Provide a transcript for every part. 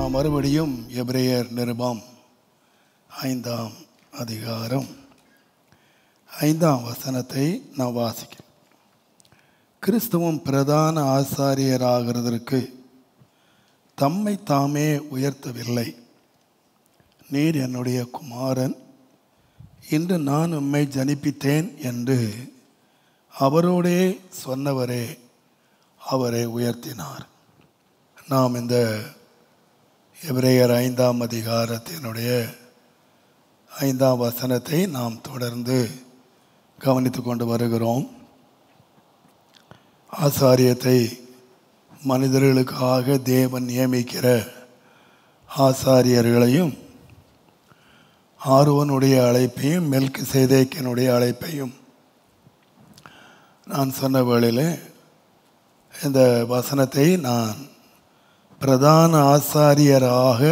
நாம் மறுபடியும் எபிரேயர் நிருபம் ஐந்தாம் அதிகாரம் ஐந்தாம் வசனத்தை நாம் வாசிக்கிறோம் கிறிஸ்துவும் பிரதான ஆசாரியராகிறதற்கு தம்மை தாமே உயர்த்தவில்லை நீர் என்னுடைய குமாரன் இன்று நான் உம்மை ஜனிப்பித்தேன் என்று அவரோடே சொன்னவரே அவரை உயர்த்தினார் நாம் இந்த எபிரேயர் ஐந்தாம் அதிகாரத்தினுடைய ஐந்தாம் வசனத்தை நாம் தொடர்ந்து கவனித்து கொண்டு வருகிறோம் ஆசாரியத்தை மனிதர்களுக்காக தேவன் நியமிக்கிற ஆசாரியர்களையும் ஆர்வனுடைய அழைப்பையும் மெல்கு சேதேக்கினுடைய அழைப்பையும் நான் சொன்ன வேளையில் இந்த வசனத்தை நான் பிரதான ஆசாரியராக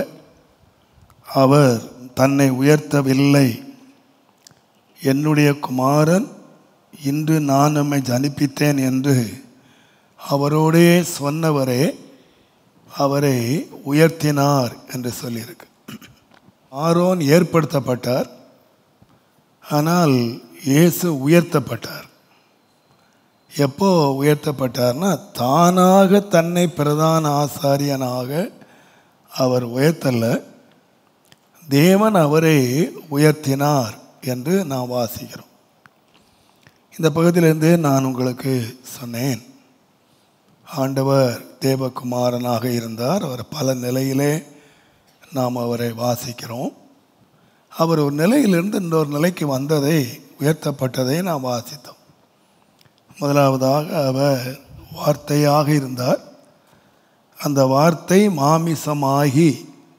அவர் தன்னை உயர்த்தவில்லை என்னுடைய குமாரன் இன்று நான் நம்மை ஜனிப்பித்தேன் என்று அவரோடே சொன்னவரே அவரை உயர்த்தினார் என்று சொல்லியிருக்கு ஆரோன் ஏற்படுத்தப்பட்டார் ஆனால் இயேசு உயர்த்தப்பட்டார் எப்போ உயர்த்தப்பட்டார்னா தானாக தன்னை பிரதான ஆசாரியனாக அவர் உயர்த்தல தேவன் அவரை உயர்த்தினார் என்று நாம் வாசிக்கிறோம் இந்த பகுதியிலிருந்து நான் உங்களுக்கு சொன்னேன் ஆண்டவர் தேவகுமாரனாக இருந்தார் அவர் பல நிலையிலே நாம் அவரை வாசிக்கிறோம் அவர் ஒரு நிலையிலிருந்து இன்னொரு நிலைக்கு வந்ததை உயர்த்தப்பட்டதை நாம் வாசித்தோம் முதலாவதாக அவர் வார்த்தையாக இருந்தார் அந்த வார்த்தை மாமிசமாகி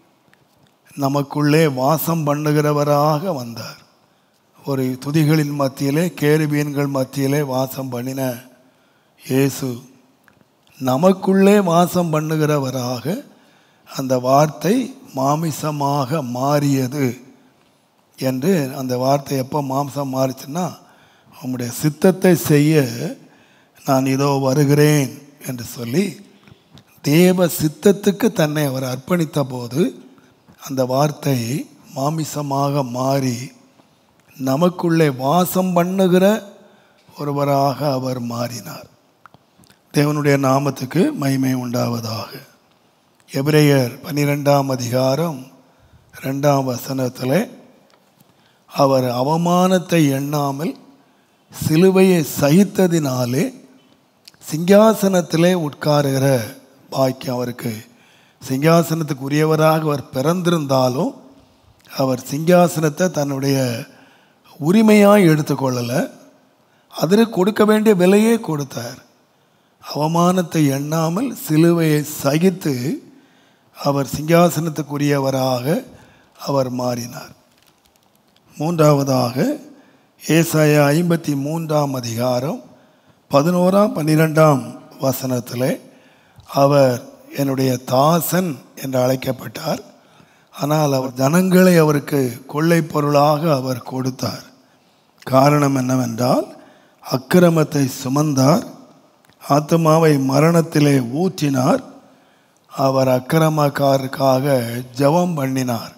நமக்குள்ளே வாசம் பண்ணுகிறவராக வந்தார் ஒரு துதிகளின் மத்தியிலே கேருபீன்கள் மத்தியிலே வாசம் பண்ணின இயேசு நமக்குள்ளே வாசம் பண்ணுகிறவராக அந்த வார்த்தை மாமிசமாக மாறியது என்று அந்த வார்த்தை எப்போ மாம்சம் மாறிச்சுன்னா உம்முடைய சித்தத்தை செய்ய நான் இதோ வருகிறேன் என்று சொல்லி தேவ சித்தத்துக்கு தன்னை அவர் அர்ப்பணித்த போது அந்த வார்த்தை மாமிசமாக மாறி நமக்குள்ளே வாசம் பண்ணுகிற ஒருவராக அவர் மாறினார் தேவனுடைய நாமத்துக்கு மகிமை உண்டாவதாக எபிரேயர் பன்னிரெண்டாம் அதிகாரம் ரெண்டாம் வசனத்தில் அவர் அவமானத்தை எண்ணாமல் சிலுவையை சகித்ததினாலே சிங்காசனத்திலே உட்காருகிற பாக்கியம் அவருக்கு சிங்காசனத்துக்கு உரியவராக அவர் பிறந்திருந்தாலும் அவர் சிங்காசனத்தை தன்னுடைய உரிமையாக எடுத்துக்கொள்ளலை அதில் கொடுக்க வேண்டிய விலையே கொடுத்தார் அவமானத்தை எண்ணாமல் சிலுவையை சகித்து அவர் சிங்காசனத்துக்குரியவராக அவர் மாறினார் மூன்றாவதாக ஏசாயா ஐம்பத்தி மூன்றாம் அதிகாரம் பதினோராம் பன்னிரெண்டாம் வசனத்தில் அவர் என்னுடைய தாசன் என்று அழைக்கப்பட்டார் ஆனால் அவர் ஜனங்களை அவருக்கு கொள்ளை பொருளாக அவர் கொடுத்தார் காரணம் என்னவென்றால் அக்கிரமத்தை சுமந்தார் ஆத்மாவை மரணத்திலே ஊற்றினார் அவர் அக்கிரமக்காரருக்காக ஜெபம் பண்ணினார்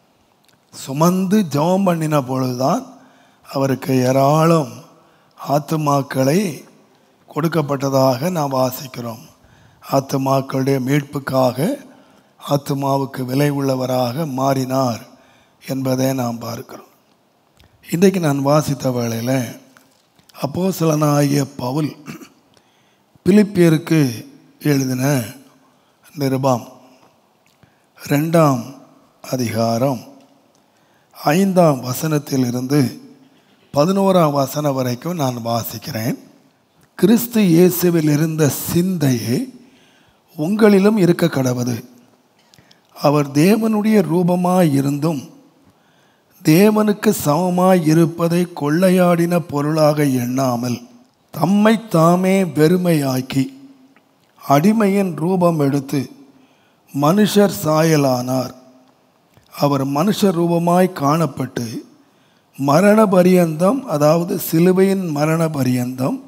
சுமந்து ஜெபம் பண்ணின பொழுதுதான் அவருக்கு ஏராளம் ஆத்துமாக்களை கொடுக்கப்பட்டதாக நாம் வாசிக்கிறோம் ஆத்துமாக்களுடைய மீட்புக்காக ஆத்துமாவுக்கு விலை உள்ளவராக மாறினார் என்பதை நாம் பார்க்கிறோம் இன்றைக்கு நான் வாசித்த வேளையில் அப்போ சிலனாகிய பவுல் பிலிப்பியருக்கு எழுதின நிருபம் ரெண்டாம் அதிகாரம் ஐந்தாம் வசனத்திலிருந்து பதினோராம் வசனம் வரைக்கும் நான் வாசிக்கிறேன் கிறிஸ்து இயேசுவில் இருந்த சிந்தையே உங்களிலும் இருக்க கடவுது அவர் தேவனுடைய ரூபமாய் இருந்தும் தேவனுக்கு சமமாய் இருப்பதை கொள்ளையாடின பொருளாக எண்ணாமல் தம்மை தாமே வெறுமையாக்கி அடிமையின் ரூபம் எடுத்து மனுஷர் சாயலானார் அவர் மனுஷ ரூபமாய் காணப்பட்டு மரண பரியந்தம் அதாவது சிலுவையின் மரண பரியந்தம்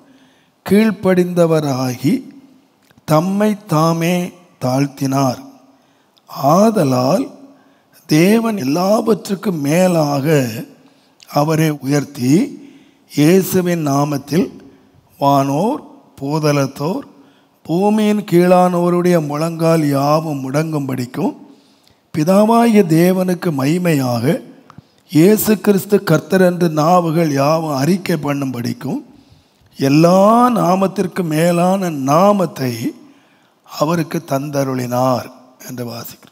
கீழ்ப்படிந்தவராகி தம்மை தாமே தாழ்த்தினார் ஆதலால் தேவன் எல்லாவற்றுக்கும் மேலாக அவரை உயர்த்தி இயேசுவின் நாமத்தில் வானோர் பூதலத்தோர் பூமியின் கீழானோருடைய முழங்கால் யாவும் முடங்கும்படிக்கும் பிதாவாகிய தேவனுக்கு மகிமையாக இயேசு கிறிஸ்து கர்த்தர் என்று நாவுகள் யாவும் அறிக்கை பண்ணும்படிக்கும் எல்லா நாமத்திற்கு மேலான நாமத்தை அவருக்கு தந்தருளினார் என்று வாசிக்கிறோம்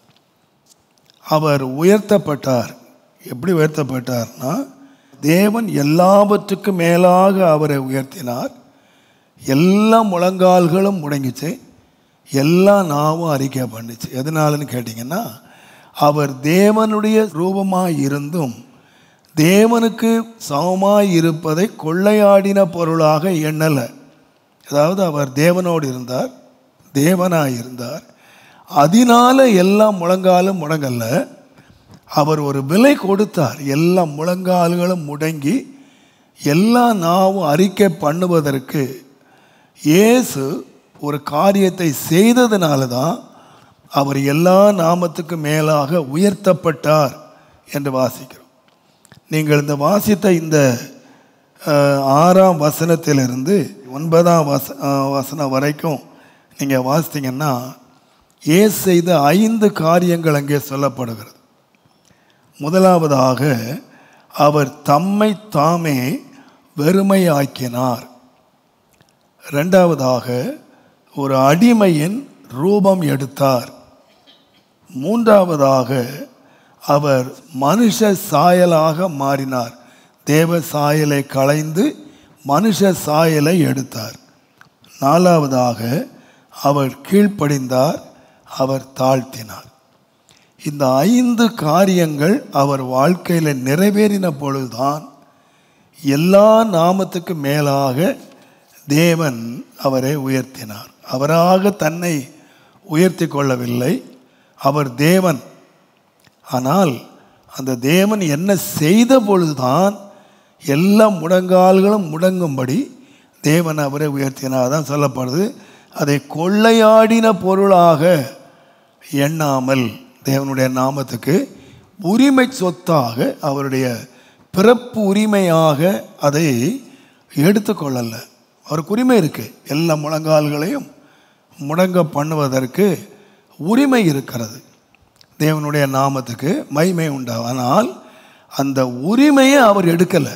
அவர் உயர்த்தப்பட்டார் எப்படி உயர்த்தப்பட்டார்னா தேவன் எல்லாவற்றுக்கும் மேலாக அவரை உயர்த்தினார் எல்லா முழங்கால்களும் முடங்கிச்சு எல்லா நாவும் அறிக்கை பண்ணுச்சு எதனாலன்னு கேட்டிங்கன்னா அவர் தேவனுடைய ரூபமாக இருந்தும் தேவனுக்கு சமமாய் இருப்பதை கொள்ளையாடின பொருளாக எண்ணலை அதாவது அவர் தேவனோடு இருந்தார் தேவனாய் இருந்தார் அதனால எல்லா முழங்காலும் முடங்கல்ல அவர் ஒரு விலை கொடுத்தார் எல்லா முழங்கால்களும் முடங்கி எல்லா நாவும் அறிக்கை பண்ணுவதற்கு இயேசு ஒரு காரியத்தை செய்ததுனால தான் அவர் எல்லா நாமத்துக்கு மேலாக உயர்த்தப்பட்டார் என்று வாசிக்கிறோம் நீங்கள் இந்த வாசித்த இந்த அஹ், ஆறாம் வசனத்திலிருந்து ஒன்பதாம் வச அஹ், வசனம் வரைக்கும் நீங்கள் வாசித்தீங்கன்னா இயேசு செய்த ஐந்து காரியங்கள் அங்கே சொல்லப்படுகிறது முதலாவதாக அவர் தம்மை தாமே வெறுமையாக்கினார் ரெண்டாவதாக ஒரு அடிமையின் ரூபம் எடுத்தார் மூன்றாவதாக அவர் மனுஷ சாயலாக மாறினார் தேவ சாயலை களைந்து மனுஷ சாயலை எடுத்தார் நாலாவதாக அவர் கீழ்ப்படிந்தார் அவர் தாழ்த்தினார் இந்த ஐந்து காரியங்கள் அவர் வாழ்க்கையில் நிறைவேறின பொழுதுதான் எல்லா நாமத்துக்கு மேலாக தேவன் அவரை உயர்த்தினார் அவராக தன்னை உயர்த்தி கொள்ளவில்லை அவர் தேவன் ஆனால் அந்த தேவன் என்ன செய்த பொழுதுதான் எல்லா முடங்கால்களும் முடங்கும்படி தேவன் அவரை உயர்த்தினார் தான் சொல்லப்படுது அதை கொள்ளையாடின பொருளாக எண்ணாமல் தேவனுடைய நாமத்துக்கு உரிமை சொத்தாக அவருடைய பிறப்பு உரிமையாக அதை எடுத்துக்கொள்ளல அவருக்கு உரிமை இருக்குது எல்லா முழங்கால்களையும் முடங்க பண்ணுவதற்கு உரிமை இருக்கிறது தேவனுடைய நாமத்துக்கு மகிமை உண்டாகும் ஆனால் அந்த உரிமையை அவர் எடுக்கலை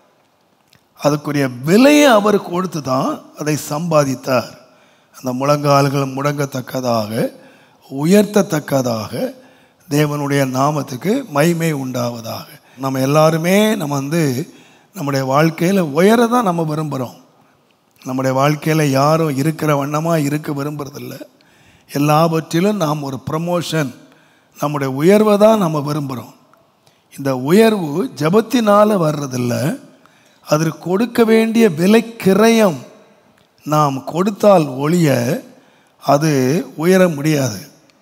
அதுக்குரிய விலையை அவர் கொடுத்து தான் அதை சம்பாதித்தார் அந்த முழங்கால்கள் முடங்கத்தக்கதாக உயர்த்தத்தக்கதாக தேவனுடைய நாமத்துக்கு மகிமை உண்டாவதாக நம்ம எல்லாருமே நம்ம வந்து நம்முடைய வாழ்க்கையில் உயர தான் நம்ம விரும்புகிறோம் நம்முடைய வாழ்க்கையில் யாரும் இருக்கிற வண்ணமாக இருக்க விரும்புறதில்ல எல்லாவற்றிலும் நாம் ஒரு ப்ரமோஷன் நம்முடைய உயர்வை தான் நம்ம விரும்புகிறோம் இந்த உயர்வு ஜபத்தினால் வர்றதில்ல அதற்கு கொடுக்க வேண்டிய விலை கிரயம் நாம் கொடுத்தால் ஒழிய அது உயர முடியாது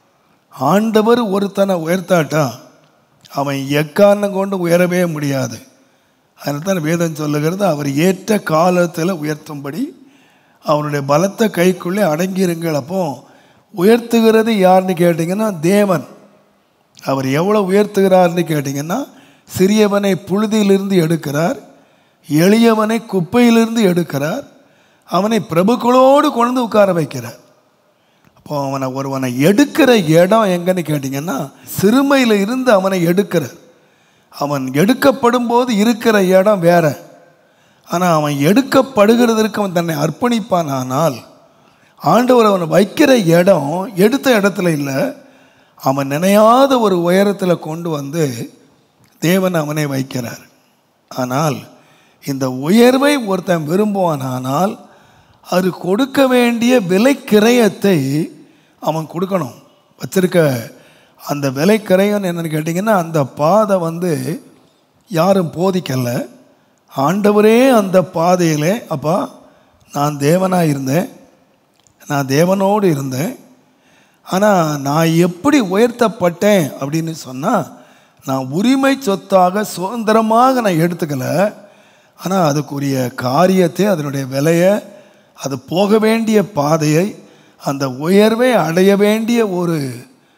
ஆண்டவர் ஒருத்தனை உயர்த்தாட்டா அவன் எக்காரணம் கொண்டு உயரவே முடியாது அதனால தான் வேதம் சொல்லுகிறது அவர் ஏற்ற காலத்தில் உயர்த்தும்படி அவருடைய பலத்த கைக்குள்ளே அடங்கியிருங்கள் அப்போ உயர்த்துகிறது யாருன்னு கேட்டிங்கன்னா தேவன் அவர் எவ்வளோ உயர்த்துகிறார்னு கேட்டிங்கன்னா சிறியவனை புழுதியிலிருந்து எடுக்கிறார் எளியவனை குப்பையிலிருந்து எடுக்கிறார் அவனை பிரபுக்களோடு கொண்டு உட்கார வைக்கிறார் அப்போ அவனை ஒருவனை எடுக்கிற இடம் எங்கன்னு கேட்டிங்கன்னா சிறுமையில் இருந்து அவனை எடுக்கிறார் அவன் எடுக்கப்படும் போது இருக்கிற இடம் வேற ஆனால் அவன் எடுக்கப்படுகிறதற்கு அவன் தன்னை அர்ப்பணிப்பான் ஆனால் ஆண்டவர் அவனை வைக்கிற இடம் எடுத்த இடத்துல இல்லை அவன் நினையாத ஒரு உயரத்தில் கொண்டு வந்து தேவன் அவனை வைக்கிறார் ஆனால் இந்த உயர்வை ஒருத்தன் விரும்புவானானால் அது கொடுக்க வேண்டிய விலை கிரயத்தை அவன் கொடுக்கணும் வச்சிருக்க அந்த விலை கிரயம் என்னன்னு கேட்டிங்கன்னா அந்த பாதை வந்து யாரும் போதிக்கலை ஆண்டவரே அந்த பாதையிலே அப்பா நான் தேவனாக இருந்தேன் நான் தேவனோடு இருந்தேன் ஆனால் நான் எப்படி உயர்த்தப்பட்டேன் அப்படின்னு சொன்னால் நான் உரிமை சொத்தாக சுதந்திரமாக நான் எடுத்துக்கல ஆனால் அதுக்குரிய காரியத்தை அதனுடைய விலையை அது போக வேண்டிய பாதையை அந்த உயர்வை அடைய வேண்டிய ஒரு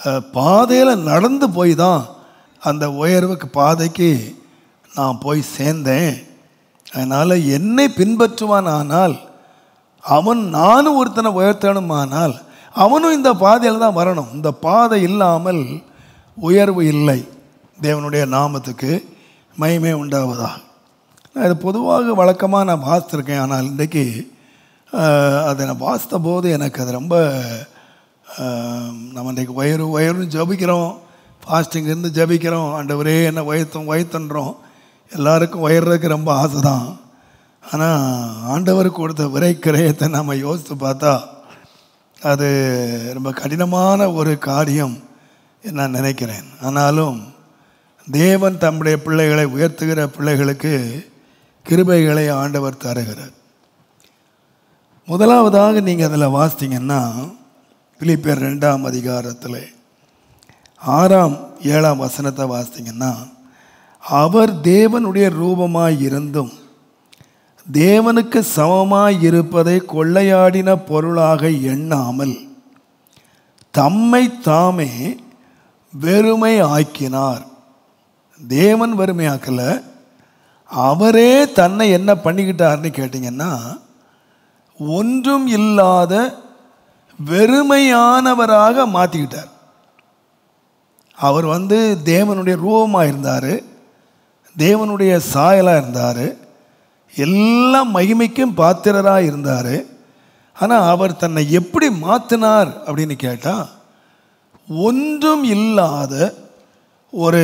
பாதையில் நடந்து போய் தான் அந்த உயர்வுக்கு பாதைக்கு நான் போய் சேர்ந்தேன் அதனால் என்னை பின்பற்றுவான் ஆனால் அவன் நானும் ஒருத்தனை உயர்த்தணுமானால் அவனும் இந்த பாதையில் தான் வரணும் இந்த பாதை இல்லாமல் உயர்வு இல்லை தேவனுடைய நாமத்துக்கு மகிமை உண்டாவதா நான் இது பொதுவாக வழக்கமாக நான் வாசித்திருக்கேன் ஆனால் இன்றைக்கு ஆஹ், அதை நான் வாசித்த போது எனக்கு அது ரொம்ப ஆஹ், நம்ம இன்றைக்கு உயர்வு உயர்வுன்னு ஜபிக்கிறோம் ஃபாஸ்டிங் இருந்து ஜபிக்கிறோம் ஆண்டவரே என்ன உயர்த்தும் உயர்த்துன்றோம் எல்லாருக்கும் உயர்றதுக்கு ரொம்ப ஆசை தான் ஆனால் ஆண்டவருக்கு கொடுத்த விரை கிரயத்தை நம்ம யோசித்து பார்த்தா அது ரொம்ப கடினமான ஒரு காரியம் நான் நினைக்கிறேன் ஆனாலும் தேவன் தம்முடைய பிள்ளைகளை உயர்த்துகிற பிள்ளைகளுக்கு கிருபைகளை ஆண்டவர் தருகிறார் முதலாவதாக நீங்கள் அதில் வாசித்தீங்கன்னா பிலிப்பியர் ரெண்டாம் அதிகாரத்தில் ஆறாம் ஏழாம் வசனத்தை வாசித்தீங்கன்னா அவர் தேவனுடைய ரூபமாய் இருந்தும் தேவனுக்கு சமமாய் இருப்பதை கொள்ளையாடின பொருளாக எண்ணாமல் தம்மை தாமே வெறுமை ஆக்கினார் தேவன் வெறுமையாக்கல அவரே தன்னை என்ன பண்ணிக்கிட்டார்னு கேட்டிங்கன்னா ஒன்றும் இல்லாத வெறுமையானவராக மாற்றிக்கிட்டார் அவர் வந்து தேவனுடைய ரூபமாக இருந்தார் தேவனுடைய சாயலாக இருந்தார் எல்லா மகிமைக்கும் பாத்திரராக இருந்தார் ஆனால் அவர் தன்னை எப்படி மாற்றினார் அப்படின்னு கேட்டால் ஒன்றும் இல்லாத ஒரு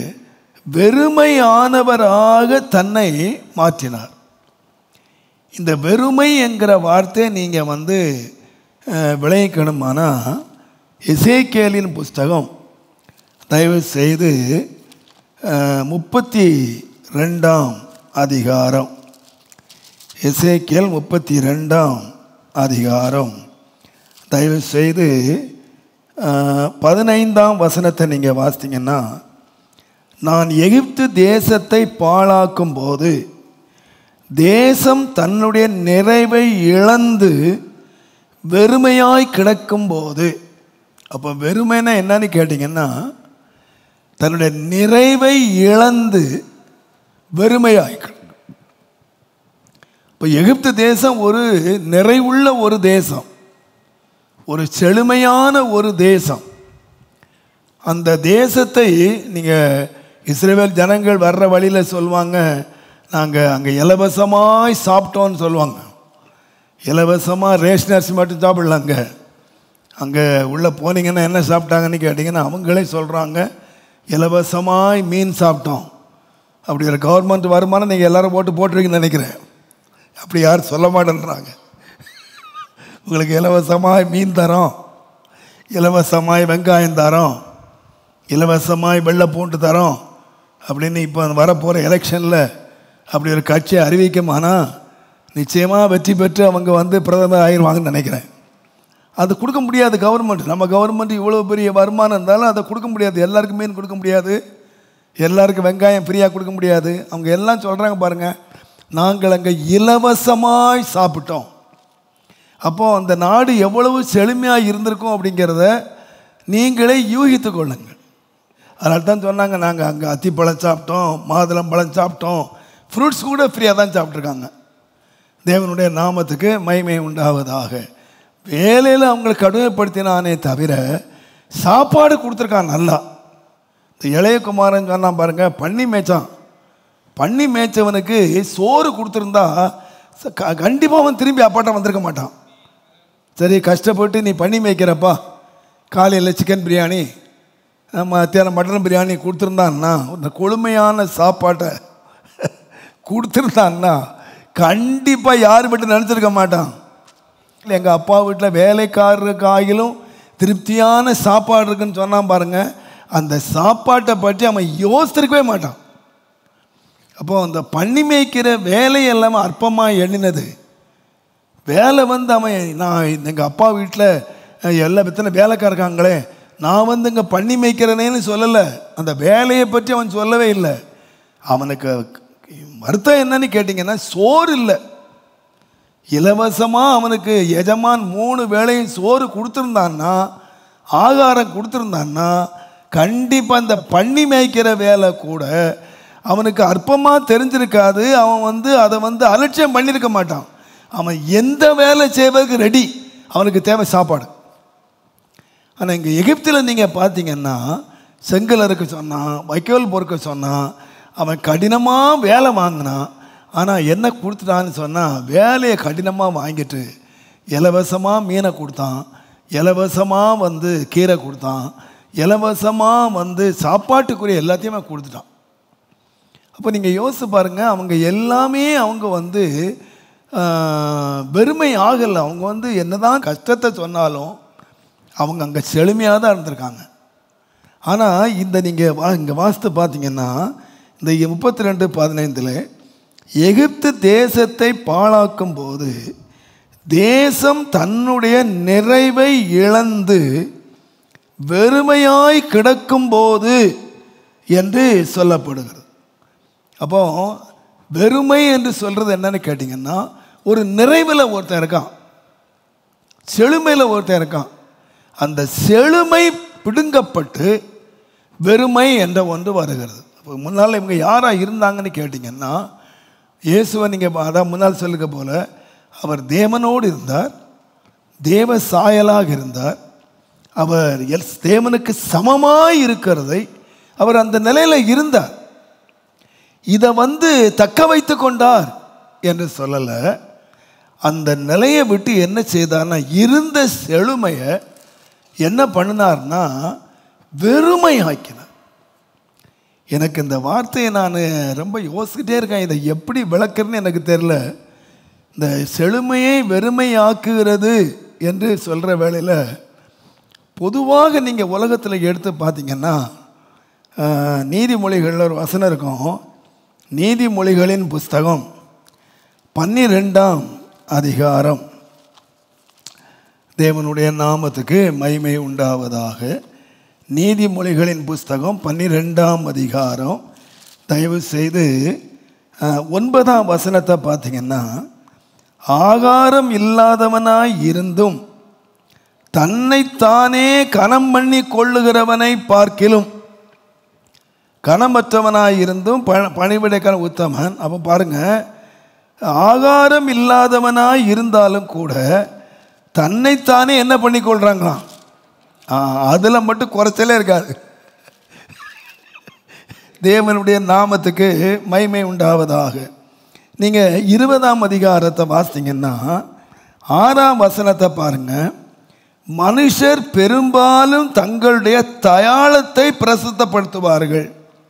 வெறுமையானவராக தன்னை மாற்றினார் இந்த வெறுமை என்கிற வார்த்தையை நீங்கள் வந்து அஹ், விளைவிக்கணுமானா எசேக்கேலின் புஸ்தகம் தயவு செய்து அஹ், முப்பத்தி ரெண்டாம் அதிகாரம் எசேக்கியல் முப்பத்தி ரெண்டாம் அதிகாரம் தயவு செய்து அஹ், பதினைந்தாம் வசனத்தை நீங்கள் வாசித்தீங்கன்னா நான் எகிப்து தேசத்தை பாழாக்கும் போது தேசம் தன்னுடைய நிறைவை இழந்து வெறுமையாய் கிடக்கும்போது அப்போ வெறுமைன்னா என்னன்னு கேட்டிங்கன்னா தன்னுடைய நிறைவை இழந்து வெறுமையாய் கிடக்கும் இப்போ எகிப்து தேசம் ஒரு நிறைவுள்ள ஒரு தேசம் ஒரு செழுமையான ஒரு தேசம் அந்த தேசத்தை நீங்கள் இஸ்ரேல் ஜனங்கள் வர்ற வழியில் சொல்லுவாங்க நாங்கள் அங்கே இலவசமாய் சாப்பிட்டோன்னு சொல்லுவாங்க இலவசமாக ரேஷன் அரிசி மட்டும் சாப்பிடலாங்க அங்கே உள்ளே போனீங்கன்னா என்ன சாப்பிட்டாங்கன்னு கேட்டிங்கன்னா அவங்களே சொல்கிறாங்க இலவசமாய் மீன் சாப்பிட்டோம் அப்படி ஒரு கவர்மெண்ட் வருமானம் நீங்கள் எல்லாரும் போட்டு போட்டிருக்கீங்கன்னு நினைக்கிறேன் அப்படி யாரும் சொல்ல மாட்டேன்றாங்க உங்களுக்கு இலவசமாய் மீன் தரோம் இலவசமாய் வெங்காயம் தரோம் இலவசமாய் வெள்ளை பூண்டு தரோம் அப்படின்னு இப்போ வரப்போகிற எலெக்ஷனில் அப்படி ஒரு கட்சியை அறிவிக்குமானா நிச்சயமாக வெற்றி பெற்று அவங்க வந்து பிரதமர் ஆயிடுவாங்கன்னு நினைக்கிறேன் அது கொடுக்க முடியாது கவர்மெண்ட் நம்ம கவர்மெண்ட் இவ்வளோ பெரிய வருமானம் இருந்தாலும் அதை கொடுக்க முடியாது எல்லாருக்கும் மீன் கொடுக்க முடியாது எல்லாருக்கும் வெங்காயம் ஃப்ரீயாக கொடுக்க முடியாது அவங்க எல்லாம் சொல்கிறாங்க பாருங்கள் நாங்கள் அங்கே இலவசமாய் சாப்பிட்டோம் அப்போ அந்த நாடு எவ்வளவு செழுமையாக இருந்திருக்கும் அப்படிங்கிறத நீங்களே யூகித்து கொள்ளுங்கள் அதனால தான் சொன்னாங்க நாங்கள் அங்கே அத்திப்பழம் சாப்பிட்டோம் மாதுளம்பழம் சாப்பிட்டோம் ஃப்ரூட்ஸ் கூட ஃப்ரீயாக தான் சாப்பிட்ருக்காங்க தேவனுடைய நாமத்துக்கு மகிமை உண்டாவதாக வேலையில் அவங்களை கடுமைப்படுத்தினானே தவிர சாப்பாடு கொடுத்துருக்கான் நல்லா இந்த இளையகுமாரன் சொன்னான் பாருங்க பண்ணி மேய்ச்சான் பண்ணி மேய்ச்சவனுக்கு சோறு கொடுத்துருந்தா கண்டிப்பாக அவன் திரும்பி அப்பாட்டம் வந்திருக்க மாட்டான் சரி கஷ்டப்பட்டு நீ பண்ணி மேய்க்கிறப்பா காலையில் சிக்கன் பிரியாணி மத்தியானம் மட்டன் பிரியாணி கொடுத்துருந்தான்னா இந்த கொழுமையான சாப்பாட்டை கொடுத்துருந்தான்னா கண்டிப்பாக யார் மட்டும் நினச்சிருக்க மாட்டான் எங்கள் அப்பா வீட்டில் வேலைக்காரருக்காகிலும் திருப்தியான சாப்பாடு இருக்குன்னு சொன்னான் பாருங்க அந்த சாப்பாட்டை பற்றி அவன் யோசிச்சிருக்கவே மாட்டான் அப்போ அந்த பண்ணி மேய்க்கிற வேலை எல்லாமே அற்பமாக எண்ணினது வேலை வந்து அவன் நான் எங்கள் அப்பா வீட்டில் எல்லா எத்தனை வேலைக்கார இருக்காங்களே நான் வந்து இங்கே பண்ணி மேய்க்கிறனேன்னு சொல்லலை அந்த வேலையை பற்றி அவன் சொல்லவே இல்லை அவனுக்கு வருத்தம் என்னன்னு கேட்டிங்கன்னா சோறு இல்லை இலவசமாக அவனுக்கு எஜமான் மூணு வேளையும் சோறு கொடுத்துருந்தான்னா ஆகாரம் கொடுத்துருந்தான்னா கண்டிப்பாக இந்த பண்ணி மேய்க்கிற வேலை கூட அவனுக்கு அற்பமாக தெரிஞ்சிருக்காது அவன் வந்து அதை வந்து அலட்சியம் பண்ணியிருக்க மாட்டான் அவன் எந்த வேலை செய்வதற்கு ரெடி அவனுக்கு தேவை சாப்பாடு ஆனால் இங்கே எகிப்தில் நீங்கள் பார்த்தீங்கன்னா செங்கல் அறுக்க சொன்னான் வைக்கோல் பொறுக்க சொன்னான் அவன் கடினமாக வேலை வாங்கினான் ஆனால் என்ன கொடுத்துட்டான்னு சொன்னால் வேலையை கடினமாக வாங்கிட்டு இலவசமாக மீனை கொடுத்தான் இலவசமாக வந்து கீரை கொடுத்தான் இலவசமாக வந்து சாப்பாட்டுக்குரிய எல்லாத்தையுமே கொடுத்துட்டான் அப்போ நீங்கள் யோசிச்சு பாருங்கள் அவங்க எல்லாமே அவங்க வந்து ஆஹ், வெறுமை ஆகலை அவங்க வந்து என்னதான் கஷ்டத்தை சொன்னாலும் அவங்க அங்கே செழுமையாக தான் இருந்திருக்காங்க ஆனால் இந்த நீங்கள் வா இங்கே வாசித்து பார்த்தீங்கன்னா இந்த முப்பத்தி ரெண்டு பதினைந்தில் எகிப்து தேசத்தை பாழாக்கும் போது தேசம் தன்னுடைய நிறைவை இழந்து வெறுமையாய் கிடக்கும்போது என்று சொல்லப்படுகிறது அப்போ வெறுமை என்று சொல்கிறது என்னன்னு கேட்டிங்கன்னா ஒரு நிறைவில் ஒருத்தன் இருக்கான் செழுமையில் ஒருத்தன் இருக்கான் அந்த செழுமை பிடுங்கப்பட்டு வெறுமை என்ற ஒன்று வருகிறது இப்போ முன்னால் இவங்க யாராக இருந்தாங்கன்னு கேட்டிங்கன்னா இயேசுவை நீங்கள் அதான் முன்னால் சொல்லுக போல அவர் தேவனோடு இருந்தார் தேவ சாயலாக இருந்தார் அவர் எல் தேவனுக்கு சமமாய் இருக்கிறதை அவர் அந்த நிலையில் இருந்தார் இதை வந்து தக்க வைத்து கொண்டார் என்று சொல்லலை அந்த நிலையை விட்டு என்ன செய்தார்னா இருந்த செழுமையை என்ன பண்ணினார்னா வெறுமை ஆக்கினார் எனக்கு இந்த வார்த்தையை நான் ரொம்ப யோசிக்கிட்டே இருக்கேன் இதை எப்படி விளக்குறேன்னு எனக்கு தெரில இந்த செழுமையை வெறுமையாக்குகிறது என்று சொல்கிற வேளையில் பொதுவாக நீங்கள் உலகத்தில் எடுத்து பார்த்தீங்கன்னா ஆஹ், நீதிமொழிகளில் ஒரு வசனம் இருக்கும் நீதிமொழிகளின் புஸ்தகம் பன்னிரெண்டாம் அதிகாரம் தேவனுடைய நாமத்துக்கு மகிமை உண்டாவதாக நீதிமொழிகளின் புஸ்தகம் பன்னிரெண்டாம் அதிகாரம் தயவு செய்து அஹ், ஒன்பதாம் வசனத்தை பார்த்தீங்கன்னா ஆகாரம் இல்லாதவனாய் இருந்தும் தன்னைத்தானே கனம் பண்ணி கொள்ளுகிறவனை பார்க்கிலும் கனமற்றவனாய் இருந்தும் ப பணிவிடைக்கான உத்தமன் அப்போ பாருங்க ஆகாரம் இல்லாதவனாய் இருந்தாலும் கூட தன்னைத்தானே என்ன பண்ணி கொள்றாங்களாம் அதில் மட்டும் குறைச்சலே இருக்காது தேவனுடைய நாமத்துக்கு மகிமை உண்டாவதாக நீங்கள் இருபதாம் அதிகாரத்தை வாசித்தீங்கன்னா ஆறாம் வசனத்தை பாருங்க மனுஷர் பெரும்பாலும் தங்களுடைய தயாளத்தை பிரசித்தப்படுத்துவார்கள்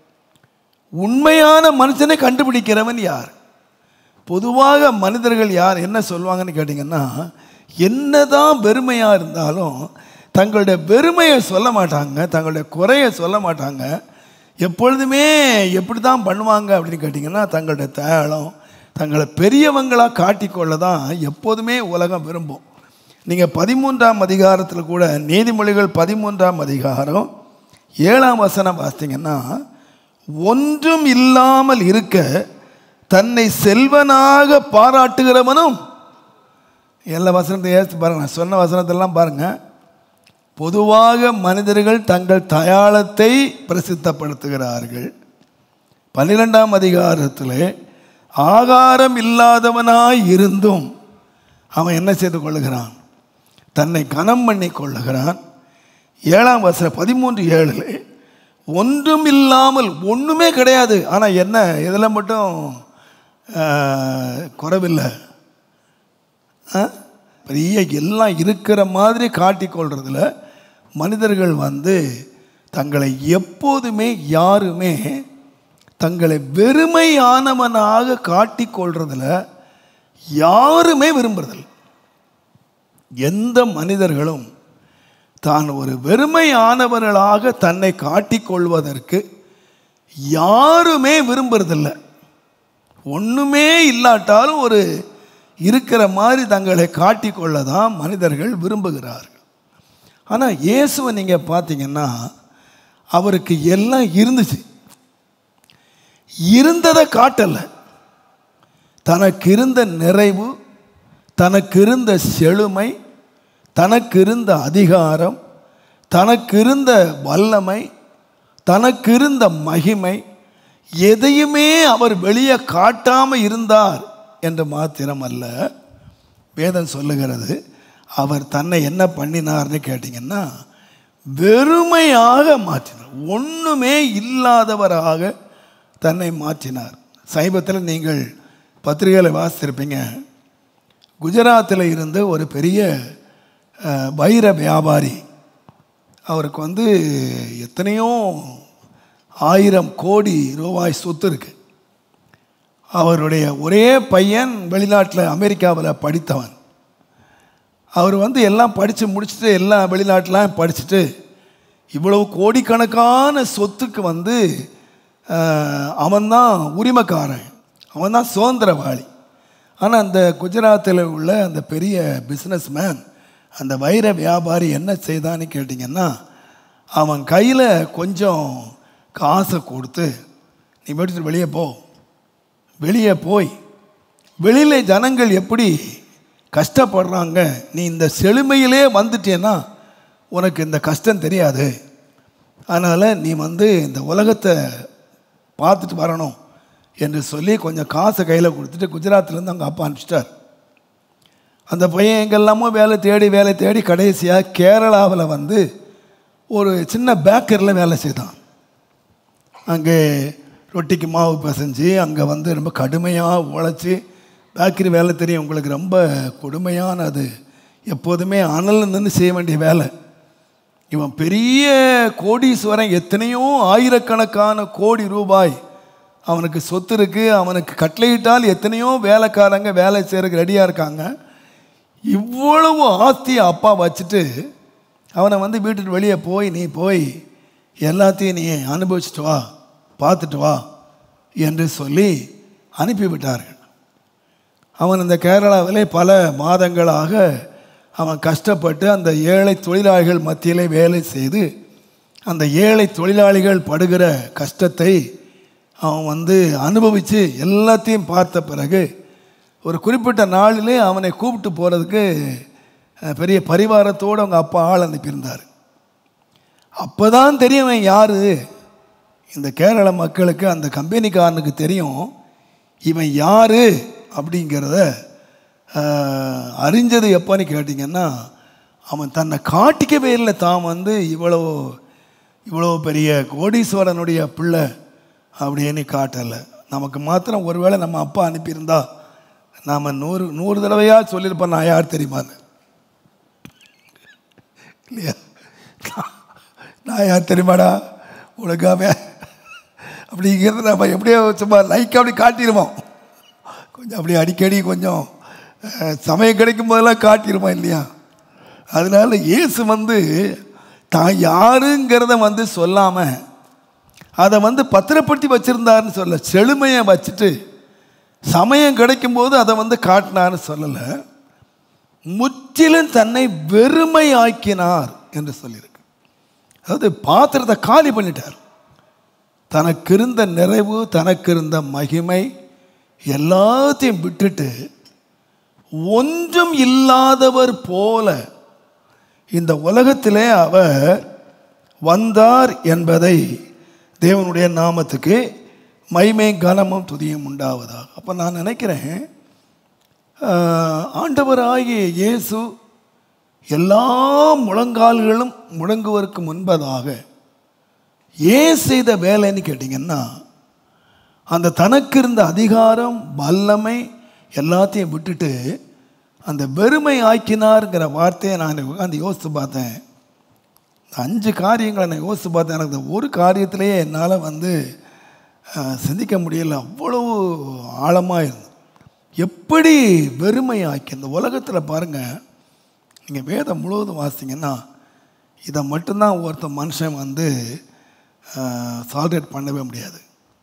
உண்மையான மனுஷனை கண்டுபிடிக்கிறவன் யார் பொதுவாக மனிதர்கள் யார் என்ன சொல்லுவாங்கன்னு கேட்டிங்கன்னா என்னதான் பெருமையாக இருந்தாலும் தங்களுடைய பெருமையை சொல்ல மாட்டாங்க தங்களுடைய குறையை சொல்ல மாட்டாங்க எப்பொழுதுமே எப்படி தான் பண்ணுவாங்க அப்படின்னு கேட்டிங்கன்னா தங்களுடைய தேளம் தங்களை பெரியவங்களாக காட்டிக்கொள்ள தான் எப்போதுமே உலகம் விரும்பும் நீங்கள் பதிமூன்றாம் அதிகாரத்தில் கூட நீதிமொழிகள் பதிமூன்றாம் அதிகாரம் ஏழாம் வசனம் பார்த்தீங்கன்னா ஒன்றும் இல்லாமல் இருக்க தன்னை செல்வனாக பாராட்டுகிறவனும் எல்லா வசனத்தையும் ஏற்று பாருங்க நான் சொன்ன வசனத்தெல்லாம் பாருங்க பொதுவாக மனிதர்கள் தங்கள் தயாளத்தை பிரசித்தப்படுத்துகிறார்கள் பன்னிரெண்டாம் அதிகாரத்தில் ஆகாரம் இல்லாதவனாய் இருந்தும் அவன் என்ன செய்து கொள்ளுகிறான் தன்னை கனம் பண்ணி கொள்ளுகிறான் ஏழாம் வசனம் பதிமூன்று ஏழில் ஒன்றும் இல்லாமல் ஒன்றுமே கிடையாது ஆனால் என்ன இதில் மட்டும் ஆஹ், குறைவில்லை ஆ? பெரிய எல்லாம் இருக்கிற மாதிரி காட்டிக்கொள்றதுல மனிதர்கள் வந்து தங்களை எப்போதுமே யாருமே தங்களை வெறுமையானவனாக காட்டிக்கொள்றதுல யாருமே விரும்புறதில்லை எந்த மனிதர்களும் தான் ஒரு வெறுமையானவர்களாக தன்னை காட்டிக்கொள்வதற்கு யாருமே விரும்புறதில்லை ஒன்றுமே இல்லாட்டாலும் ஒரு இருக்கிற மாதிரி தங்களை காட்டிக்கொள்ள தான் மனிதர்கள் விரும்புகிறார்கள் ஆனால் இயேசுவை நீங்கள் பார்த்தீங்கன்னா அவருக்கு எல்லாம் இருந்துச்சு இருந்ததை காட்டலை தனக்கு இருந்த நிறைவு தனக்கு இருந்த செழுமை தனக்கு இருந்த அதிகாரம் தனக்கு இருந்த வல்லமை தனக்கு இருந்த மகிமை எதையுமே அவர் வெளியே காட்டாமல் இருந்தார் என்று மாத்திரம் அல்ல வேதம் சொல்லுகிறது அவர் தன்னை என்ன பண்ணினார்னு கேட்டிங்கன்னா வெறுமையாக மாற்றினார் ஒன்றுமே இல்லாதவராக தன்னை மாற்றினார் சமீபத்தில் நீங்கள் பத்திரிகையில் வாசித்திருப்பீங்க குஜராத்தில் இருந்து ஒரு பெரிய அஹ், வைர வியாபாரி அவருக்கு வந்து எத்தனையோ ஆயிரம் கோடி ரூபாய் சொத்து இருக்கு அவருடைய ஒரே பையன் வெளிநாட்டில் அமெரிக்காவில் படித்தவன் அவர் வந்து எல்லாம் படித்து முடிச்சுட்டு எல்லாம் வெளிநாட்டிலாம் படிச்சுட்டு இவ்வளவு கோடிக்கணக்கான சொத்துக்கு வந்து ஆஹ், அவன்தான் உரிமைக்காரன் அவன்தான் சுதந்திரவாளி ஆனால் அந்த குஜராத்தில் உள்ள அந்த பெரிய பிஸ்னஸ் மேன் அந்த வைர வியாபாரி என்ன செய்தான்னு கேட்டிங்கன்னா அவன் கையில் கொஞ்சம் காசை கொடுத்து நீ எடுத்துட்டு வெளியே போ வெளியே போய் வெளியில் ஜனங்கள் எப்படி கஷ்டப்படுறாங்க நீ இந்த செழுமையிலே வந்துட்டேன்னா உனக்கு இந்த கஷ்டம் தெரியாது அதனால் நீ வந்து இந்த உலகத்தை பார்த்துட்டு வரணும் என்று சொல்லி கொஞ்சம் காசை கையில் கொடுத்துட்டு குஜராத்லேருந்து அவங்க அப்பா அனுப்பிச்சிட்டார் அந்த பையன் எங்கெல்லாமோ வேலை தேடி வேலை தேடி கடைசியாக கேரளாவில் வந்து ஒரு சின்ன பேக்கரியில் வேலை செய்தான் அங்கே ரொட்டிக்கு மாவு பிசைஞ்சு அங்கே வந்து ரொம்ப கடுமையாக உழைச்சி பேக்கரி வேலை தெரியும் உங்களுக்கு ரொம்ப கொடுமையான அது எப்போதுமே அனல் நின்று செய்ய வேண்டிய வேலை இவன் பெரிய கோடீஸ்வரன் எத்தனையோ ஆயிரக்கணக்கான கோடி ரூபாய் அவனுக்கு சொத்து இருக்குது அவனுக்கு கட்டளையிட்டால் எத்தனையோ வேலைக்காரங்க வேலை செய்கிறதுக்கு ரெடியாக இருக்காங்க இவ்வளவு ஆஸ்தியை அப்பா வச்சுட்டு அவனை வந்து வீட்டுக்கு வெளியே போய் நீ போய் எல்லாத்தையும் நீ அனுபவிச்சுட்டு வா பார்த்துட்டு வா என்று சொல்லி அனுப்பிவிட்டார்கள் அவன் இந்த கேரளாவிலே பல மாதங்களாக அவன் கஷ்டப்பட்டு அந்த ஏழை தொழிலாளிகள் மத்தியிலே வேலை செய்து அந்த ஏழை தொழிலாளிகள் படுகிற கஷ்டத்தை அவன் வந்து அனுபவித்து எல்லாத்தையும் பார்த்த பிறகு ஒரு குறிப்பிட்ட நாளிலே அவனை கூப்பிட்டு போகிறதுக்கு அஹ், பெரிய பரிவாரத்தோடு அவங்க அப்பா ஆள் அனுப்பியிருந்தார் அப்போ தான் தெரியும் இவன் யார் இந்த கேரள மக்களுக்கு அந்த கம்பெனிக்காரனுக்கு தெரியும் இவன் யார் அப்படிங்கிறத ஆஹ், அறிஞ்சது எப்போன்னு கேட்டிங்கன்னா அவன் தன்னை காட்டிக்கவே இல்லை தான் வந்து இவ்வளோ இவ்வளோ பெரிய கோடீஸ்வரனுடைய பிள்ளை அப்படின்னு காட்டலை நமக்கு மாத்திரம் ஒருவேளை நம்ம அப்பா அனுப்பியிருந்தா நாம் நூறு நூறு தடவையாக சொல்லியிருப்போம் நான் யார் தெரியுமான்னு இல்லையா நான் யார் தெரியுமாடா உனக்காம அப்படிங்கிறது நம்ம எப்படியோ சும்மா லைக் அப்படி காட்டிடுவோம் கொஞ்சம் அப்படி அடிக்கடி கொஞ்சம் அஹ், சமயம் கிடைக்கும் போதெல்லாம் காட்டிடுவோம் இல்லையா அதனால இயேசு வந்து தான் யாருங்கிறத வந்து சொல்லாமல் அதை வந்து பத்திரப்படுத்தி வச்சுருந்தாருன்னு சொல்ல செழுமையை வச்சுட்டு சமயம் கிடைக்கும்போது அதை வந்து காட்டினார்னு சொல்லலை முற்றிலும் தன்னை வெறுமை ஆக்கினார் என்று சொல்லியிருக்கு அதாவது பாத்திரத்தை காலி பண்ணிட்டார் தனக்கு இருந்த நிறைவு தனக்கு இருந்த மகிமை எல்லாத்தையும் விட்டுட்டு ஒன்றும் இல்லாதவர் போல இந்த உலகத்திலே அவர் வந்தார் என்பதை தேவனுடைய நாமத்துக்கு மைமை கனமும் துதியும் உண்டாவதாக அப்போ நான் நினைக்கிறேன் ஆஹ், ஆண்டவராகிய இயேசு எல்லா முழங்கால்களும் முழங்குவதற்கு முன்பதாக ஏன் செய்த வேலைன்னு கேட்டிங்கன்னா அந்த தனக்கு இருந்த அதிகாரம் வல்லமை எல்லாத்தையும் விட்டுட்டு அந்த வெறுமை ஆக்கினார்ங்கிற வார்த்தையை நான் உட்காந்து யோசித்து பார்த்தேன் இந்த அஞ்சு காரியங்களை நான் யோசித்து பார்த்தேன் எனக்கு இந்த ஒரு காரியத்திலேயே என்னால் வந்து அஹ், சிந்திக்க முடியல அவ்வளவு ஆழமாக இருந்தது எப்படி வெறுமை ஆக்கி இந்த உலகத்தில் பாருங்கள் நீங்கள் வேதம் முழுவதும் வாசிங்கன்னா இதை மட்டும்தான் ஒருத்த மனுஷன் வந்து சால்ரேட் பண்ணவே முடியாது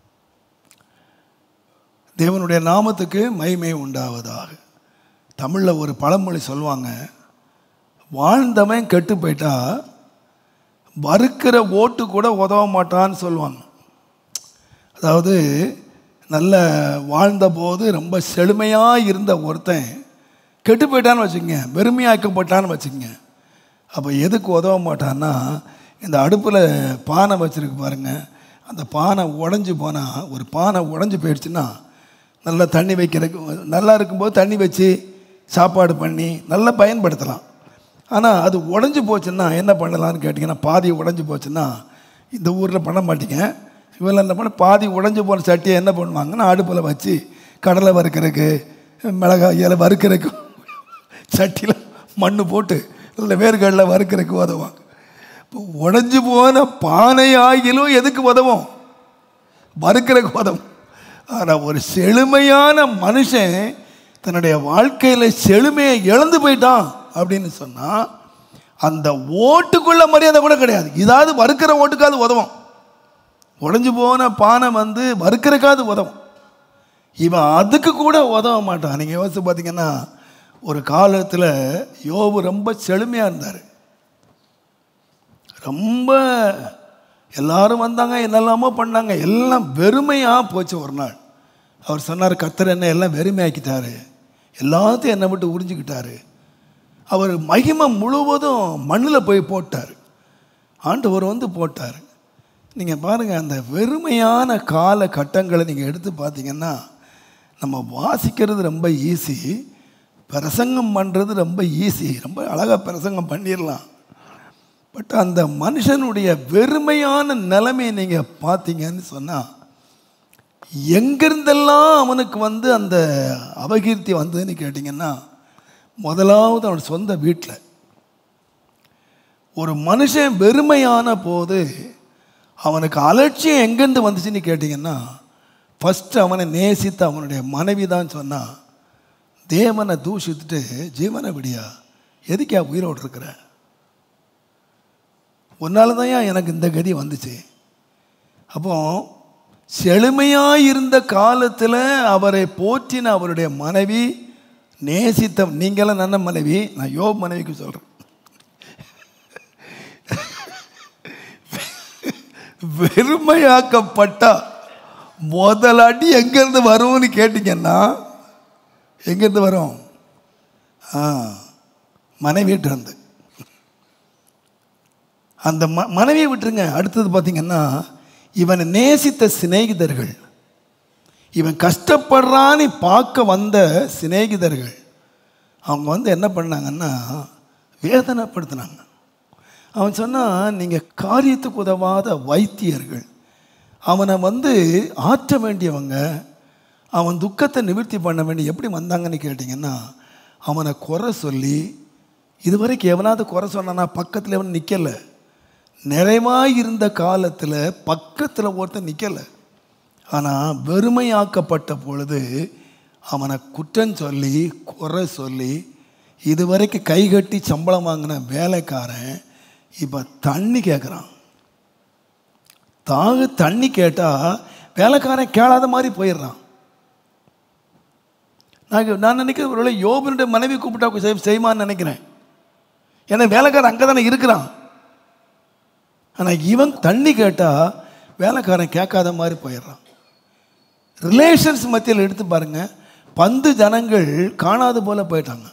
தேவனுடைய நாமத்துக்கு மகிமை உண்டாவதாக தமிழில் ஒரு பழமொழி சொல்லுவாங்க வாழ்ந்தவன் கெட்டு போயிட்டா வறுக்கிற ஓட்டு கூட உதவ மாட்டான்னு சொல்லுவாங்க அதாவது நல்ல வாழ்ந்தபோது ரொம்ப செழுமையாக இருந்த ஒருத்தன் கெட்டு போயிட்டான்னு வச்சுக்கங்க வெறுமையாக்கப்பட்டான்னு வச்சுக்கங்க அப்போ எதுக்கு உதவ மாட்டான்னா இந்த அடுப்பில் பானை வச்சுருக்கு பாருங்க அந்த பானை உடஞ்சி போனால் ஒரு பானை உடஞ்சி போயிடுச்சுன்னா நல்லா தண்ணி வைக்கிறதுக்கு நல்லா இருக்கும்போது தண்ணி வச்சு சாப்பாடு பண்ணி நல்லா பயன்படுத்தலாம் ஆனால் அது உடஞ்சி போச்சுன்னா என்ன பண்ணலாம்னு கேட்டிங்கன்னா பாதி உடஞ்சி போச்சுன்னா இந்த ஊரில் பண்ண மாட்டீங்க இவெல்லாம் என்ன பண்ண பாதி உடஞ்சி போன சட்டியை என்ன பண்ணுவாங்கன்னா அடுப்பில் வச்சு கடலை வறுக்கிறதுக்கு மிளகாய் இலை வறுக்கிறதுக்கு சட்டியில் மண் போட்டு இல்லை வேர்களில் வறுக்கிறதுக்கு உதவாங்க இப்போ உடஞ்சி போன பானை ஆகிலும் எதுக்கு உதவும் வறுக்கிறதுக்கு உதவும் ஆனால் ஒரு செழுமையான மனுஷன் தன்னுடைய வாழ்க்கையில் செழுமையை இழந்து போயிட்டான் அப்படின்னு சொன்னால் அந்த ஓட்டுக்குள்ள மரியாதை கூட கிடையாது இதாவது வறுக்கிற ஓட்டுக்காவது உதவும் உடஞ்சி போன பானை வந்து வறுக்கிறக்காவது உதவும் இவன் அதுக்கு கூட உதவ மாட்டான் நீங்கள் யோசிச்சு பார்த்தீங்கன்னா ஒரு காலத்தில் யோபு ரொம்ப செழுமையாக இருந்தார் ரொம்ப எல்லாரும் வந்தாங்க என்னெல்லாமோ பண்ணாங்க எல்லாம் வெறுமையாக போச்சு ஒரு நாள் அவர் சொன்னார் கத்தர் என்ன எல்லாம் வெறுமையாக்கிட்டாரு எல்லாத்தையும் என்னை விட்டு உறிஞ்சிக்கிட்டாரு அவர் மகிமை முழுவதும் மண்ணில் போய் போட்டார் ஆண்டவர் வந்து போட்டார் நீங்கள் பாருங்கள் அந்த வெறுமையான கால கட்டங்களை நீங்கள் எடுத்து பார்த்தீங்கன்னா நம்ம வாசிக்கிறது ரொம்ப ஈஸி பிரசங்கம் பண்ணுறது ரொம்ப ஈஸி ரொம்ப அழகாக பிரசங்கம் பண்ணிடலாம் பட் அந்த மனுஷனுடைய வெறுமையான நிலைமையை நீங்கள் பார்த்தீங்கன்னு சொன்னால் எங்கிருந்தெல்லாம் அவனுக்கு வந்து அந்த அபகீர்த்தி வந்ததுன்னு கேட்டிங்கன்னா முதலாவது அவன் சொந்த வீட்டில் ஒரு மனுஷன் வெறுமையான போது அவனுக்கு அலட்சியம் எங்கேருந்து வந்துச்சுன்னு கேட்டிங்கன்னா ஃபஸ்ட்டு அவனை நேசித்த அவனுடைய மனைவி தான் சொன்னான் தேவனை தூஷித்துட்டு ஜீவனை விடியா எதுக்கா உயிரோடு இருக்கிற உன்னால தான் எனக்கு இந்த கதி வந்துச்சு அப்போ செழுமையாக இருந்த காலத்தில் அவரை போற்றின அவருடைய மனைவி நேசித்த நீங்களாம் நல்ல மனைவி நான் யோப் மனைவிக்கு சொல்கிறேன் வெறுமையாக்கப்பட்டா முதல் அடி எங்கேருந்து வரும்னு கேட்டிங்கன்னா எங்கேருந்து வரும் ஆ மனைவியிட்டிருந்து அந்த ம மனைவியை விட்டுருங்க அடுத்தது பார்த்தீங்கன்னா இவனை நேசித்த சிநேகிதர்கள் இவன் கஷ்டப்படுறான்னு பார்க்க வந்த சிநேகிதர்கள் அவங்க வந்து என்ன பண்ணாங்கன்னா வேதனைப்படுத்தினாங்க அவன் சொன்னான் நீங்கள் காரியத்துக்கு உதவாத வைத்தியர்கள் அவனை வந்து ஆற்ற வேண்டியவங்க அவன் துக்கத்தை நிவர்த்தி பண்ண வேண்டிய எப்படி வந்தாங்கன்னு கேட்டிங்கன்னா அவனை குறை சொல்லி இதுவரைக்கும் எவனாவது குறை சொன்னானா பக்கத்தில் எவன் நிற்கலை நிறைவாக இருந்த காலத்தில் பக்கத்தில் ஒருத்தன் நிற்கலை ஆனால் வெறுமையாக்கப்பட்ட பொழுது அவனை குற்றம் சொல்லி குறை சொல்லி இதுவரைக்கும் கைகட்டி சம்பளம் வாங்கின வேலைக்காரன் இப்போ தண்ணி கேட்குறான் தாக தண்ணி கேட்டால் வேலைக்காரன் கேளாத மாதிரி போயிடுறான் நான் நான் நினைக்கிறேன் ஒருவேளை யோபனுடைய மனைவி கூப்பிட்டா செய் செய்வான்னு நினைக்கிறேன் ஏன்னா வேலைக்காரன் அங்கே தானே இருக்கிறான் ஆனால் இவன் தண்ணி கேட்டால் வேலைக்காரன் கேட்காத மாதிரி போயிடுறான் ரிலேஷன்ஸ் மத்தியில் எடுத்து பாருங்க பந்து ஜனங்கள் காணாது போல போயிட்டாங்க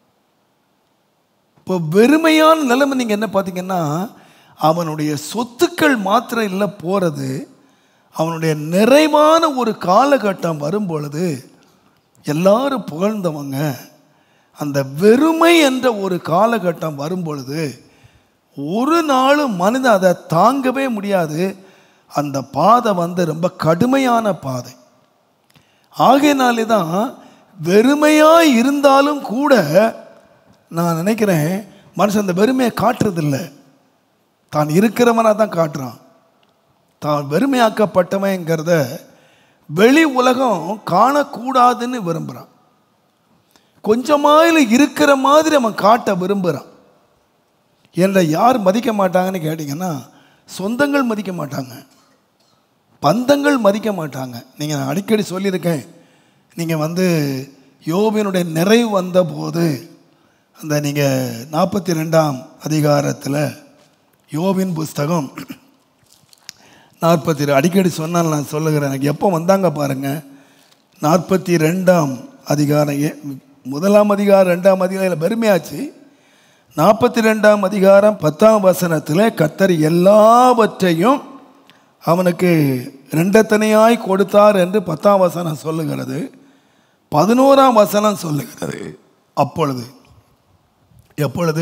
இப்போ வெறுமையான நிலைமை நீங்கள் என்ன பார்த்தீங்கன்னா அவனுடைய சொத்துக்கள் மாத்திரம் இல்லை போகிறது அவனுடைய நிறைவான ஒரு காலகட்டம் வரும் பொழுது எல்லாரும் புகழ்ந்தவங்க அந்த வெறுமை என்ற ஒரு காலகட்டம் வரும் பொழுது ஒரு நாளும் மனிதன் அதை தாங்கவே முடியாது அந்த பாதை வந்து ரொம்ப கடுமையான பாதை ஆகையினாலே தான் வெறுமையாக இருந்தாலும் கூட நான் நினைக்கிறேன் மனுஷன் அந்த வெறுமையை காட்டுறதில்ல தான் இருக்கிறவனாக தான் காட்டுறான் தான் வெறுமையாக்கப்பட்டவங்கிறத வெளி உலகம் காணக்கூடாதுன்னு விரும்புகிறான் கொஞ்சமாயில் இருக்கிற மாதிரி அவன் காட்ட விரும்புகிறான் என்னை யார் மதிக்க மாட்டாங்கன்னு கேட்டிங்கன்னா சொந்தங்கள் மதிக்க மாட்டாங்க பந்தங்கள் மதிக்க மாட்டாங்க நீங்கள் நான் அடிக்கடி சொல்லியிருக்கேன் நீங்கள் வந்து யோபினுடைய நிறைவு வந்தபோது அந்த நீங்கள் நாற்பத்தி ரெண்டாம் அதிகாரத்தில் யோபின் புஸ்தகம் நாற்பத்தி அடிக்கடி சொன்னால் நான் சொல்லுகிறேன் எனக்கு எப்போ வந்தாங்க பாருங்கள் நாற்பத்தி ரெண்டாம் அதிகாரம் ஏ முதலாம் அதிகாரம் ரெண்டாம் அதிகாரம் வெறுமையாச்சு நாற்பத்தி ரெண்டாம் அதிகாரம் பத்தாம் வசனத்தில் கத்தர் எல்லாவற்றையும் அவனுக்கு ரெண்டத்தனையாய் கொடுத்தார் என்று பத்தாம் வசனம் சொல்லுகிறது பதினோராம் வசனம் சொல்லுகிறது அப்பொழுது எப்பொழுது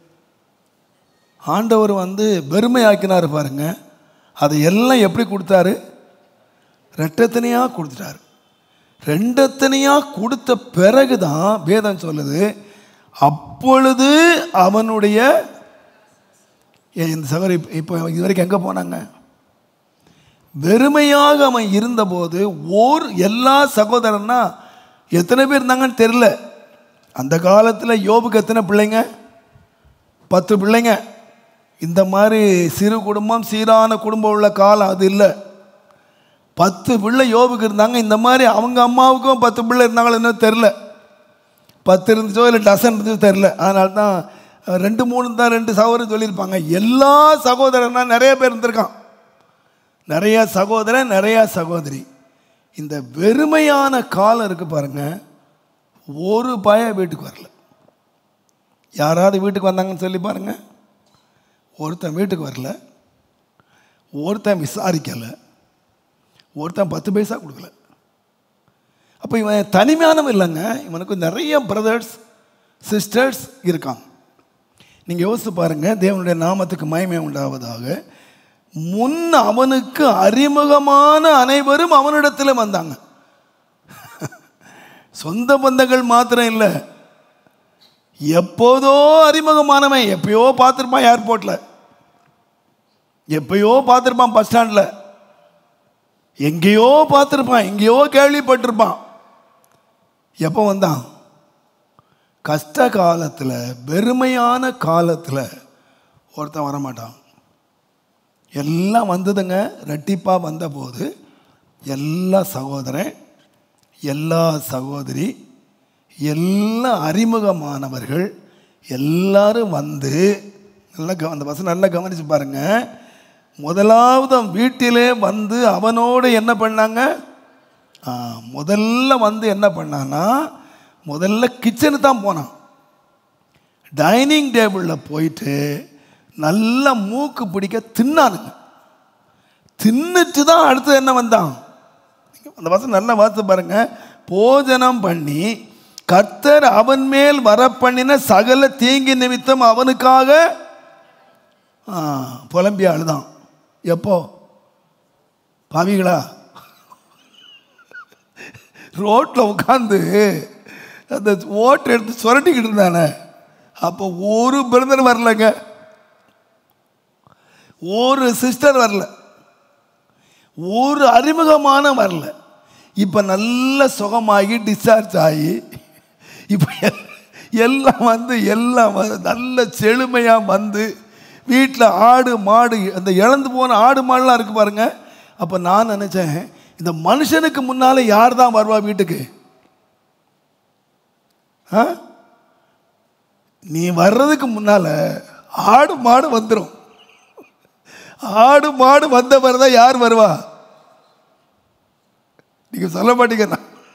ஆண்டவர் வந்து வெறுமையாக்கினார் பாருங்க அதை எல்லாம் எப்படி கொடுத்தாரு ரெட்டத்தனையாக கொடுத்துட்டாரு ரெண்டத்தனையாக கொடுத்த பிறகு தான் வேதம் சொல்லுது அப்பொழுது அவனுடைய ஏன் இந்த சகோதரி இப்போ இது வரைக்கும் எங்கே போனாங்க வெறுமையாக அவன் இருந்தபோது ஓர் எல்லா சகோதரன்னா எத்தனை பேர் இருந்தாங்கன்னு தெரில அந்த காலத்தில் யோபுக்கு எத்தனை பிள்ளைங்க பத்து பிள்ளைங்க இந்த மாதிரி சிறு குடும்பம் சீரான குடும்பம் உள்ள காலம் அது இல்லை பத்து பிள்ளை யோபுக்கு இருந்தாங்க இந்த மாதிரி அவங்க அம்மாவுக்கும் பத்து பிள்ளை இருந்தாங்களோ இன்னும் தெரில பத்து இருந்துச்சோ இல்லை டசன் இருந்துச்சோ தெரில அதனால தான் ரெண்டு மூணு தான் ரெண்டு சகோதரர் சொல்லியிருப்பாங்க எல்லா சகோதரனா நிறைய பேர் இருந்திருக்கான் நிறைய சகோதரன் நிறைய சகோதரி இந்த வெறுமையான காலம் இருக்கு பாருங்க ஒரு பய வீட்டுக்கு வரல யாராவது வீட்டுக்கு வந்தாங்கன்னு சொல்லி பாருங்க ஒருத்தன் வீட்டுக்கு வரல ஒருத்தன் விசாரிக்கலை ஒருத்தன் பத்து பைசா கொடுக்கல அப்போ இவன் தனிமையானவன் இல்லைங்க இவனுக்கு நிறைய பிரதர்ஸ் சிஸ்டர்ஸ் இருக்காங்க நீங்கள் யோசித்து பாருங்கள் தேவனுடைய நாமத்துக்கு மயமே உண்டாவதாக முன் அவனுக்கு அறிமுகமான அனைவரும் அவனிடத்தில் வந்தாங்க சொந்த பந்தங்கள் மாத்திரம் இல்லை எப்போதோ அறிமுகமானவன் எப்பயோ பார்த்துருப்பான் ஏர்போர்ட்டில் எப்பயோ பார்த்துருப்பான் பஸ் ஸ்டாண்டில் எங்கேயோ பார்த்துருப்பான் எங்கேயோ கேள்விப்பட்டிருப்பான் எப்போ வந்தான் கஷ்ட காலத்தில் வெறுமையான காலத்தில் ஒருத்தன் வரமாட்டான் எல்லாம் வந்ததுங்க ரெட்டிப்பாக வந்தபோது எல்லா சகோதரன் எல்லா சகோதரி எல்லா அறிமுகமானவர்கள் எல்லாரும் வந்து நல்லா கவ அந்த பசங்க நல்லா கவனிச்சு பாருங்க முதலாவது அவன் வீட்டிலே வந்து அவனோடு என்ன பண்ணாங்க ஆ, முதல்ல வந்து என்ன பண்ணான்னா முதல்ல கிச்சனு தான் போனான் டைனிங் டேபிளில் போயிட்டு நல்லா மூக்கு பிடிக்க தின்னானுங்க தின்னுட்டு தான் அடுத்து என்ன வந்தான் அந்த வசனம் நல்லா வாசித்து பாருங்க போஜனம் பண்ணி கர்த்தர் அவன் மேல் வரப்பண்ணின சகல தீங்கி நிமித்தம் அவனுக்காக ஆ, புலம்பி அழுதான் எப்போ பாவிகளா ரோட்டில் உட்காந்து அந்த ஓட்டை எடுத்து சுரட்டிக்கிட்டு இருந்தானே அப்போ ஒரு பிரதர் வரலங்க ஒரு சிஸ்டர் வரல ஒரு அறிமுகமான வரல இப்போ நல்ல சுகமாகி டிஸ்சார்ஜ் ஆகி இப்போ எல்- எல்லாம் வந்து எல்லாம் வந்து நல்ல செழுமையாக வந்து வீட்டில் ஆடு மாடு அந்த இழந்து போன ஆடு மாடுலாம் இருக்கு பாருங்க அப்போ நான் நினச்சேன் இந்த மனுஷனுக்கு முன்னால் யார் தான் வருவா வீட்டுக்கு ஆ நீ வர்றதுக்கு முன்னால் ஆடு மாடு வந்துடும் ஆடு மாடு வந்த பிறகு தான் யார் வருவா நீங்கள் சொல்ல மாட்டீங்க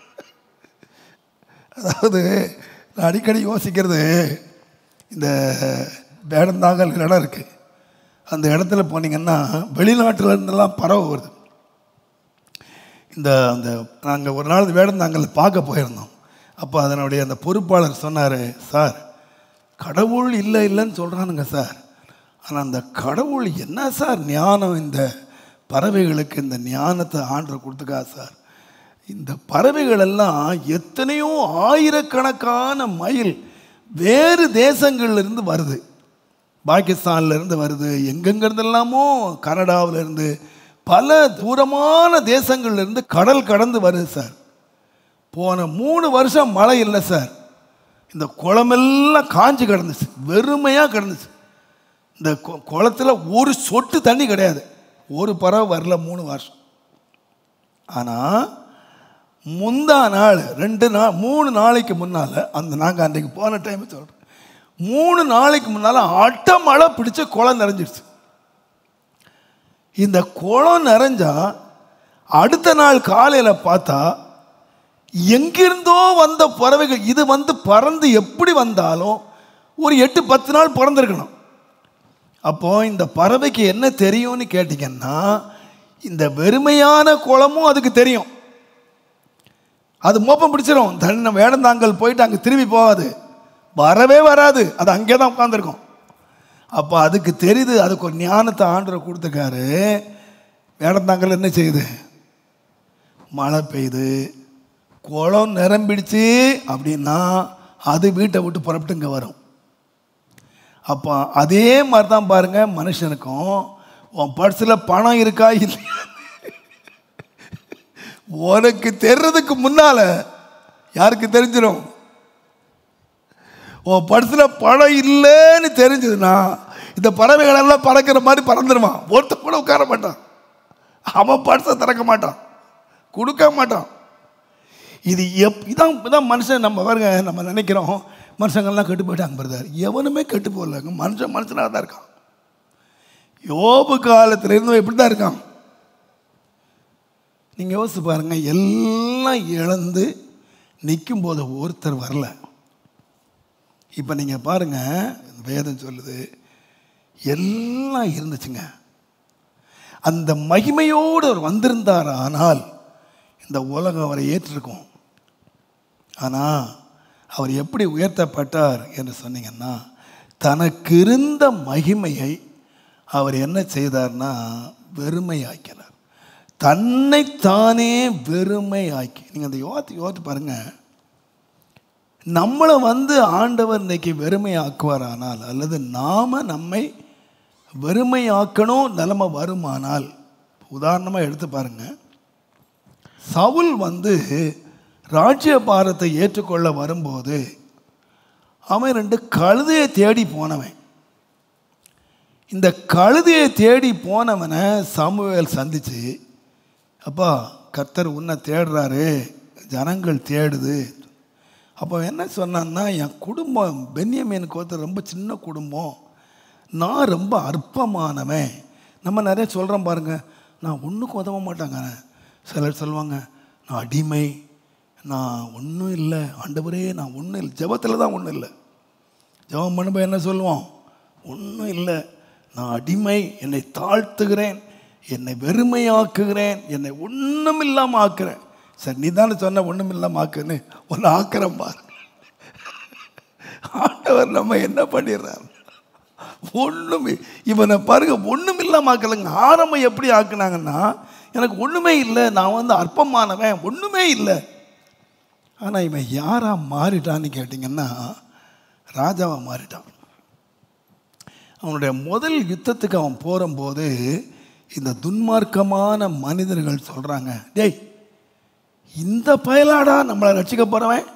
அதாவது நான் அடிக்கடி யோசிக்கிறது இந்த வேடந்தாங்கல் இடம் இருக்குது அந்த இடத்துல போனீங்கன்னா வெளிநாட்டுல இருந்தெல்லாம் பறவை வருது இந்த அந்த நாங்கள் ஒரு நாள் வேடந்தாங்கல் பார்க்க போயிருந்தோம் அப்போ அதனுடைய அந்த பொறுப்பாளர் சொன்னார் சார் கடவுள் இல்லை இல்லைன்னு சொல்கிறானுங்க சார் ஆனால் அந்த கடவுள் என்ன சார் ஞானம் இந்த பறவைகளுக்கு இந்த ஞானத்தை ஆண்டு கொடுத்துக்கா சார் இந்த பறவைகள் எல்லாம் எத்தனையோ ஆயிரக்கணக்கான மைல் வேறு தேசங்கள்ல இருந்து வருது பாகிஸ்தான்ல இருந்து வருது எங்கெங்கிருந்தெல்லாமோ கனடாவுல இருந்து பல தூரமான தேசங்கள்ல இருந்து கடல் கடந்து வருது சார் போன மூணு வருஷம் மழை இல்லை சார் இந்த குளமெல்லாம் காஞ்சு கிடந்துச்சு வெறுமையாக கிடந்துச்சு இந்த கு- குளத்துல ஒரு சொட்டு தண்ணி கிடையாது ஒரு பறவை வரல மூணு வருஷம் ஆனால் முந்தா நாள் ரெண்டு நாள் மூணு நாளைக்கு முன்னால் அந்த நாங்கள் அன்றைக்கு போன டைம் சொல்கிறோம் மூணு நாளைக்கு முன்னால் அட்ட மழை பிடிச்ச குளம் நிறைஞ்சிருச்சு இந்த குளம் நிறைஞ்சா அடுத்த நாள் காலையில் பார்த்தா எங்கிருந்தோ வந்த பறவைகள் இது வந்து பறந்து எப்படி வந்தாலும் ஒரு எட்டு பத்து நாள் பிறந்திருக்கணும் அப்போ இந்த பறவைக்கு என்ன தெரியும்னு கேட்டிங்கன்னா இந்த வெறுமையான குளமும் அதுக்கு தெரியும் அது மோப்பம் பிடிச்சிரும் தன்னை வேடந்தாங்கல் போயிட்டு அங்கே திரும்பி போகாது வரவே வராது அது அங்கே தான் உட்காந்துருக்கும் அப்போ அதுக்கு தெரியுது அதுக்கு ஒரு ஞானத்தை ஆண்டவர் கொடுத்துருக்காரு வேடந்தாங்கல் என்ன செய்யுது மழை பெய்யுது குளம் நிரம்பிடுச்சு அப்படின்னா அது வீட்டை விட்டு புறப்பட்டு இங்கே வரும் அப்போ அதே மாதிரி தான் பாருங்க மனுஷனுக்கும் உன் பர்ஸில் பணம் இருக்கா இல்லையா உனக்கு தெரிறதுக்கு முன்னால யாருக்கு தெரிஞ்சிடும் உன் பர்ஸில் பணம் இல்லைன்னு தெரிஞ்சதுன்னா இந்த பறவைகள் எல்லாம் பறக்கிற மாதிரி பறந்துடுவான் ஒருத்த கூட உட்கார மாட்டான் அவன் பர்ஸை திறக்க மாட்டான் கொடுக்க மாட்டான் இது எப் இதான் இதான் மனுஷன் நம்ம பாருங்க நம்ம நினைக்கிறோம் மனுஷங்கள்லாம் கெட்டு போயிட்டாங்க பிரதர் எவனுமே கெட்டு போகலங்க மனுஷன் மனுஷனாக தான் இருக்கான் யோபு காலத்துல இருந்து இப்படி தான் இருக்கான் நீங்கள் யோசிச்சு பாருங்க எல்லாம் இழந்து நிற்கும் போது ஒருத்தர் வரல இப்போ நீங்கள் பாருங்க வேதம் சொல்லுது எல்லாம் இருந்துச்சுங்க அந்த மகிமையோடு அவர் வந்திருந்தார் ஆனால் இந்த உலகம் அவரை ஏற்றிருக்கும் ஆனால் அவர் எப்படி உயர்த்தப்பட்டார் என்று சொன்னீங்கன்னா தனக்கு இருந்த மகிமையை அவர் என்ன செய்தார்னா வெறுமையாக்கினார் தன்னைத்தானே வெறுமை ஆக்கி நீங்கள் அந்த யோகத்தை யோகத்து பாருங்க நம்மளை வந்து ஆண்டவர் இன்னைக்கு வெறுமையாக்குவாரானால் அல்லது நாம நம்மை வெறுமையாக்கணும் நிலைமை வருமானால் உதாரணமாக எடுத்து பாருங்க சவுல் வந்து ராஜ்ய பாரத்தை ஏற்றுக்கொள்ள வரும்போது அவன் ரெண்டு கழுதையை தேடி போனவன் இந்த கழுதையை தேடி போனவனை சாமுவேல் சந்திச்சு அப்பா கர்த்தர் உன்னை தேடுறாரு ஜனங்கள் தேடுது அப்போ என்ன சொன்னான்னா என் குடும்பம் பென்யமீன் கோத்தர் ரொம்ப சின்ன குடும்பம் நான் ரொம்ப அற்பமானவன் நம்ம நிறைய சொல்கிறோம் பாருங்க நான் ஒன்றுக்கும் உதவ மாட்டாங்க சிலர் சொல்லுவாங்க நான் அடிமை நான் ஒன்றும் இல்லை ஆண்டவரே நான் ஒன்றும் இல்லை ஜெபத்தில் தான் ஒன்றும் இல்லை ஜெபம் பண்ணும்போது என்ன சொல்லுவோம் ஒன்றும் இல்லை நான் அடிமை என்னை தாழ்த்துகிறேன் என்னை வெறுமையாக்குகிறேன் என்னை ஒன்றும் இல்லாமல் ஆக்குறேன் சரி நீ தானே சொன்ன ஒன்றும் இல்லாமல் ஆக்குன்னு ஒன்று ஆக்குறேன் பாரு ஆண்டவர் நம்ம என்ன பண்ணிடுறார் ஒன்றுமே இவனை பாருங்க ஒன்றும் இல்லாமல் ஆக்கலைங்க ஆரம்பம் எப்படி ஆக்குனாங்கன்னா எனக்கு ஒன்றுமே இல்லை நான் வந்து அற்பமானவன் ஒன்றுமே இல்லை ஆனால் இவன் யாரா மாறிட்டான்னு கேட்டிங்கன்னா ராஜாவா மாறிட்டான் அவனுடைய முதல் யுத்தத்துக்கு அவன் போகும்போது இந்த துன்மார்க்கமான மனிதர்கள் சொல்கிறாங்க டேய் இந்த பயலாடா நம்மளை ரட்சிக்க போகிறவன்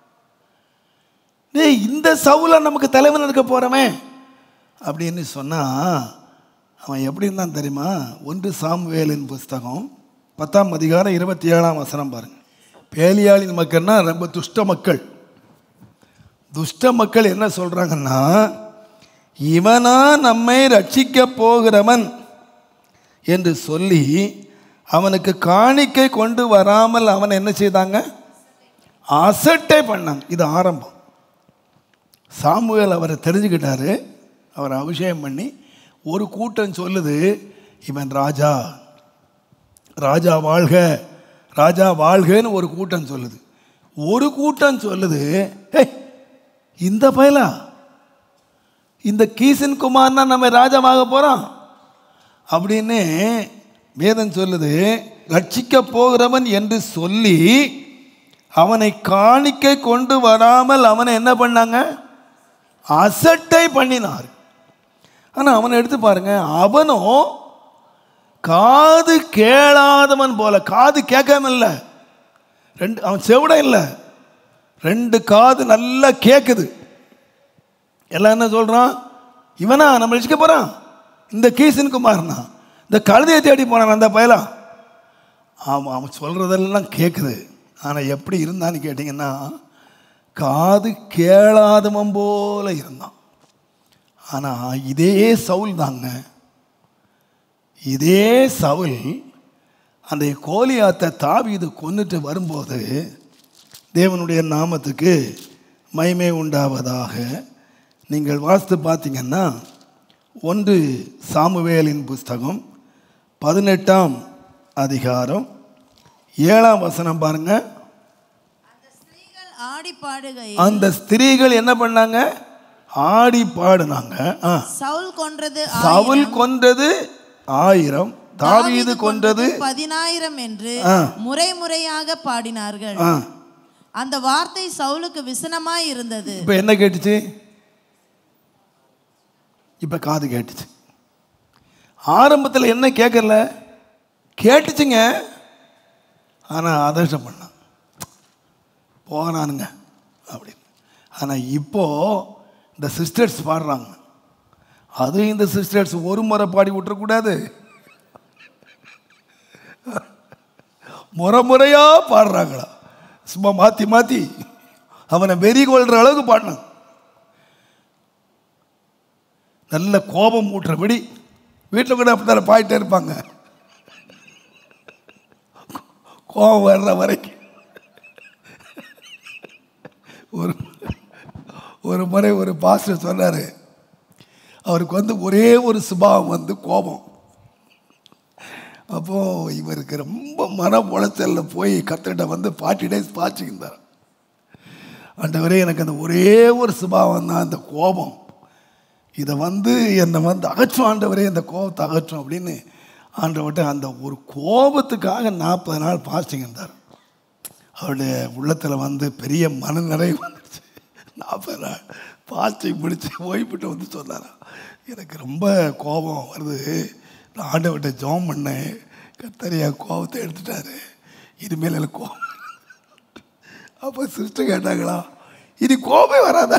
டேய் இந்த சவுலா நமக்கு தலைவன் இருக்க போகிறவன் அப்படின்னு சொன்னால் அவன் எப்படி இருந்தான் தெரியுமா ஒன்று சாமுவேலின் புஸ்தகம் பத்தாம் அதிகாரம் இருபத்தி ஏழாம் வசனம் பாருங்க பேலியாளின் மக்கள்னா ரொம்ப துஷ்ட மக்கள் துஷ்ட மக்கள் என்ன சொல்கிறாங்கன்னா இவனா நம்மை ரட்சிக்க போகிறவன் என்று சொல்லி அவனுக்கு காணிக்கை கொண்டு வராமல் அவன் என்ன செய்தாங்க அசட்டை பண்ணாங்க இது ஆரம்பம் சாமுவேல் அவரை தெரிஞ்சுக்கிட்டாரு அவரை அபிஷேகம் பண்ணி ஒரு கூட்டம் சொல்லுது இவன் ராஜா ராஜா வாழ்க ராஜா வாழ்கன்னு ஒரு கூட்டம் சொல்லுது ஒரு கூட்டம் சொல்லுது ஏய் இந்த பயலா இந்த கீசன் குமார்னா நம்ம ராஜாவாக போகிறோம் அப்படின்னு வேதம் சொல்லுது ரட்சிக்க போகிறவன் என்று சொல்லி அவனை காணிக்கை கொண்டு வராமல் அவனை என்ன பண்ணாங்க அசட்டை பண்ணினார் ஆனால் அவனை எடுத்து பாருங்க அவனும் காது கேளாதவன் போல காது கேட்காம இல்லை ரெண்டு அவன் செவிட இல்லை ரெண்டு காது நல்லா கேட்குது எல்லாம் என்ன சொல்கிறான் இவனா நம்ம ரசிக்க போகிறான் இந்த கீசன் குமார்னா இந்த கழுதையை தேடி போனான் அந்த பயலா ஆமாம் அவன் சொல்கிறதெல்லாம் கேட்குது ஆனால் எப்படி இருந்தான்னு கேட்டிங்கன்னா காது கேளாதவன் போல இருந்தான் ஆனால் இதே சவுல் தாங்க இதே சவுல் அந்த கோலியாத்தை தாவீது கொன்னுட்டு வரும்போது தேவனுடைய நாமத்துக்கு மகிமை உண்டாவதாக நீங்கள் வாசித்து பார்த்தீங்கன்னா ஒன்று சாமுவேலின் புஸ்தகம் பதினெட்டாம் அதிகாரம் ஏழாம் வசனம் பாருங்க அந்த ஸ்திரீகள் ஆடி பாடுகையில் அந்த ஸ்திரீகள் என்ன பண்ணாங்க ஆடி பாடுனாங்க ஆ. சவுல் கொன்றது சவுல் கொன்றது ஆயிரம் தாவீது கொன்றது பதினாயிரம் என்று ஆ. முறை முறையாக பாடினார்கள் ஆ அந்த வார்த்தை சவுலுக்கு விசனமாய் இருந்தது இப்போ என்ன கேட்டுச்சு இப்போ காது கேட்டுச்சு ஆரம்பத்தில் என்ன கேட்கல கேட்டுச்சுங்க ஆனால் அதர்ஷம் பண்ணான் போனானுங்க அப்படின்னு ஆனால் இப்போ இந்த சிஸ்டர்ஸ் பாடுறாங்க அது இந்த சிஸ்டர்ஸ் ஒரு முறை பாடி விட்டுறக்கூடாது முறை முறையாக பாடுறாங்களா சும்மா மாற்றி மாற்றி அவனை வெறி கொள்கிற அளவுக்கு பாடினான் நல்ல கோபம் ஊட்டுறபடி வீட்டில் கூட அப்படி தானே பாடிட்டே இருப்பாங்க கோபம் வர்ற வரைக்கும் ஒரு ஒரு முறை ஒரு பாஸ்டர் சொன்னார் அவருக்கு வந்து ஒரே ஒரு சுபாவம் வந்து கோபம் அப்போது இவருக்கு ரொம்ப மன உளைச்சலில் போய் கத்திரிட்ட வந்து ஃபார்ட்டி டேஸ் பாய்ச்சிருந்தார் ஆண்டவரே எனக்கு அந்த ஒரே ஒரு சுபாவம் தான் அந்த கோபம் இதை வந்து என்னை வந்து அகற்றும் ஆண்டவரே இந்த கோபத்தை அகற்றும் அப்படின்னு ஆண்டவர்கிட்ட அந்த ஒரு கோபத்துக்காக நாற்பது நாள் பாஸ்டிங் இருந்தார் அவருடைய உள்ளத்தில் வந்து பெரிய மனநிறைவு வந்துடுச்சு நாற்பது நாள் பாஸ்டிங் முடிச்சு ஓய்விட்டு வந்து சொன்னாராம் எனக்கு ரொம்ப கோபம் வருது நான் ஆண்டவர்கிட்ட ஜோம் பண்ணேன் கத்தரியா கோபத்தை எடுத்துட்டாரு இனிமேல் எனக்கு கோபம் அப்போ சிஸ்டர் கேட்டாங்களா இனி கோபமே வராதா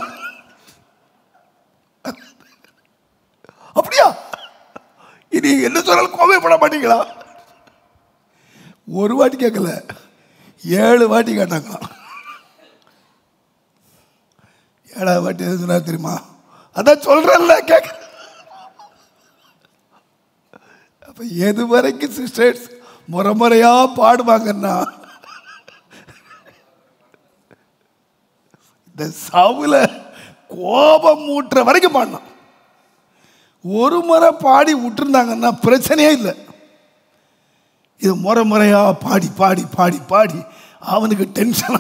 அப்படியா இனி என்ன சொன்னாலும் கோபமே பட மாட்டீங்களா ஒரு வாட்டி கேட்கல ஏழு வாட்டி கேட்டாங்களாம் ஏழாவது வாட்டி எது சொன்னா தெரியுமா அதான் சொல்றேன்ல கேட்க அப்ப எது வரைக்கும் சிஸ்டர்ஸ் முறை முறையா பாடுவாங்கன்னா இந்த சாவுல கோபம் மூட்டுற வரைக்கும் பாடினான் ஒரு முறை பாடி விட்டுருந்தாங்கன்னா பிரச்சனையே இல்லை இது முறை முறையா பாடி பாடி பாடி பாடி அவனுக்கு டென்ஷன்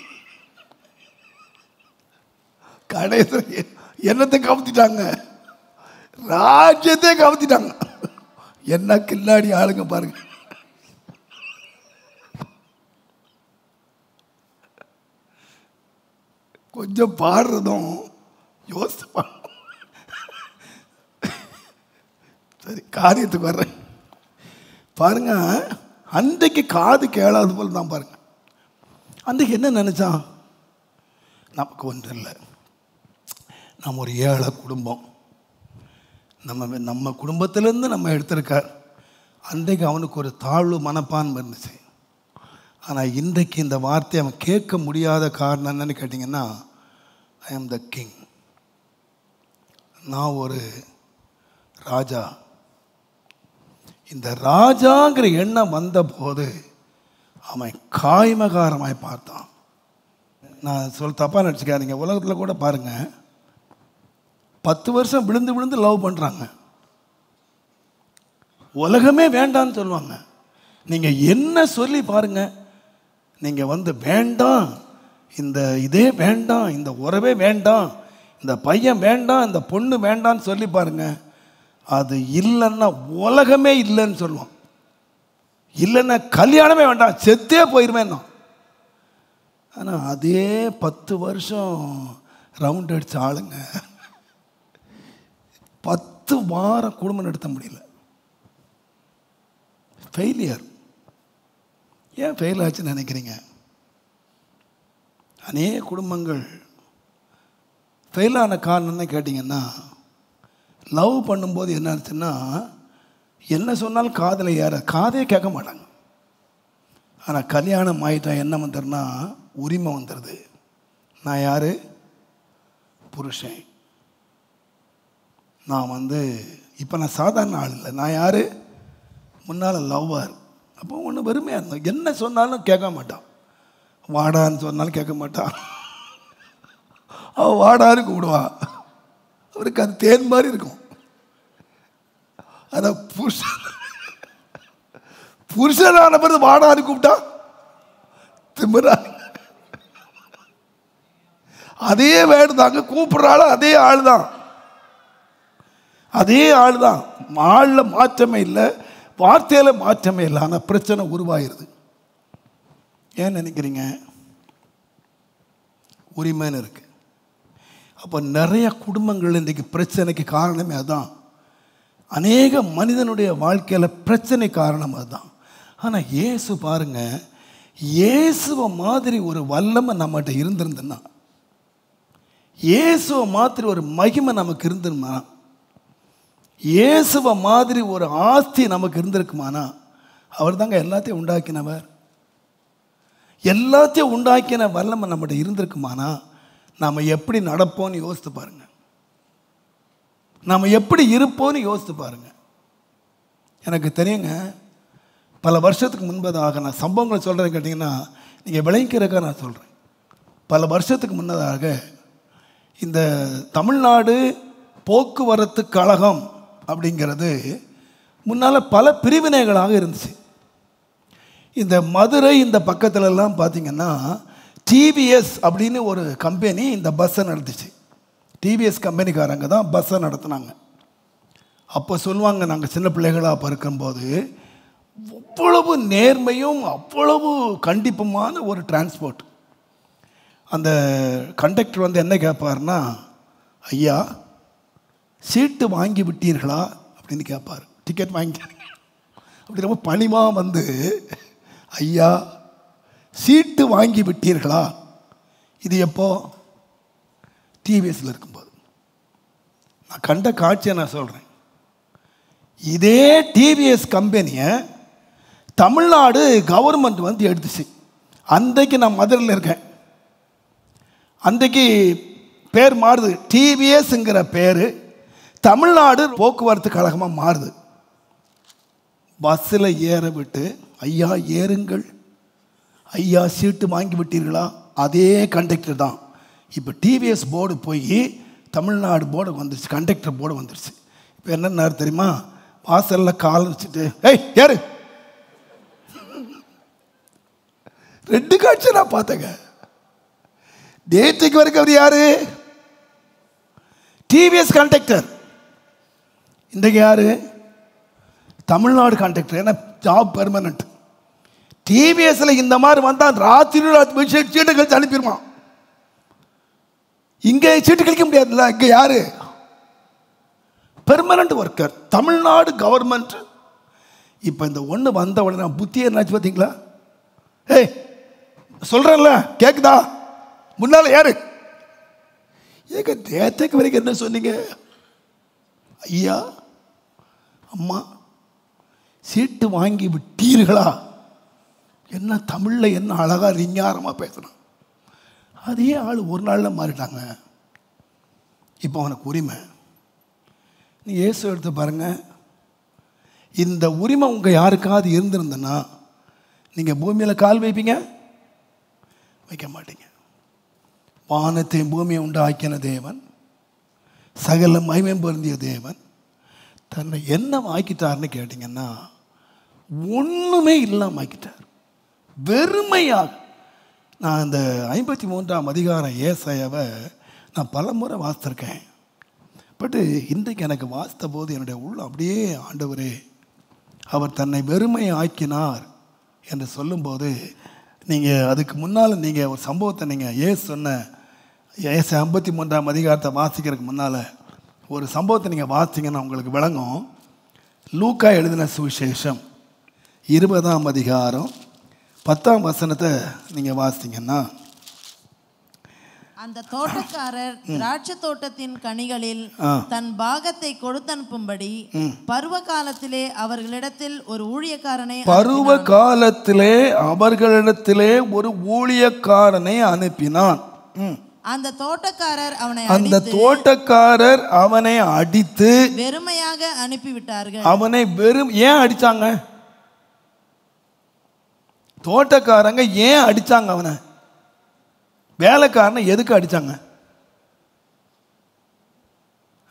கடைசியில் என்னத்தை கவுத்திட்டாங்க ராஜ்யத்தை கவுத்திட்டாங்க என்ன கில்லாடி ஆளுங்க பாருங்க கொஞ்சம் பாடுறதும் யோசிச்சு பாடணும். சரி காரியத்துக்கு வர்றேன் பாருங்க அன்றைக்கு காது கேளாத போல தான் பாருங்க அன்றைக்கு என்ன நினைச்சான் நமக்கு ஒன்றும் இல்லை நம்ம ஒரு ஏழை குடும்பம் நம்ம நம்ம குடும்பத்திலேருந்து நம்ம எடுத்திருக்கார் அன்றைக்கு அவனுக்கு ஒரு தாழ்வு மனப்பான்மை இருந்துச்சு ஆனால் இன்றைக்கு இந்த வார்த்தையை அவன் கேட்க முடியாத காரணம் என்னன்னு கேட்டிங்கன்னா ஐ ஆம் த கிங் நான் ஒரு ராஜா இந்த ராஜாங்கிற எண்ணம் வந்தபோது அவன் காய்மகாரமாய் பார்த்தான் நான் சொல் தப்பாக நினச்சிக்காதீங்க உலகத்தில் கூட பாருங்க பத்து வருஷம் விழுந்து விழுந்து லவ் பண்ணுறாங்க உலகமே வேண்டான்னு சொல்லுவாங்க நீங்கள் என்ன சொல்லி பாருங்க நீங்கள் வந்து வேண்டாம் இந்த இதே வேண்டாம் இந்த உறவே வேண்டாம் இந்த பையன் வேண்டாம் இந்த பொண்ணு வேண்டான்னு சொல்லி பாருங்க அது இல்லைன்னா உலகமே இல்லைன்னு சொல்லுவோம் இல்லைன்னா கல்யாணமே வேண்டாம் செத்தே போயிருவேன் ஆனால் அதே பத்து வருஷம் ரவுண்ட் அடிச்ச ஆளுங்க பத்து வாரம் குடும்பம் நடத்த முடியல ஃபெயிலியர் ஏன் ஃபெயில் ஆச்சுன்னு நினைக்கிறீங்க அநேக குடும்பங்கள் ஃபெயில் ஆன காரணம் என்ன கேட்டிங்கன்னா லவ் பண்ணும்போது என்ன ஆச்சுன்னா என்ன சொன்னாலும் காதில் ஏற காதே கேட்க மாட்டாங்க ஆனால் கல்யாணம் ஆயிட்டா என்ன வந்துடுனா உரிமை வந்துடுது நான் யார் புருஷன் நான் வந்து இப்போ நான் சாதாரண ஆள் இல்லை நான் யார் முன்னால் லவ்வர் அப்போ ஒன்று வெறுமையாக இருந்தோம் என்ன சொன்னாலும் கேட்க மாட்டான் வாடான்னு சொன்னாலும் கேட்க மாட்டான் அவள் வாடான்னு கூப்பிடுவா அவருக்கு அது தேன் மாதிரி இருக்கும் அத புருஷன் புருஷனான பிறகு வாடான்னு கூப்பிட்டா திமிரா அதே வேடு தாங்க கூப்பிடுறாள் அதே ஆள் தான் அதே ஆள் தான் ஆளில் மாற்றமே இல்லை வார்த்தையில் மாற்றமே இல்லை ஆனால் பிரச்சனை உருவாயிருது ஏன் நினைக்கிறீங்க உரிமைன்னு இருக்கு அப்போ நிறைய குடும்பங்கள் இன்றைக்கு பிரச்சனைக்கு காரணமே அதான் அநேக மனிதனுடைய வாழ்க்கையில் பிரச்சனை காரணம் அதுதான் ஆனால் இயேசு பாருங்க இயேசுவை மாதிரி ஒரு வல்லமை நம்மகிட்ட இருந்திருந்ததுன்னா இயேசுவை மாதிரி ஒரு மகிமை நமக்கு இருந்திருந்தா இயேசுவை மாதிரி ஒரு ஆஸ்தி நமக்கு இருந்திருக்குமானா அவர் தாங்க எல்லாத்தையும் உண்டாக்கினவர் எல்லாத்தையும் உண்டாக்கின வல்லமை நம்மகிட்ட இருந்திருக்குமானா நாம் எப்படி நடப்போம்னு யோசித்து பாருங்க நாம் எப்படி இருப்போம்னு யோசித்து பாருங்க எனக்கு தெரியுங்க பல வருஷத்துக்கு முன்பதாக நான் சம்பவங்களை சொல்கிறேன் கேட்டிங்கன்னா நீங்கள் விளைக்கிறதுக்காக நான் சொல்கிறேன் பல வருஷத்துக்கு முன்னதாக இந்த தமிழ்நாடு போக்குவரத்து கழகம் அப்படிங்கிறது முன்னால் பல பிரிவினைகளாக இருந்துச்சு இந்த மதுரை இந்த பக்கத்துலலாம் பார்த்தீங்கன்னா டிவிஎஸ் அப்படின்னு ஒரு கம்பெனி இந்த பஸ்ஸை நடத்துச்சு டிவிஎஸ் கம்பெனிக்காரங்க தான் பஸ்ஸை நடத்துனாங்க அப்போ சொல்லுவாங்க நாங்கள் சின்ன பிள்ளைகளாக அப்போ இருக்கும்போது அவ்வளவு நேர்மையும் அவ்வளவு கண்டிப்புமான ஒரு டிரான்ஸ்போர்ட் அந்த கண்டக்டர் வந்து என்ன கேட்பாருன்னா ஐயா சீட்டு வாங்கி விட்டீர்களா அப்படின்னு கேட்பார் டிக்கெட் வாங்கி அப்படி ரொம்ப பணிமாக வந்து ஐயா சீட்டு வாங்கி விட்டீர்களா இது எப்போ டிவிஎஸில் இருக்கும்போது நான் கண்ட காட்சியை நான் சொல்கிறேன் இதே டிவிஎஸ் கம்பெனியை தமிழ்நாடு கவர்மெண்ட் வந்து எடுத்துச்சு அன்றைக்கு நான் மதுரையில் இருக்கேன் அன்றைக்கு பேர் மாறுது டிவிஎஸ்ங்கிற பேர் தமிழ்நாடு போக்குவரத்து கழகமாக மாறுது பஸ்ஸில் ஏற விட்டு ஐயா ஏறுங்கள் ஐயா சீட்டு வாங்கி விட்டீர்களா அதே கண்டக்டர் தான் இப்போ டிவிஎஸ் போர்டு போய் தமிழ்நாடு போர்டு வந்துருச்சு கண்டக்டர் போர்டு வந்துருச்சு இப்போ என்ன தெரியுமா வாசலில் கால் வச்சுட்டு ஏய் ஏறு ரெண்டு காட்சி நான் பார்த்தேங்க நேற்றுக்கு வரைக்கும் அவர் யாரு டிவிஎஸ் கண்டக்டர் இன்றைக்கு யாரு தமிழ்நாடு கான்ட்ராக்டர் ஏன்னா ஜாப் பெர்மனண்ட் டிவிஎஸ்ல இந்த மாதிரி வந்தால் ராத்திரி ராத்திரி சீட்டு சீட்டு கழிச்சு அனுப்பிடுவான் இங்கே சீட்டு கழிக்க முடியாதுல்ல இங்கே யாரு பெர்மனண்ட் ஒர்க்கர் தமிழ்நாடு கவர்மெண்ட் இப்போ இந்த ஒன்று வந்த உடனே புத்தி என்னாச்சு பார்த்தீங்களா ஏய் சொல்கிறேன்ல கேட்குதா முன்னால் யாரு ஏங்க நேற்றுக்கு வரைக்கும் என்ன சொன்னீங்க ஐயா அம்மா சீட்டு வாங்கி விட்டீர்களா என்ன தமிழில் என்ன அழகாக ரிங்காரமாக பேசுகிறான் அதே ஆள் ஒரு நாளில் மாறிட்டாங்க இப்போ அவனுக்கு உரிமை நீ இயேசு எடுத்து பாருங்க இந்த உரிமை உங்கள் யாருக்காவது இருந்திருந்தனா நீங்கள் பூமியில் கால் வைப்பீங்க வைக்க மாட்டீங்க வானத்தையும் பூமியை உண்டாக்கின தேவன் சகல மகிமையும் பொருந்திய தேவன் தன்னை என்ன ஆக்கிட்டார்னு கேட்டிங்கன்னா ஒன்றுமே இல்லாமல் ஆக்கிட்டார் வெறுமையாக நான் இந்த ஐம்பத்தி மூன்றாம் அதிகாரம் ஏசாயாவை நான் பல முறை வாசித்திருக்கேன் பட்டு இன்றைக்கு எனக்கு வாசித்த போது என்னுடைய உள்ள அப்படியே ஆண்டவரே அவர் தன்னை வெறுமை ஆக்கினார் என்று சொல்லும்போது நீங்கள் அதுக்கு முன்னால் நீங்கள் ஒரு சம்பவத்தை நீங்கள் ஏசு சொன்ன ஏசு ஐம்பத்தி மூன்றாம் அதிகாரத்தை வாசிக்கிறதுக்கு முன்னால் ஒரு சம்பவத்தை நீங்கள் வாசிங்கன்னா உங்களுக்கு விளங்கும் லூக்கா எழுதின சுவிசேஷம் இருபதாம் அதிகாரம் பத்தாம் வசனத்தை நீங்கள் வாசித்தீங்கன்னா அந்த தோட்டக்காரர் திராட்சை தோட்டத்தின் கனிகளில் ஆ. தன் பாகத்தை கொடுத்தனுப்பும்படி பருவ காலத்திலே அவர்களிடத்தில் ஒரு ஊழியக்காரனை பருவ காலத்திலே அவர்களிடத்திலே ஒரு ஊழியக்காரனை அனுப்பினான் ம். அந்த தோட்டக்காரர் அவனை அந்த அடித்து தோட்டக்காரர் அவனை அடித்து வெறுமையாக அனுப்பிவிட்டார்கள் அவனை வெறும் ஏன் அடிச்சாங்க தோட்டக்காரங்க ஏன் அடிச்சாங்க அவனை வேலைக்காரனை எதுக்கு அடிச்சாங்க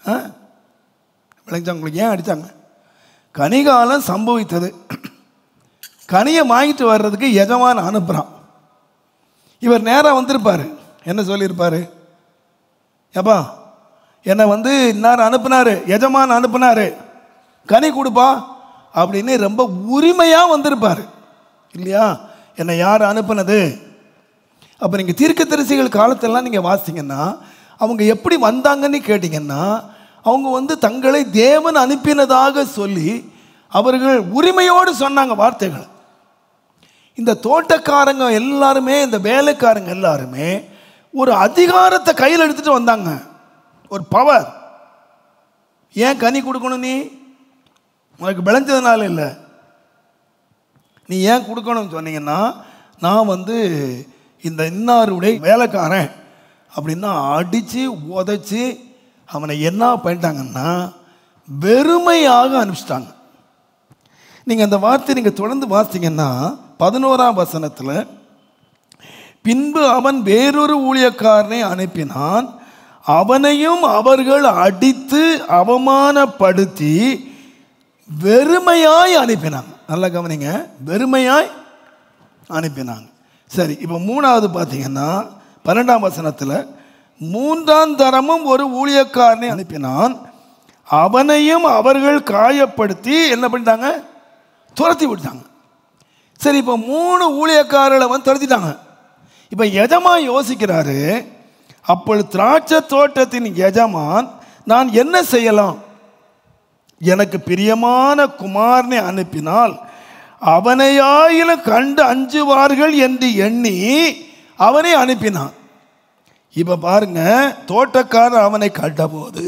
ஆ விளைஞ்சா உங்களுக்கு ஏன் அடித்தாங்க கனிகாலம் சம்பவித்தது கனியை வாங்கிட்டு வர்றதுக்கு எஜமான் அனுப்புகிறான் இவர் நேராக வந்திருப்பார் என்ன சொல்லியிருப்பார் ஏப்பா என்னை வந்து இன்னார் அனுப்புனாரு எஜமான் அனுப்புனாரு கனி கொடுப்பா அப்படின்னு ரொம்ப உரிமையாக வந்திருப்பார் இல்லையா என்னை யார் அனுப்புனது அப்போ நீங்கள் தீர்க்கதரிசிகள் காலத்தெல்லாம் நீங்கள் வாசிங்கன்னா அவங்க எப்படி வந்தாங்கன்னு கேட்டிங்கன்னா அவங்க வந்து தங்களை தேவன் அனுப்பினதாக சொல்லி அவர்கள் உரிமையோடு சொன்னாங்க வார்த்தைகளை இந்த தோட்டக்காரங்க எல்லாருமே இந்த வேலைக்காரங்க எல்லாருமே ஒரு அதிகாரத்தை கையில் எடுத்துட்டு வந்தாங்க ஒரு பவர் ஏன் கனி கொடுக்கணும் நீ உனக்கு விளைஞ்சதுனால இல்லை நீ ஏன் கொடுக்கணும்னு சொன்னீங்கன்னா நான் வந்து இந்த இன்னாருடைய வேலைக்காரன் அப்படின்னா அடித்து உதைச்சி அவனை என்ன பண்ணிட்டாங்கன்னா வெறுமையாக அனுப்பிச்சிட்டாங்க நீங்கள் அந்த வார்த்தை நீங்கள் தொடர்ந்து வாசிங்கன்னா பதினோராம் வசனத்தில் பின்பு அவன் வேறொரு ஊழியக்காரனை அனுப்பினான் அவனையும் அவர்கள் அடித்து அவமானப்படுத்தி வெறுமையாய் அனுப்பினாங்க நல்லா கவனிங்க வெறுமையாய் அனுப்பினாங்க சரி இப்போ மூணாவது பார்த்தீங்கன்னா பன்னெண்டாம் வசனத்தில் மூன்றாம் தரமும் ஒரு ஊழியக்காரனை அனுப்பினான் அவனையும் அவர்கள் காயப்படுத்தி என்ன பண்ணிட்டாங்க துரத்தி விட்டாங்க சரி இப்போ மூணு ஊழியக்காரர்களை வந்து துரத்திட்டாங்க இப்போ எஜமான் யோசிக்கிறாரு அப்பொழுது திராட்சை தோட்டத்தின் எஜமான் நான் என்ன செய்யலாம் எனக்கு பிரியமான குமாரனை அனுப்பினால் அவனையாயிலும் கண்டு அஞ்சுவார்கள் என்று எண்ணி அவனை அனுப்பினான் இப்போ பாருங்க தோட்டக்காரர் அவனை கண்டபோது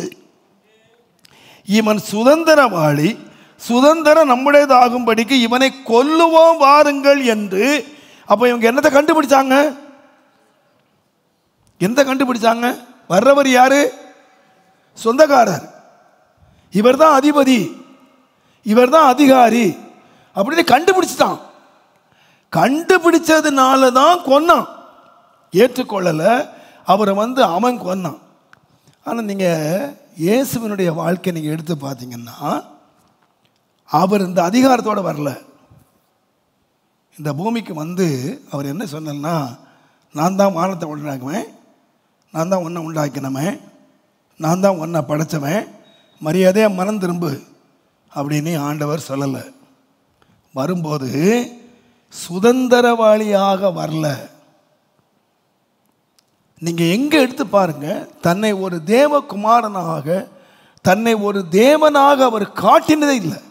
இவன் சுதந்திரவாளி சுதந்திரம் நம்முடையதாகும்படிக்கு இவனை கொல்லுவோம் வாருங்கள் என்று அப்போ இவங்க என்னத்தை கண்டுபிடிச்சாங்க எந்த கண்டுபிடிச்சாங்க வர்றவர் யாரு சொந்தக்காரர் இவர் தான் அதிபதி இவர் தான் அதிகாரி அப்படின்னு கண்டுபிடிச்சிட்டான் கண்டுபிடிச்சதுனால தான் கொன்னான் ஏற்றுக்கொள்ளலை அவரை வந்து அவன் கொன்னான் ஆனால் நீங்கள் இயேசுவினுடைய வாழ்க்கை நீங்கள் எடுத்து பார்த்தீங்கன்னா அவர் இந்த அதிகாரத்தோடு வரல இந்த பூமிக்கு வந்து அவர் என்ன சொன்னா நான் தான் வானத்தை உண்டாக்குவேன் நான் தான் ஒன்றை உண்டாக்கினவன் நான் தான் ஒன்றை படைச்சவன் மரியாதையாக மனம் திரும்பு அப்படின்னு ஆண்டவர் சொல்லலை வரும்போது சுதந்திரவாளியாக வரல நீங்கள் எங்கே எடுத்து பாருங்க தன்னை ஒரு தேவகுமாரனாக தன்னை ஒரு தேவனாக அவர் காட்டினதே இல்லை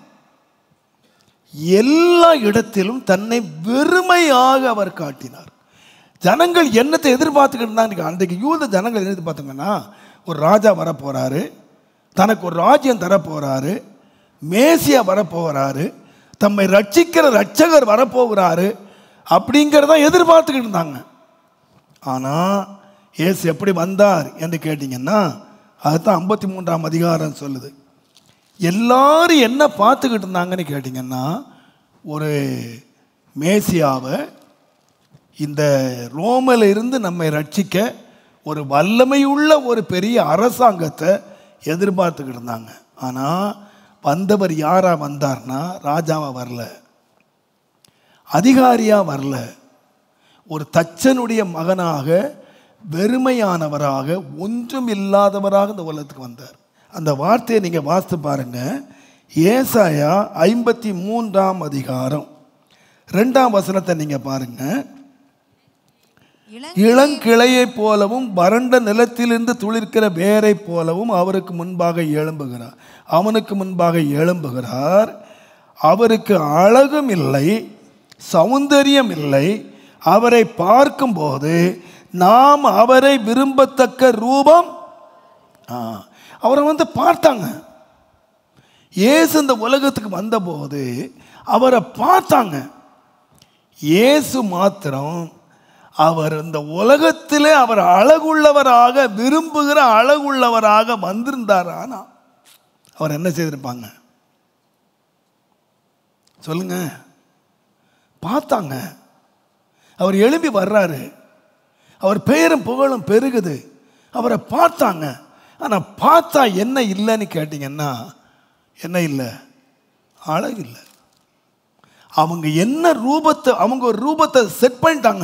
எல்லா இடத்திலும் தன்னை வெறுமையாக அவர் காட்டினார் ஜனங்கள் என்னத்தை எதிர்பார்த்துக்கிட்டு இருந்தாங்க அன்றைக்கு யூத ஜனங்கள் என்ன எதிர்பார்த்தாங்கன்னா ஒரு ராஜா வரப்போகிறாரு தனக்கு ஒரு ராஜ்யம் தரப்போகிறாரு மேசியா வரப்போகிறாரு தம்மை ரட்சிக்கிற ரட்சகர் வரப்போகிறாரு அப்படிங்கிறத எதிர்பார்த்துக்கிட்டு இருந்தாங்க ஆனால் இயேசு எப்படி வந்தார் என்று கேட்டிங்கன்னா அதுதான் ஐம்பத்தி மூன்றாம் அதிகாரம் சொல்லுது எல்லாரும் என்ன பார்த்துக்கிட்டு இருந்தாங்கன்னு கேட்டிங்கன்னா ஒரு மேசியாவை இந்த ரோமில் இருந்து நம்மை ரட்சிக்க ஒரு வல்லமையுள்ள ஒரு பெரிய அரசாங்கத்தை எதிர்பார்த்துக்கிட்டு இருந்தாங்க ஆனால் வந்தவர் யாராக வந்தார்னா ராஜாவாக வரல அதிகாரியாக வரல ஒரு தச்சனுடைய மகனாக வெறுமையானவராக ஒன்றும் இல்லாதவராக இந்த உலகத்துக்கு வந்தார் அந்த வார்த்தையை நீங்கள் வாசித்து பாருங்க ஏசாயா ஐம்பத்தி மூன்றாம் அதிகாரம் ரெண்டாம் வசனத்தை நீங்கள் பாருங்க இளங் இளங்கிளையைப் போலவும் வறண்ட நிலத்திலிருந்து துளிர்க்கிற வேரைப் போலவும் அவருக்கு முன்பாக எழும்புகிறார் அவனுக்கு முன்பாக எழும்புகிறார் அவருக்கு அழகும் இல்லை சௌந்தரியம் இல்லை அவரை பார்க்கும்போது நாம் அவரை விரும்பத்தக்க ரூபம் ஆ, அவரை வந்து பார்த்தாங்க இயேசு இந்த உலகத்துக்கு வந்தபோது அவரை பார்த்தாங்க இயேசு மாத்திரம் அவர் இந்த உலகத்திலே அவர் அழகுள்ளவராக விரும்புகிற அழகுள்ளவராக வந்திருந்தார் ஆனா அவர் என்ன செய்திருப்பாங்க சொல்லுங்க பார்த்தாங்க அவர் எழும்பி வர்றாரு அவர் பெயரும் புகழும் பெருகுது அவரை பார்த்தாங்க ஆனால் பார்த்தா என்ன இல்லைன்னு கேட்டிங்கன்னா என்ன இல்லை அழகு இல்லை அவங்க என்ன ரூபத்தை அவங்க ஒரு ரூபத்தை செட் பண்ணிட்டாங்க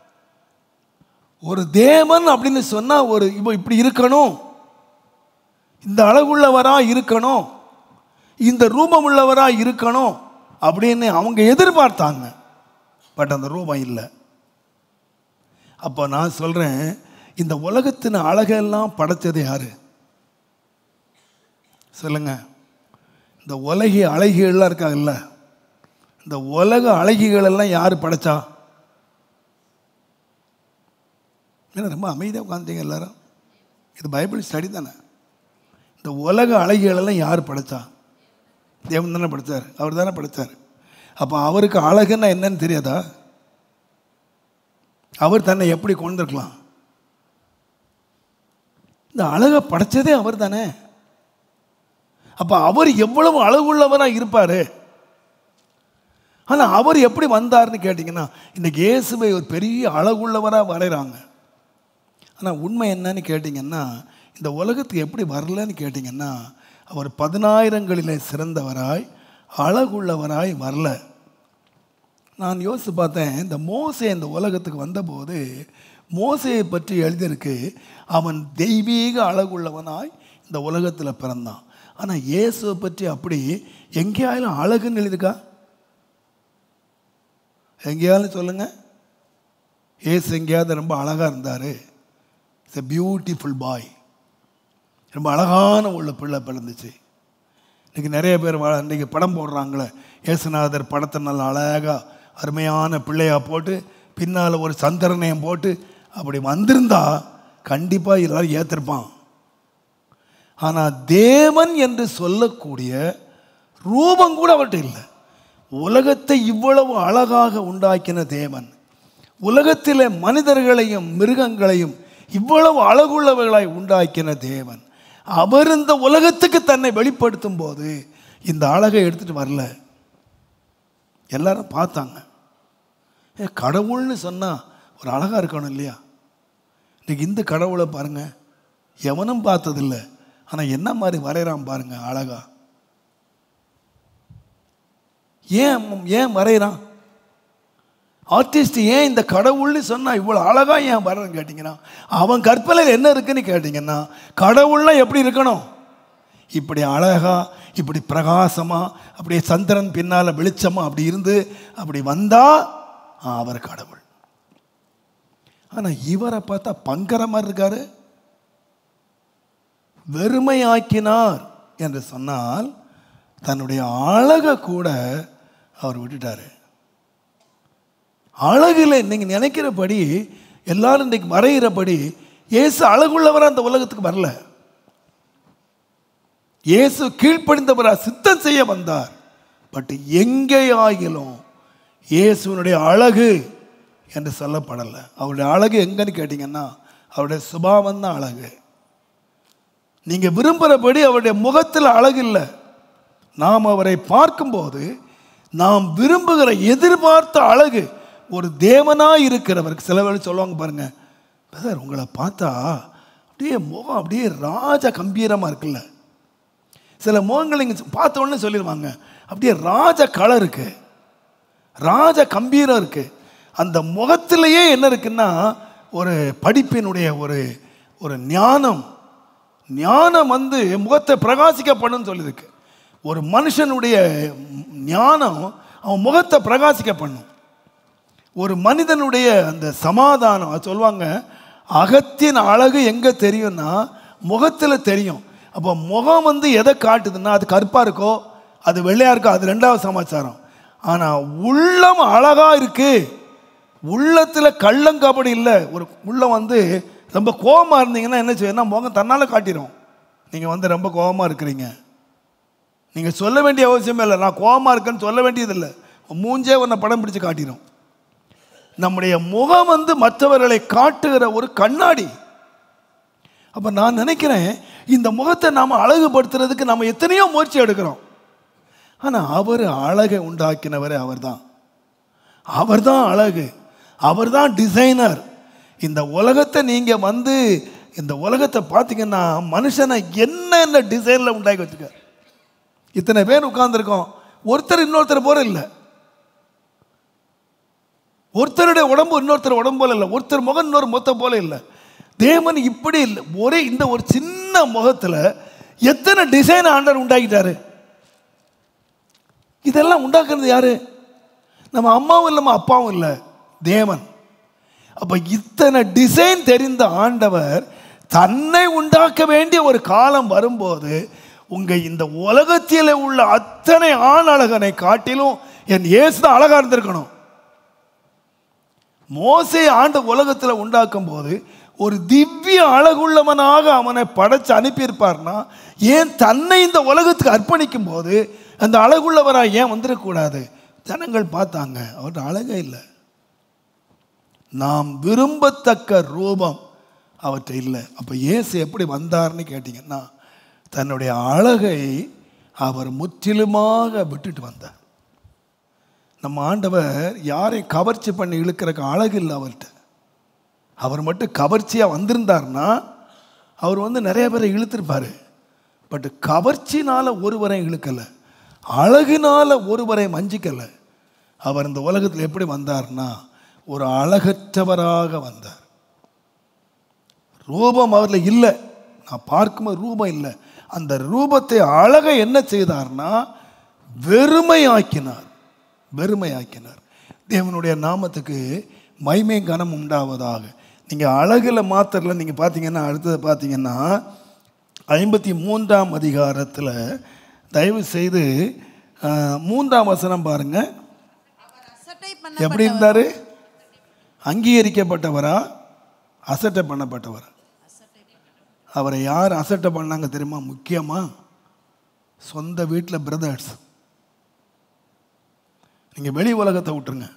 ஒரு தேவன் அப்படின்னு சொன்னா ஒரு இப்போ இப்படி இருக்கணும் இந்த அழகுள்ளவரா இருக்கணும் இந்த ரூபம் உள்ளவரா இருக்கணும் அப்படின்னு அவங்க எதிர்பார்த்தாங்க பட் அந்த ரூபம் இல்லை அப்போ நான் சொல்றேன் இந்த உலகத்தின் அழகெல்லாம் படைச்சது யாரு சொல்லுங்க இந்த உலகி அழகிகள்லாம் இருக்காங்கல்ல இந்த உலக அழகிகள் எல்லாம் யார் படைச்சா என்ன ரொம்ப அமைதியாக உட்காந்துட்டீங்க எல்லாரும் இது பைபிள் ஸ்டடி தானே இந்த உலக அழகிகள் எல்லாம் யார் படைச்சா தேவன் தானே படைச்சார் அவர் தானே படைச்சார் அப்போ அவருக்கு அழகுன்னா என்னன்னு தெரியாதா அவர் தன்னை எப்படி கொண்டிருக்கலாம் இந்த அழகை படைச்சதே அவர் தானே அப்போ அவர் எவ்வளவு அழகுள்ளவராக இருப்பார் ஆனால் அவர் எப்படி வந்தார்னு கேட்டிங்கன்னா இன்னைக்கு இயேசுவை ஒரு பெரிய அழகுள்ளவராக வரைகிறாங்க ஆனால் உண்மை என்னன்னு கேட்டிங்கன்னா இந்த உலகத்துக்கு எப்படி வரலன்னு கேட்டிங்கன்னா அவர் பதினாயிரங்களிலே சிறந்தவராய் அழகுள்ளவராய் வரல நான் யோசித்து பார்த்தேன் இந்த மோசே இந்த உலகத்துக்கு வந்தபோது மோசையை பற்றி எழுதியிருக்கு அவன் தெய்வீக அழகுள்ளவனாய் இந்த உலகத்தில் பிறந்தான் ஆனால் இயேசுவை பற்றி அப்படி எங்கேயாலும் அழகுன்னு எழுதிருக்கா எங்கேயாலும் சொல்லுங்க ஏசு எங்கேயாவது ரொம்ப அழகாக இருந்தார் இட்ஸ் எ பியூட்டிஃபுல் பாய் ரொம்ப அழகான உள்ள பிள்ளை பிறந்துச்சு இன்றைக்கி நிறைய பேர் வ- இன்னைக்கு படம் போடுறாங்களே ஏசுநாதர் படத்தை நல்லா அழகாக அருமையான பிள்ளையாக போட்டு பின்னால் ஒரு சந்திரனையும் போட்டு அப்படி வந்திருந்தா கண்டிப்பாக எல்லாரும் ஏற்றிருப்பான் ஆனால் தேவன் என்று சொல்லக்கூடிய ரூபம் கூட அவர்கிட்ட இல்லை உலகத்தை இவ்வளவு அழகாக உண்டாக்கின தேவன் உலகத்திலே மனிதர்களையும் மிருகங்களையும் இவ்வளவு அழகுள்ளவர்களாய் உண்டாக்கின தேவன் அவர் இந்த உலகத்துக்கு தன்னை வெளிப்படுத்தும் போது இந்த அழகை எடுத்துட்டு வரல எல்லாரும் பார்த்தாங்க ஏ கடவுள்னு சொன்னால் ஒரு அழகாக இருக்கணும் இல்லையா இன்னைக்கு இந்த கடவுளை பாருங்க எவனும் பார்த்ததில்லை ஆனால் என்ன மாதிரி வரைகிறான் பாருங்க அழகா ஏன் ஏன் வரைகிறான் ஆர்டிஸ்ட் ஏன் இந்த கடவுள்னு சொன்னா இவ்வளோ அழகா ஏன் வர்றன்னு கேட்டிங்கன்னா அவன் கற்பனையில் என்ன இருக்குன்னு கேட்டிங்கன்னா கடவுள்லாம் எப்படி இருக்கணும் இப்படி அழகா இப்படி பிரகாசமா அப்படியே சந்திரன் பின்னால வெளிச்சமா அப்படி இருந்து அப்படி வந்தா ஆ, அவர் கடவுள் ஆனா இவரை பார்த்தா பங்கர மாதிரி இருக்காரு வெறுமையாக்கினார் என்று சொன்னால் தன்னுடைய அழகை கூட அவர் விட்டுட்டாரு அழகுல நீங்க நினைக்கிறபடி எல்லாரும் இன்னைக்கு வரைகிறபடி இயேசு அழகுள்ளவரா அந்த உலகத்துக்கு வரல இயேசு கீழ்ப்படிந்தவரா சித்தம் செய்ய வந்தார் பட் எங்கே ஆகிலும் இயேசுனுடைய அழகு என்று சொல்லப்படலை அவருடைய அழகு எங்கன்னு கேட்டிங்கன்னா அவருடைய சுபாவம் தான் அழகு நீங்க விரும்புகிறபடி அவருடைய முகத்தில் அழகு இல்லை நாம் அவரை பார்க்கும்போது நாம் விரும்புகிற எதிர்பார்த்த அழகு ஒரு தேவனாய் இருக்கிறவருக்கு சில வேளை சொல்லுவாங்க பாருங்க பிரதர் உங்களை பார்த்தா அப்படியே முகம் அப்படியே ராஜ கம்பீரமாக இருக்குல்ல சில முகங்கள் நீங்கள் பார்த்த உடனே சொல்லிடுவாங்க அப்படியே ராஜ கலர் இருக்கு ராஜ கம்பீரம் இருக்கு அந்த முகத்திலேயே என்ன இருக்குன்னா ஒரு படிப்பினுடைய ஒரு ஒரு ஞானம் ஞானம் வந்து முகத்தை பிரகாசிக்க பண்ணுன்னு சொல்லியிருக்கு ஒரு மனுஷனுடைய ஞானம் அவன் முகத்தை பிரகாசிக்க பண்ணும் ஒரு மனிதனுடைய அந்த சமாதானம் அது சொல்லுவாங்க அகத்தின் அழகு எங்கே தெரியும்னா முகத்தில் தெரியும் அப்போ முகம் வந்து எதை காட்டுதுன்னா அது கருப்பாக இருக்கோ அது வெள்ளையாக இருக்கோ அது ரெண்டாவது சமாச்சாரம் ஆனால் உள்ளம் அழகாக இருக்கு உள்ளத்தில் கள்ளங்கபடி இல்லை ஒரு உள்ளம் வந்து ரொம்ப கோபமாக இருந்தீங்கன்னா என்ன செய்யணும் முகம் தன்னால் காட்டிடும் நீங்கள் வந்து ரொம்ப கோபமாக இருக்கிறீங்க நீங்கள் சொல்ல வேண்டிய அவசியமே இல்லை நான் கோபமாக இருக்கேன்னு சொல்ல வேண்டியதில்லை மூஞ்சே உன்னை படம் பிடிச்சு காட்டிடும் நம்முடைய முகம் வந்து மற்றவர்களை காட்டுகிற ஒரு கண்ணாடி அப்போ நான் நினைக்கிறேன் இந்த முகத்தை நாம் அழகுபடுத்துறதுக்கு நம்ம எத்தனையோ முயற்சி எடுக்கிறோம் ஆனால் அவர் அழகை உண்டாக்கினவர் அவர்தான் அவர்தான் அழகு அவர்தான் டிசைனர் இந்த உலகத்தை நீங்கள் வந்து இந்த உலகத்தை பார்த்தீங்கன்னா மனுஷனை என்னென்ன டிசைனில் உண்டாக்கி வச்சுருக்கார் இத்தனை பேர் உட்கார்ந்துருக்கோம் ஒருத்தர் இன்னொருத்தர் போல இல்லை ஒருத்தருடைய உடம்பு இன்னொருத்தர் உடம்பு போல இல்லை ஒருத்தர் முகம் இன்னொரு மொத்த போல இல்லை தேவன் இப்படி இல்லை ஒரே இந்த ஒரு சின்ன முகத்தில் எத்தனை டிசைன் ஆண்டர் உண்டாக்கிட்டாரு இதெல்லாம் உண்டாக்குறது யாரு நம்ம அம்மாவும் இல்லை நம்ம அப்பாவும் இல்லை தேவன் அப்ப இத்தனை டிசைன் தெரிந்த ஆண்டவர் தன்னை உண்டாக்க வேண்டிய ஒரு காலம் வரும்போது உங்க இந்த உலகத்தில் உள்ள அத்தனை ஆண் அழகனை காட்டிலும் என் இயேசு தான் அழகா இருந்திருக்கணும் மோசே ஆண்ட உலகத்தில் உண்டாக்கும் போது ஒரு திவ்ய அழகுள்ளவனாக அவனை படைச்சு அனுப்பியிருப்பார்னா ஏன் தன்னை இந்த உலகத்துக்கு அர்ப்பணிக்கும் போது அந்த அழகுள்ளவராக ஏன் வந்துடக்கூடாது ஜனங்கள் பார்த்தாங்க அவர் அழகே இல்லை நாம் விரும்பத்தக்க ரூபம் அவற்றை இல்லை அப்போ இயேசு எப்படி வந்தார்னு கேட்டிங்கன்னா தன்னுடைய அழகை அவர் முற்றிலுமாக விட்டுட்டு வந்தார் நம்ம ஆண்டவர் யாரையும் கவர்ச்சி பண்ணி இழுக்கிறக்கு அழகு இல்லை அவர்கிட்ட அவர் மட்டும் கவர்ச்சியாக வந்திருந்தார்னா அவர் வந்து நிறைய பேரை இழுத்திருப்பார் பட் கவர்ச்சினால் ஒருவரை இழுக்கலை அழகினால் ஒருவரை வஞ்சிக்கலை அவர் இந்த உலகத்தில் எப்படி வந்தார்னா ஒரு அழகற்றவராக வந்தார் ரூபம் அவரில் இல்லை நான் பார்க்கும்போது ரூபம் இல்லை அந்த ரூபத்தை அழகை என்ன செய்தார்னா வெறுமையாக்கினார் வெறுமையாக்கினார் தேவனுடைய நாமத்துக்கு மைமை கனம் உண்டாவதாக நீங்கள் அழகில் மாத்திரல நீங்கள் பார்த்தீங்கன்னா அடுத்தது பார்த்தீங்கன்னா ஐம்பத்தி மூன்றாம் அதிகாரத்தில் தயவு செய்து அஹ், மூன்றாம் வசனம் பாருங்க அசட்டை எப்படி பண்ண இருந்தார் அங்கீகரிக்கப்பட்டவரா அசட்டை பண்ணப்பட்டவரா அவரை யார் அசட்டை பண்ணாங்க தெரியுமா முக்கியமா சொந்த வீட்டில் பிரதர்ஸ் நீங்கள் வெளி உலகத்தை விட்டுருங்க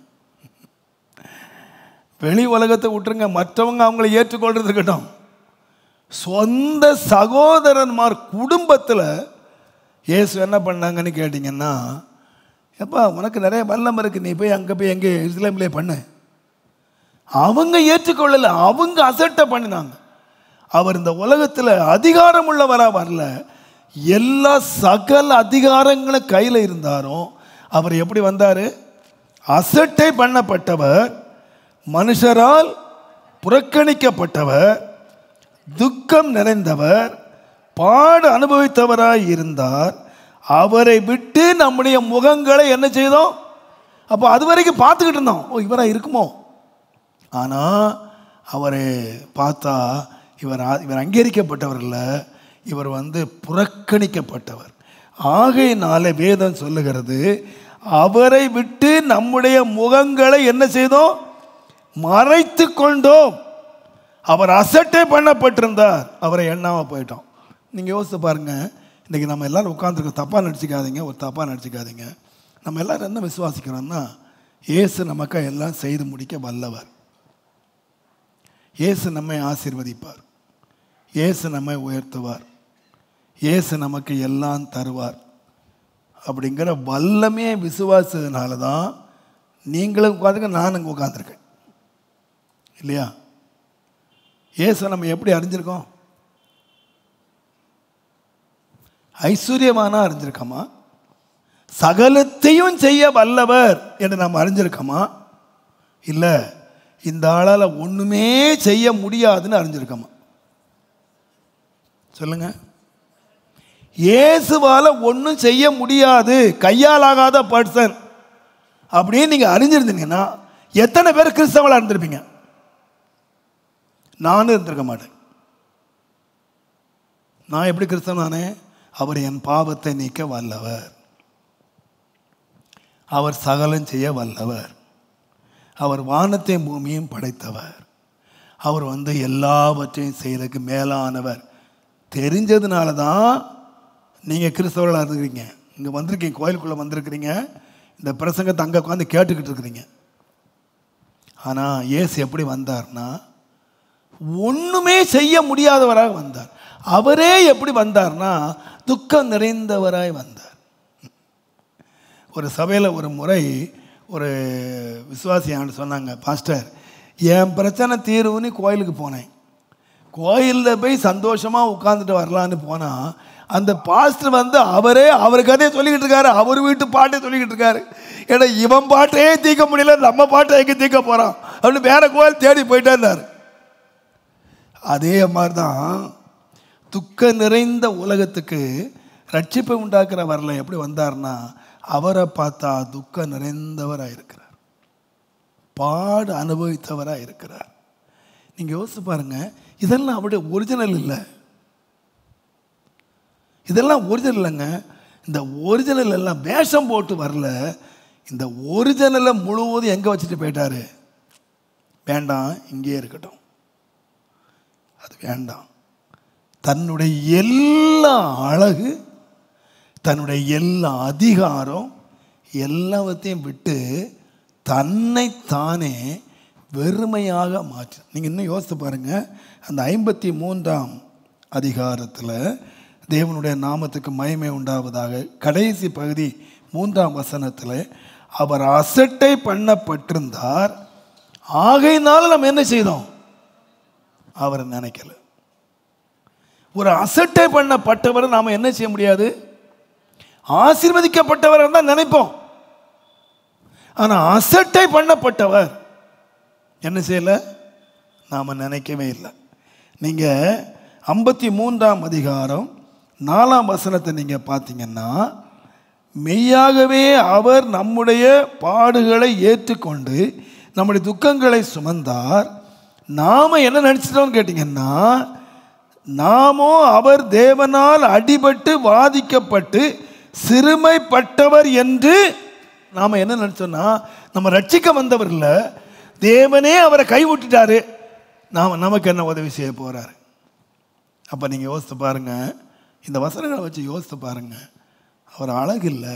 வெளி உலகத்தை விட்டுருங்க மற்றவங்க அவங்கள ஏற்றுக்கொள்றது இருக்கட்டும் சொந்த சகோதரன்மார் குடும்பத்தில் இயேசு என்ன பண்ணாங்கன்னு கேட்டிங்கன்னா எப்பா உனக்கு நிறைய வல்லம் இருக்கு நீ போய் அங்கே போய் எங்கே இஸ்லாம்லேயே பண்ணு அவங்க ஏற்றுக்கொள்ளல அவங்க அசட்டை பண்ணினாங்க அவர் இந்த உலகத்தில் அதிகாரம் உள்ளவராக வரல எல்லா சகல அதிகாரங்களும் கையில் இருந்தாரும் அவர் எப்படி வந்தார் அசட்டை பண்ணப்பட்டவர் மனுஷரால் புறக்கணிக்கப்பட்டவர் துக்கம் நிறைந்தவர் பாடு அனுபவித்தவராய் இருந்தார் அவரை விட்டு நம்முடைய முகங்களை என்ன செய்தோம் அப்போ அது வரைக்கும் பார்த்துக்கிட்டு இருந்தோம் ஓ இவரா இருக்குமோ ஆனால் அவரை பார்த்தா இவர் ஆ- இவர் அங்கீகரிக்கப்பட்டவர் இல்லை இவர் வந்து புறக்கணிக்கப்பட்டவர் ஆகையினால வேதம் சொல்லுகிறது அவரை விட்டு நம்முடைய முகங்களை என்ன செய்தோம் மறைத்து கொண்டோம் அவர் அசட்டை பண்ணப்பட்டிருந்தார் அவரை எண்ணாம போயிட்டோம் நீங்கள் யோசித்து பாருங்க இன்றைக்கி நம்ம எல்லாரும் உட்காந்துருக்கோம் தப்பாக நடிச்சுக்காதீங்க ஒரு தப்பாக நடிச்சுக்காதீங்க நம்ம எல்லாரும் என்ன விசுவாசிக்கிறோம்னா இயேசு நமக்கு எல்லாம் செய்து முடிக்க வல்லவர் இயேசு நம்மை ஆசீர்வதிப்பார் இயேசு நம்மை உயர்த்துவார் இயேசு நமக்கு எல்லாம் தருவார் அப்படிங்கிற வல்லமே விசுவாசத்தினால தான் நீங்களும் உட்காந்துங்க நானும் உட்காந்துருக்கேன் இல்லையா இயேசு நம்ம எப்படி அறிஞ்சிருக்கோம் ஐஸ்வர்யமானா அறிஞ்சிருக்கோமா சகலத்தையும் செய்ய வல்லவர் என்று நாம் அறிஞ்சிருக்கோமா இல்லை இந்த ஆளால் ஒன்றுமே செய்ய முடியாதுன்னு அறிஞ்சிருக்கோமா சொல்லுங்க இயேசுவால ஒன்றும் செய்ய முடியாது கையால் ஆகாத பர்சன் அப்படின்னு நீங்கள் அறிஞ்சிருந்தீங்கன்னா எத்தனை பேர் கிறிஸ்தவளாக இருந்திருப்பீங்க நானும் இருந்திருக்க மாட்டேன் நான் எப்படி கிறிஸ்தவனானே அவர் என் பாவத்தை நீக்க வல்லவர் அவர் சகலம் செய்ய வல்லவர் அவர் வானத்தையும் பூமியும் படைத்தவர் அவர் வந்து எல்லாவற்றையும் செய்யறதுக்கு மேலானவர் தெரிஞ்சதுனால தான் நீங்கள் கிறிஸ்தவர்களாக இருக்கிறீங்க இங்கே வந்திருக்கீங்க கோயிலுக்குள்ளே வந்திருக்கிறீங்க இந்த பிரசங்கத்தை அங்கே உட்காந்து கேட்டுக்கிட்டு இருக்கிறீங்க ஆனால் இயேசு எப்படி வந்தார்னா ஒன்றுமே செய்ய முடியாதவராக வந்தார் அவரே எப்படி வந்தார்னா துக்கம் நிறைந்தவராய் வந்தார் ஒரு சபையில் ஒரு முறை ஒரு விசுவாசி ஆண்டு சொன்னாங்க பாஸ்டர் என் பிரச்சனை தீர்வுன்னு கோயிலுக்கு போனேன் கோயிலில் போய் சந்தோஷமாக உட்காந்துட்டு வரலான்னு போனால் அந்த பாஸ்டர் வந்து அவரே அவர் கதையை சொல்லிக்கிட்டு இருக்காரு அவர் வீட்டு பாட்டே சொல்லிக்கிட்டு இருக்காரு ஏன்னா இவன் பாட்டையே தீர்க்க முடியல நம்ம பாட்டை எங்கே தீர்க்க போகிறான் அப்படின்னு வேற கோயில் தேடி போயிட்டே இருந்தார் அதே மாதிரி தான் துக்க நிறைந்த உலகத்துக்கு ரட்சிப்பை உண்டாக்குற வரல எப்படி வந்தார்னா அவரை பார்த்தா துக்க நிறைந்தவராக இருக்கிறார் பாடு அனுபவித்தவராக இருக்கிறார் நீங்கள் யோசிச்சு பாருங்க இதெல்லாம் அவருடைய ஒரிஜினல் இல்லை இதெல்லாம் ஒரிஜினல் இல்லைங்க இந்த ஒரிஜினல் எல்லாம் வேஷம் போட்டு வரல இந்த ஒரிஜினலை முழுவதும் எங்கே வச்சுட்டு போயிட்டாரு வேண்டாம் இங்கேயே இருக்கட்டும் அது வேண்டாம் தன்னுடைய எல்லா அழகு தன்னுடைய எல்லா அதிகாரம் எல்லாவற்றையும் விட்டு தன்னை தானே வெறுமையாக மாற்று நீங்கள் இன்னும் யோசித்து பாருங்க அந்த ஐம்பத்தி மூன்றாம் அதிகாரத்தில் தேவனுடைய நாமத்துக்கு மகிமை உண்டாவதாக கடைசி பகுதி மூன்றாம் வசனத்தில் அவர் அசட்டை பண்ணப்பட்டிருந்தார் ஆகையினால நம்ம என்ன செய்தோம் அவரை நினைக்கல ஒரு அசட்டை பண்ணப்பட்டவரை நாம் என்ன செய்ய முடியாது ஆசீர்வதிக்கப்பட்டவர் தான் நினைப்போம் ஆனால் அசட்டை பண்ணப்பட்டவர் என்ன செய்யல நாம் நினைக்கவே இல்லை நீங்கள் ஐம்பத்தி மூன்றாம் அதிகாரம் நாலாம் வசனத்தை நீங்கள் பார்த்தீங்கன்னா மெய்யாகவே அவர் நம்முடைய பாடுகளை ஏற்றுக்கொண்டு நம்முடைய துக்கங்களை சுமந்தார் நாம் என்ன நினச்சிட்டோம்னு கேட்டிங்கன்னா நாமோ அவர் தேவனால் அடிபட்டு வாதிக்கப்பட்டு சிறுமைப்பட்டவர் என்று நாம் என்ன நினச்சோன்னா நம்ம ரட்சிக்க வந்தவர் இல்லை தேவனே அவரை கைவிட்டுட்டாரு நாம் நமக்கு என்ன உதவி செய்ய போகிறாரு அப்போ நீங்கள் யோசித்து பாருங்கள் இந்த வசனங்களை வச்சு யோசித்து பாருங்கள் அவர் அழகு இல்லை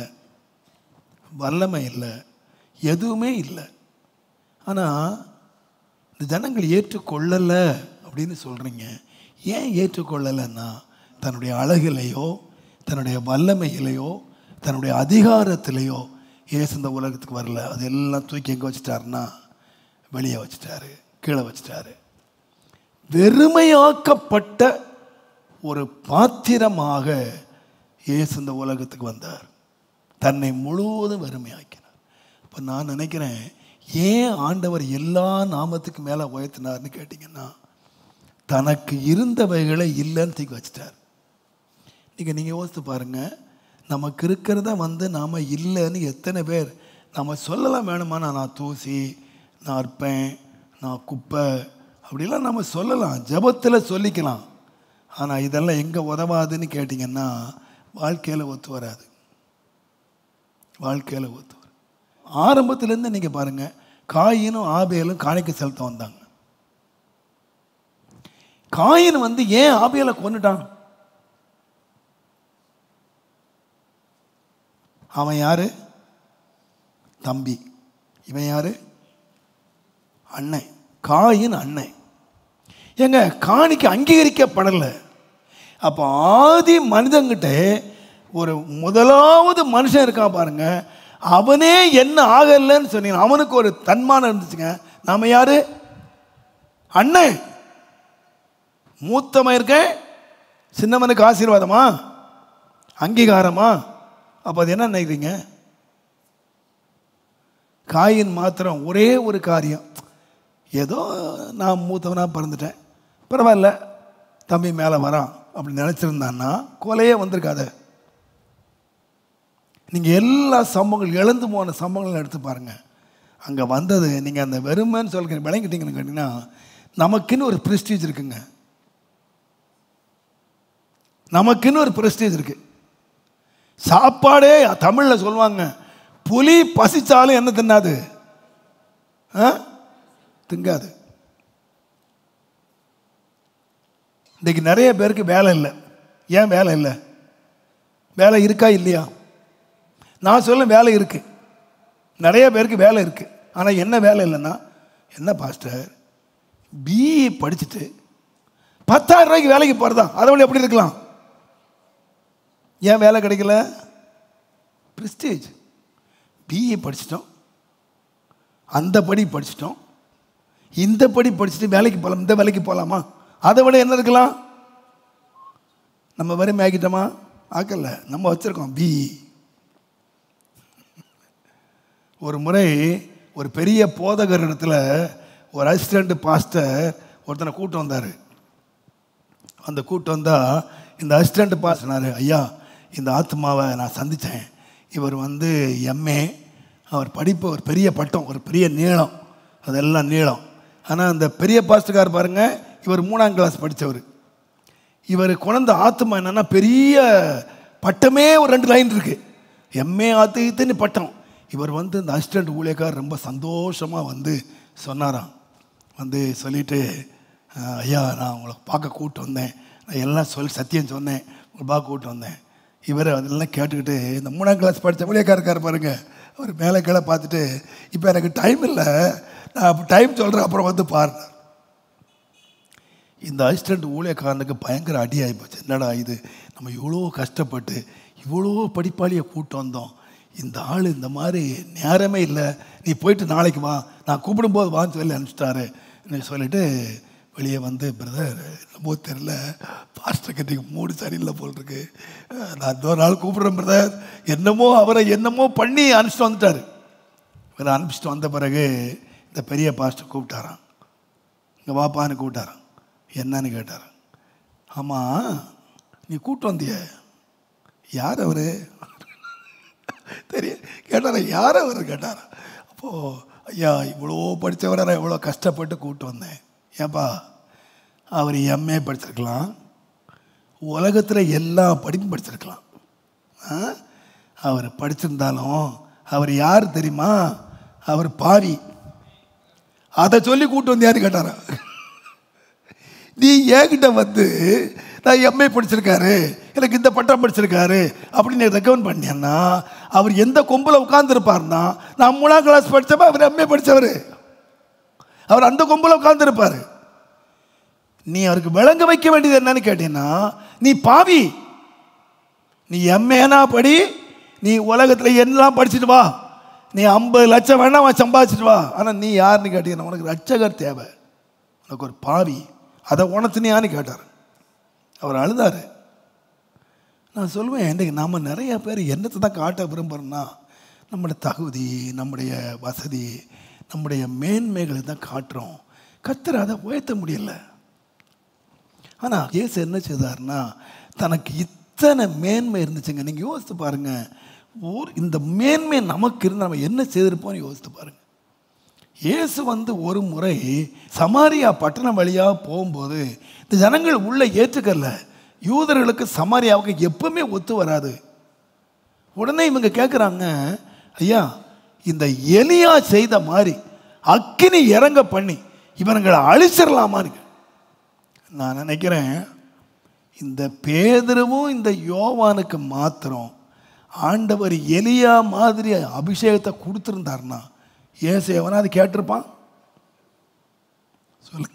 வல்லமை இல்லை எதுவுமே இல்லை ஆனால் இந்த ஜனங்கள் ஏற்றுக்கொள்ளலை அப்படின்னு சொல்கிறீங்க ஏன் ஏற்றுக்கொள்ளலைன்னா தன்னுடைய அழகிலையோ தன்னுடைய வல்லமையிலையோ தன்னுடைய அதிகாரத்திலேயோ ஏசு இந்த உலகத்துக்கு வரல அதெல்லாம் தூக்கி எங்கே வச்சுட்டாருன்னா வெளியே வச்சுட்டாரு கீழே வச்சுட்டாரு வெறுமையாக்கப்பட்ட ஒரு பாத்திரமாக இயேசு இந்த உலகத்துக்கு வந்தார் தன்னை முழுவதும் வெறுமையாக்கினார் இப்போ நான் நினைக்கிறேன் ஏன் ஆண்டவர் எல்லா நாமத்துக்கு மேலே உயர்த்தினார்னு கேட்டிங்கன்னா தனக்கு இருந்தவைகளை இல்லைன்னு தூக்கி வச்சிட்டார் நீங்கள் நீங்கள் யோசித்து பாருங்கள் நமக்கு இருக்கிறத வந்து நாம் இல்லைன்னு எத்தனை பேர் நம்ம சொல்லலாம் வேணுமானா நான் தூசி நான் அற்பேன் நான் குப்பை அப்படிலாம் நம்ம சொல்லலாம் ஜபத்தில் சொல்லிக்கலாம் ஆனால் இதெல்லாம் எங்கே உதவாதுன்னு கேட்டிங்கன்னா வாழ்க்கையில் ஒத்து வராது வாழ்க்கையில் ஒத்து வரும் ஆரம்பத்துலேருந்து நீங்கள் பாருங்கள் காயினும் ஆபேலும் காணிக்க செலுத்த வந்தாங்க காயின் வந்து ஏன் ஆபேலை கொண்டுட்டான் அவன் யாரு தம்பி இவன் யாரு அண்ணன் காயின் அண்ணன் ஏங்க காணிக்கு அங்கீகரிக்கப்படலை அப்போ ஆதி மனிதங்கிட்ட ஒரு முதலாவது மனுஷன் இருக்கான் பாருங்க அவனே என்ன ஆகலைன்னு சொன்னீங்க அவனுக்கு ஒரு தன்மானம் இருந்துச்சுங்க நாம யாரு அண்ணன் மூத்தவன் இருக்கேன் சின்னவனுக்கு ஆசீர்வாதமா அங்கீகாரமா அப்போ அது என்ன நினைக்கிறீங்க காயின் மாத்திரம் ஒரே ஒரு காரியம் ஏதோ நான் மூத்தவனாக பிறந்துட்டேன் பரவாயில்ல தம்பி மேலே வரான் அப்படி நினச்சிருந்தான்னா கொலையே வந்திருக்காத நீங்கள் எல்லா சம்பவங்கள் இழந்து போன சம்பவங்களும் எடுத்து பாருங்கள் அங்கே வந்தது நீங்கள் அந்த வெறுமைன்னு சொல்ல விளங்கிட்டீங்கன்னு கேட்டிங்கன்னா நமக்குன்னு ஒரு ப்ரெஸ்டீஜ் இருக்குங்க நமக்குன்னு ஒரு ப்ரெஸ்டீஜ் இருக்கு சாப்பாடே தமிழில் சொல்லுவாங்க புலி பசிச்சாலும் என்ன தின்னாது ஆ? திங்காது இன்னைக்கு நிறைய பேருக்கு வேலை இல்லை ஏன் வேலை இல்லை வேலை இருக்கா இல்லையா நான் சொல்ல வேலை இருக்கு நிறைய பேருக்கு வேலை இருக்கு ஆனால் என்ன வேலை இல்லைன்னா என்ன பாஸ்டர் பிஇ படிச்சுட்டு பத்தாயிரம் ரூபாய்க்கு வேலைக்கு போகிறதா அதை விட எப்படி இருக்கலாம் ஏன் வேலை கிடைக்கல ப்ரெஸ்டேஜ் பிஇ படிச்சிட்டோம் அந்த படி படிச்சிட்டோம் இந்த படி படிச்சுட்டு வேலைக்கு போகலாம் இந்த வேலைக்கு போகலாமா அதை விட என்ன இருக்கலாம் நம்ம வரையும் ஆக்கிட்டோமா ஆக்கல நம்ம வச்சிருக்கோம் பி ஒரு முறை ஒரு பெரிய போதகர் இடத்துல ஒரு அசிஸ்டண்ட் பாஸ்டர் ஒருத்தனை கூட்டு வந்தார் அந்த கூட்டு வந்தால் இந்த அசிஸ்டண்ட் பாஸ் சொன்னார் ஐயா இந்த ஆத்மாவை நான் சந்தித்தேன் இவர் வந்து எம்ஏ அவர் படிப்பு ஒரு பெரிய பட்டம் ஒரு பெரிய நீளம் அதெல்லாம் நீளம் ஆனால் அந்த பெரிய பாஸ்டர்கார் பாருங்க இவர் மூணாம் கிளாஸ் படித்தவர் இவர் குழந்த ஆத்மா என்னன்னா பெரிய பட்டமே ஒரு ரெண்டு லைன் இருக்கு எம்ஏ ஆத்துன்னு பட்டம் இவர் வந்து இந்த அசிஸ்டன்ட் ஊழியக்கார் ரொம்ப சந்தோஷமாக வந்து சொன்னாராம் வந்து சொல்லிட்டு "அஹ், ஐயா நான் உங்களை பார்க்க கூப்பிட்டு வந்தேன் நான் எல்லாம் சொல்லி சத்தியம் சொன்னேன் உங்களை பார்க்க கூப்பிட்டு வந்தேன் இவர் அதெல்லாம் கேட்டுக்கிட்டு இந்த மூணாம் கிளாஸ் படித்த ஊழியக்கார் இருக்கார் பாருங்க அவர் மேலே கீழே பார்த்துட்டு இப்போ எனக்கு டைம் இல்லை நான் டைம் சொல்கிறேன் அப்புறம் வந்து பாருங்க இந்த அசிஸ்டண்ட் ஊழியக்காரனுக்கு பயங்கர அடி ஆகிப்போச்சு என்னடா இது நம்ம இவ்வளோ கஷ்டப்பட்டு இவ்வளோ படிப்பாளியை கூட்டு வந்தோம் இந்த ஆள் இந்த மாதிரி நேரமே இல்லை நீ போயிட்டு நாளைக்கு வா நான் கூப்பிடும்போது வான்னு சொல்லி அனுப்பிச்சிட்டாரு சொல்லிட்டு வெளியே வந்து பிரதர் என்னமோ தெரில பாஸ்டர் கட்டிங்க மூடு சரியில்லை போல் இருக்கு அஹ் நான் இன்னொரு நாள் கூப்பிடுறேன் பிரதர் என்னமோ அவரை என்னமோ பண்ணி அனுப்பிச்சிட்டு வந்துட்டாரு இவரை அனுப்பிச்சிட்டு வந்த பிறகு இந்த பெரிய பாஸ்டர் கூப்பிட்டாராம் இங்கே வாப்பான்னு கூப்பிட்டாராம் என்னன்னு கேட்டார் ஆமாம் நீ கூட்டு வந்திய யார் அவர் தெரியும் கேட்டாரா யார் அவர் கேட்டார் அப்போது ஐயா இவ்வளோ படித்தவரை நான் இவ்வளோ கஷ்டப்பட்டு கூப்பிட்டு வந்தேன் ஏப்பா அவர் எம்ஏ படிச்சிருக்கலாம் உலகத்தில் எல்லா படிப்பும் படிச்சிருக்கலாம் ஆ? அவர் படிச்சிருந்தாலும் அவர் யார் தெரியுமா அவர் பாவி அதை சொல்லி கூட்டு வந்தியான்னு கேட்டாரா நீ என்கிட்ட வந்து நான் எம்ஏ படிச்சிருக்காரு எனக்கு இந்த பட்டம் படிச்சிருக்காரு அப்படின்னு ரெக்கமெண்ட் பண்ணியன்னா அவர் எந்த கொம்பில் உட்காந்துருப்பார்னா நான் மூணாம் கிளாஸ் படித்தப்ப அவர் எம்ஏ படித்தவர் அவர் அந்த கொம்பில் உட்காந்துருப்பார் நீ அவருக்கு விளங்க வைக்க வேண்டியது என்னன்னு கேட்டீங்கன்னா நீ பாவி நீ எம்ஏனா படி நீ உலகத்தில் எல்லாம் படிச்சுட்டு வா நீ ஐம்பது லட்சம் வேணா அவன் சம்பாதிச்சிட்டு வா ஆனால் நீ யாருன்னு கேட்டீங்கன்னா உனக்கு ரட்சகர் தேவை உனக்கு ஒரு பாவி அதை உணர்த்தினியான்னு கேட்டார் அவர் அழுதாரு நான் சொல்லுவேன் இன்றைக்கு நாம் நிறைய பேர் என்னத்தை தான் காட்ட விரும்புகிறோன்னா நம்முடைய தகுதி நம்முடைய வசதி நம்முடைய மேன்மைகளை தான் காட்டுறோம் கத்தர் அதை உயர்த்த முடியல ஆனால் இயேசு என்ன செய்தார்னா தனக்கு இத்தனை மேன்மை இருந்துச்சுங்க நீங்கள் யோசித்து பாருங்க ஊர் இந்த மேன்மை நமக்கு இருந்து நம்ம என்ன செய்திருப்போம்னு யோசித்து பாருங்க இயேசு வந்து ஒரு முறை சமாரியா பட்டணம் வழியாக போகும்போது இந்த ஜனங்கள் உள்ள ஏற்றுக்கல யூதர்களுக்கு சமாரியாவுக்கு எப்பவுமே ஒத்து வராது உடனே இவங்க கேட்குறாங்க ஐயா இந்த எலியா செய்த மாதிரி அக்கினி இறங்க பண்ணி இவனுங்களை அழிச்சிடலாமான்னு நான் நினைக்கிறேன் இந்த பேதருவும் இந்த யோவானுக்கு மாத்திரம் ஆண்டவர் எலியா மாதிரி அபிஷேகத்தை கொடுத்துருந்தாருன்னா ஏசு எவனாவது கேட்டிருப்பான் சொல்லு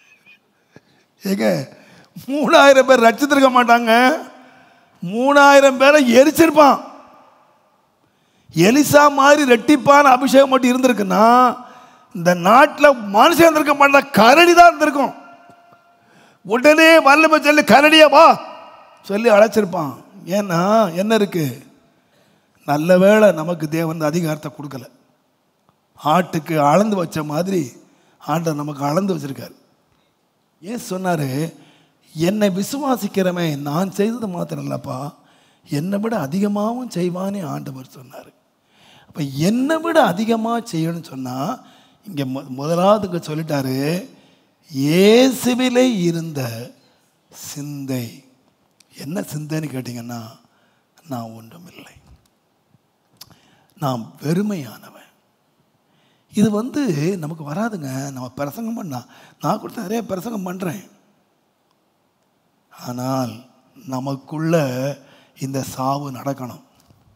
ஏங்க மூணாயிரம் பேர் ரச்சித்திருக்க மாட்டாங்க மூணாயிரம் பேரை எரிச்சிருப்பான் எலிசா மாதிரி ரெட்டிப்பான அபிஷேகம் மட்டும் இருந்திருக்குன்னா இந்த நாட்டில் மனுஷன் இருந்திருக்க மாட்டான் கரடி தான் இருந்திருக்கும் உடனே வல்லமை சொல்லி கரடியா வா சொல்லி அழைச்சிருப்பான் ஏன்னா என்ன இருக்கு நல்ல வேளை நமக்கு தேவன் இந்த அதிகாரத்தை கொடுக்கல ஆட்டுக்கு அளந்து வச்ச மாதிரி ஆண்டவர் நமக்கு அளந்து வச்சிருக்காரு ஏன் சொன்னாரு என்னை விசுவாசிக்கிறவன் நான் செய்தது மாத்திரம் இல்லப்பா என்னை விட அதிகமாகவும் செய்வானே ஆண்டவர் சொன்னார் அப்போ என்னை விட அதிகமாக செய்யணும்னு சொன்னால் இங்கே மு முதலாவது இங்கே சொல்லிட்டாரு இயேசுவிலே இருந்த சிந்தை என்ன சிந்தைன்னு கேட்டிங்கன்னா நான் ஒன்றுமில்லை நான் வெறுமையானவன் இது வந்து நமக்கு வராதுங்க நம்ம பிரசங்கம் பண்ணா நான் கூட நிறைய பிரசங்கம் பண்ணுறேன் ஆனால் நமக்குள்ள இந்த சாவு நடக்கணும்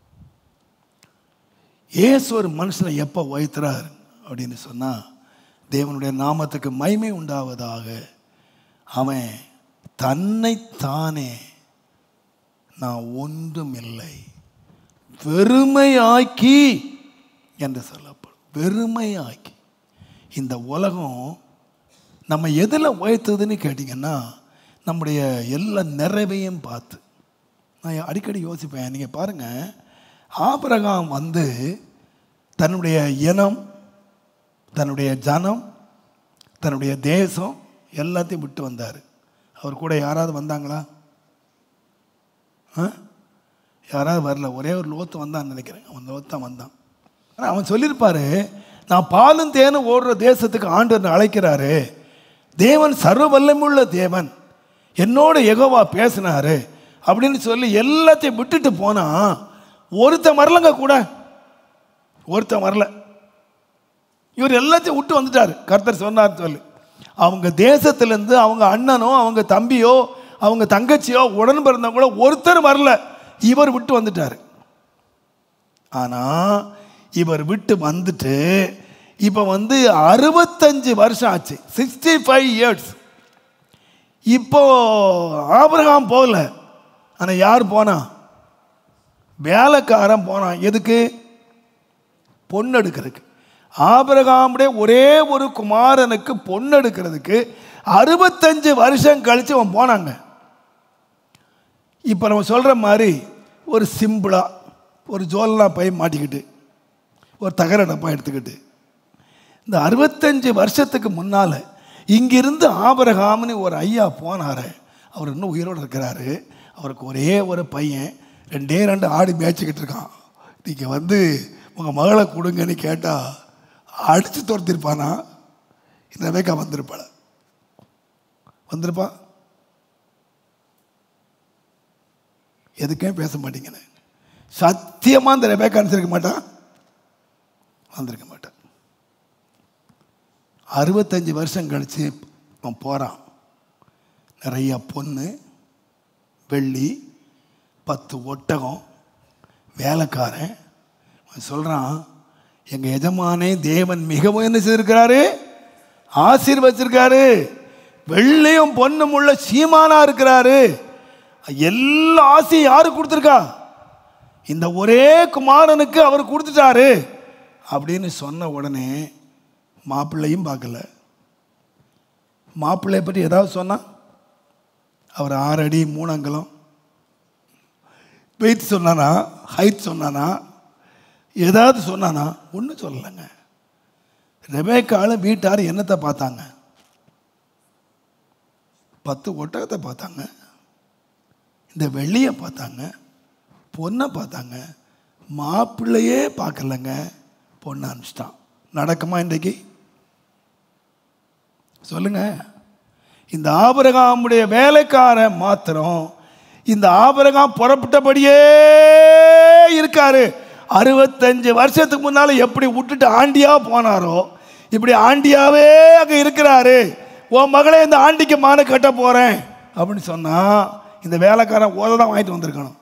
ஏசு ஒரு மனுஷனை எப்போ உயர்த்துறார் அப்படின்னு சொன்னால் தேவனுடைய நாமத்துக்கு மைமை உண்டாவதாக அவன் தன்னைத்தானே நான் ஒன்றும் இல்லை வெறுமையாக்கி என்று சொல்லப்படும் வெறுமையாக்கி இந்த உலகம் நம்ம எதில் உயர்த்துதுன்னு கேட்டிங்கன்னா நம்முடைய எல்லா நிறைவையும் பார்த்து நான் அடிக்கடி யோசிப்பேன் நீங்கள் பாருங்கள் ஆபிரகாம் வந்து தன்னுடைய இனம் தன்னுடைய ஜனம் தன்னுடைய தேசம் எல்லாத்தையும் விட்டு வந்தார் அவர் கூட யாராவது வந்தாங்களா ஆ யாராவது வரல ஒரே ஒரு லோத்து வந்தான்னு நினைக்கிறேன் அவன் லோத்து தான் வந்தான் ஆனால் அவன் சொல்லியிருப்பாரு நான் பாலும் தேனும் ஓடுற தேசத்துக்கு ஆண்டு அழைக்கிறாரு தேவன் சர்வ வல்லமுள்ள தேவன் என்னோட எகோவா பேசினாரு அப்படின்னு சொல்லி எல்லாத்தையும் விட்டுட்டு போனா ஒருத்தன் வரலங்க கூட ஒருத்தன் வரல இவர் எல்லாத்தையும் விட்டு வந்துட்டார் கர்த்தர் சொன்னார் சொல்லி அவங்க தேசத்திலேருந்து அவங்க அண்ணனோ அவங்க தம்பியோ அவங்க தங்கச்சியோ உடன் பிறந்தவங்க கூட ஒருத்தர் வரல இவர் விட்டு வந்துட்டார் ஆனால் இவர் விட்டு வந்துட்டு இப்போ வந்து அறுபத்தஞ்சு வருஷம் ஆச்சு சிக்ஸ்டி ஃபைவ் இயர்ஸ் இப்போ ஆபிரகாம் போகல ஆனால் யார் போனா வேலைக்காரன் போனான் எதுக்கு பொண்ணு எடுக்கிறதுக்கு ஆபிரகாமுடைய ஒரே ஒரு குமாரனுக்கு பொண்ணு எடுக்கிறதுக்கு அறுபத்தஞ்சு வருஷம் கழித்து அவன் போனாங்க இப்போ நம்ம சொல்கிற மாதிரி ஒரு சிம்பிளாக ஒரு ஜோல்லாம் பை மாட்டிக்கிட்டு ஒரு தகர டப்பா எடுத்துக்கிட்டு இந்த அறுபத்தஞ்சு வருஷத்துக்கு முன்னால் இங்கிருந்து ஆபரகாம்னு ஒரு ஐயா போனார் அவர் இன்னும் உயிரோடு இருக்கிறாரு அவருக்கு ஒரே ஒரு பையன் ரெண்டே ரெண்டு ஆடு மேய்ச்சிக்கிட்டு இருக்கான் நீங்கள் வந்து உங்கள் மகளை கொடுங்கன்னு கேட்டால் அடித்து துரத்திருப்பானா இந்த வேக்கா வந்திருப்பாள் வந்திருப்பா எதுக்கே பேச மாட்டீங்கன்னு சத்தியமாக அந்த ரெபேக்கா அனுப்பிச்சிருக்க மாட்டான் வந்திருக்க மாட்டான் அறுபத்தஞ்சு வருஷம் கழித்து அவன் போகிறான் நிறைய பொண்ணு வெள்ளி பத்து ஒட்டகம் வேலைக்காரன் அவன் சொல்கிறான் எங்கள் எஜமானே தேவன் மிகவும் என்ன செய்திருக்கிறாரு ஆசீர்வச்சிருக்காரு வெள்ளையும் பொண்ணும் உள்ள சீமானா இருக்கிறாரு எல்லா ஆசையும் யாரு கொடுத்துருக்கா இந்த ஒரே குமாரனுக்கு அவர் கொடுத்துட்டாரு அப்படின்னு சொன்ன உடனே மாப்பிள்ளையும் பார்க்கல மாப்பிள்ளையை பற்றி ஏதாவது சொன்னா அவர் ஆறு அடி மூணு அங்கலம் வெயிட் சொன்னானா ஹைட் சொன்னானா ஏதாவது சொன்னானா ஒன்றும் சொல்லலைங்க ரெபேக்காலும் வீட்டார் என்னத்தை பார்த்தாங்க பத்து ஒட்டகத்தை பார்த்தாங்க இந்த வெள்ளியை பார்த்தாங்க பொண்ணை பார்த்தாங்க மாப்பிள்ளையே பார்க்கலங்க பொண்ணை அனுப்பிச்சிட்டான் நடக்குமா இன்றைக்கு சொல்லுங்க இந்த ஆபரகாமுடைய வேலைக்காரன் மாத்திரம் இந்த ஆபரகாம் புறப்பட்டபடியே இருக்காரு அறுபத்தஞ்சு வருஷத்துக்கு முன்னால எப்படி விட்டுட்டு ஆண்டியா போனாரோ இப்படி ஆண்டியாவே அங்க இருக்கிறாரு உன் மகளே இந்த ஆண்டிக்கு மான கட்ட போறேன் அப்படின்னு சொன்னா இந்த வேலைக்காரன் ஓத தான் வாங்கிட்டு வந்திருக்கணும்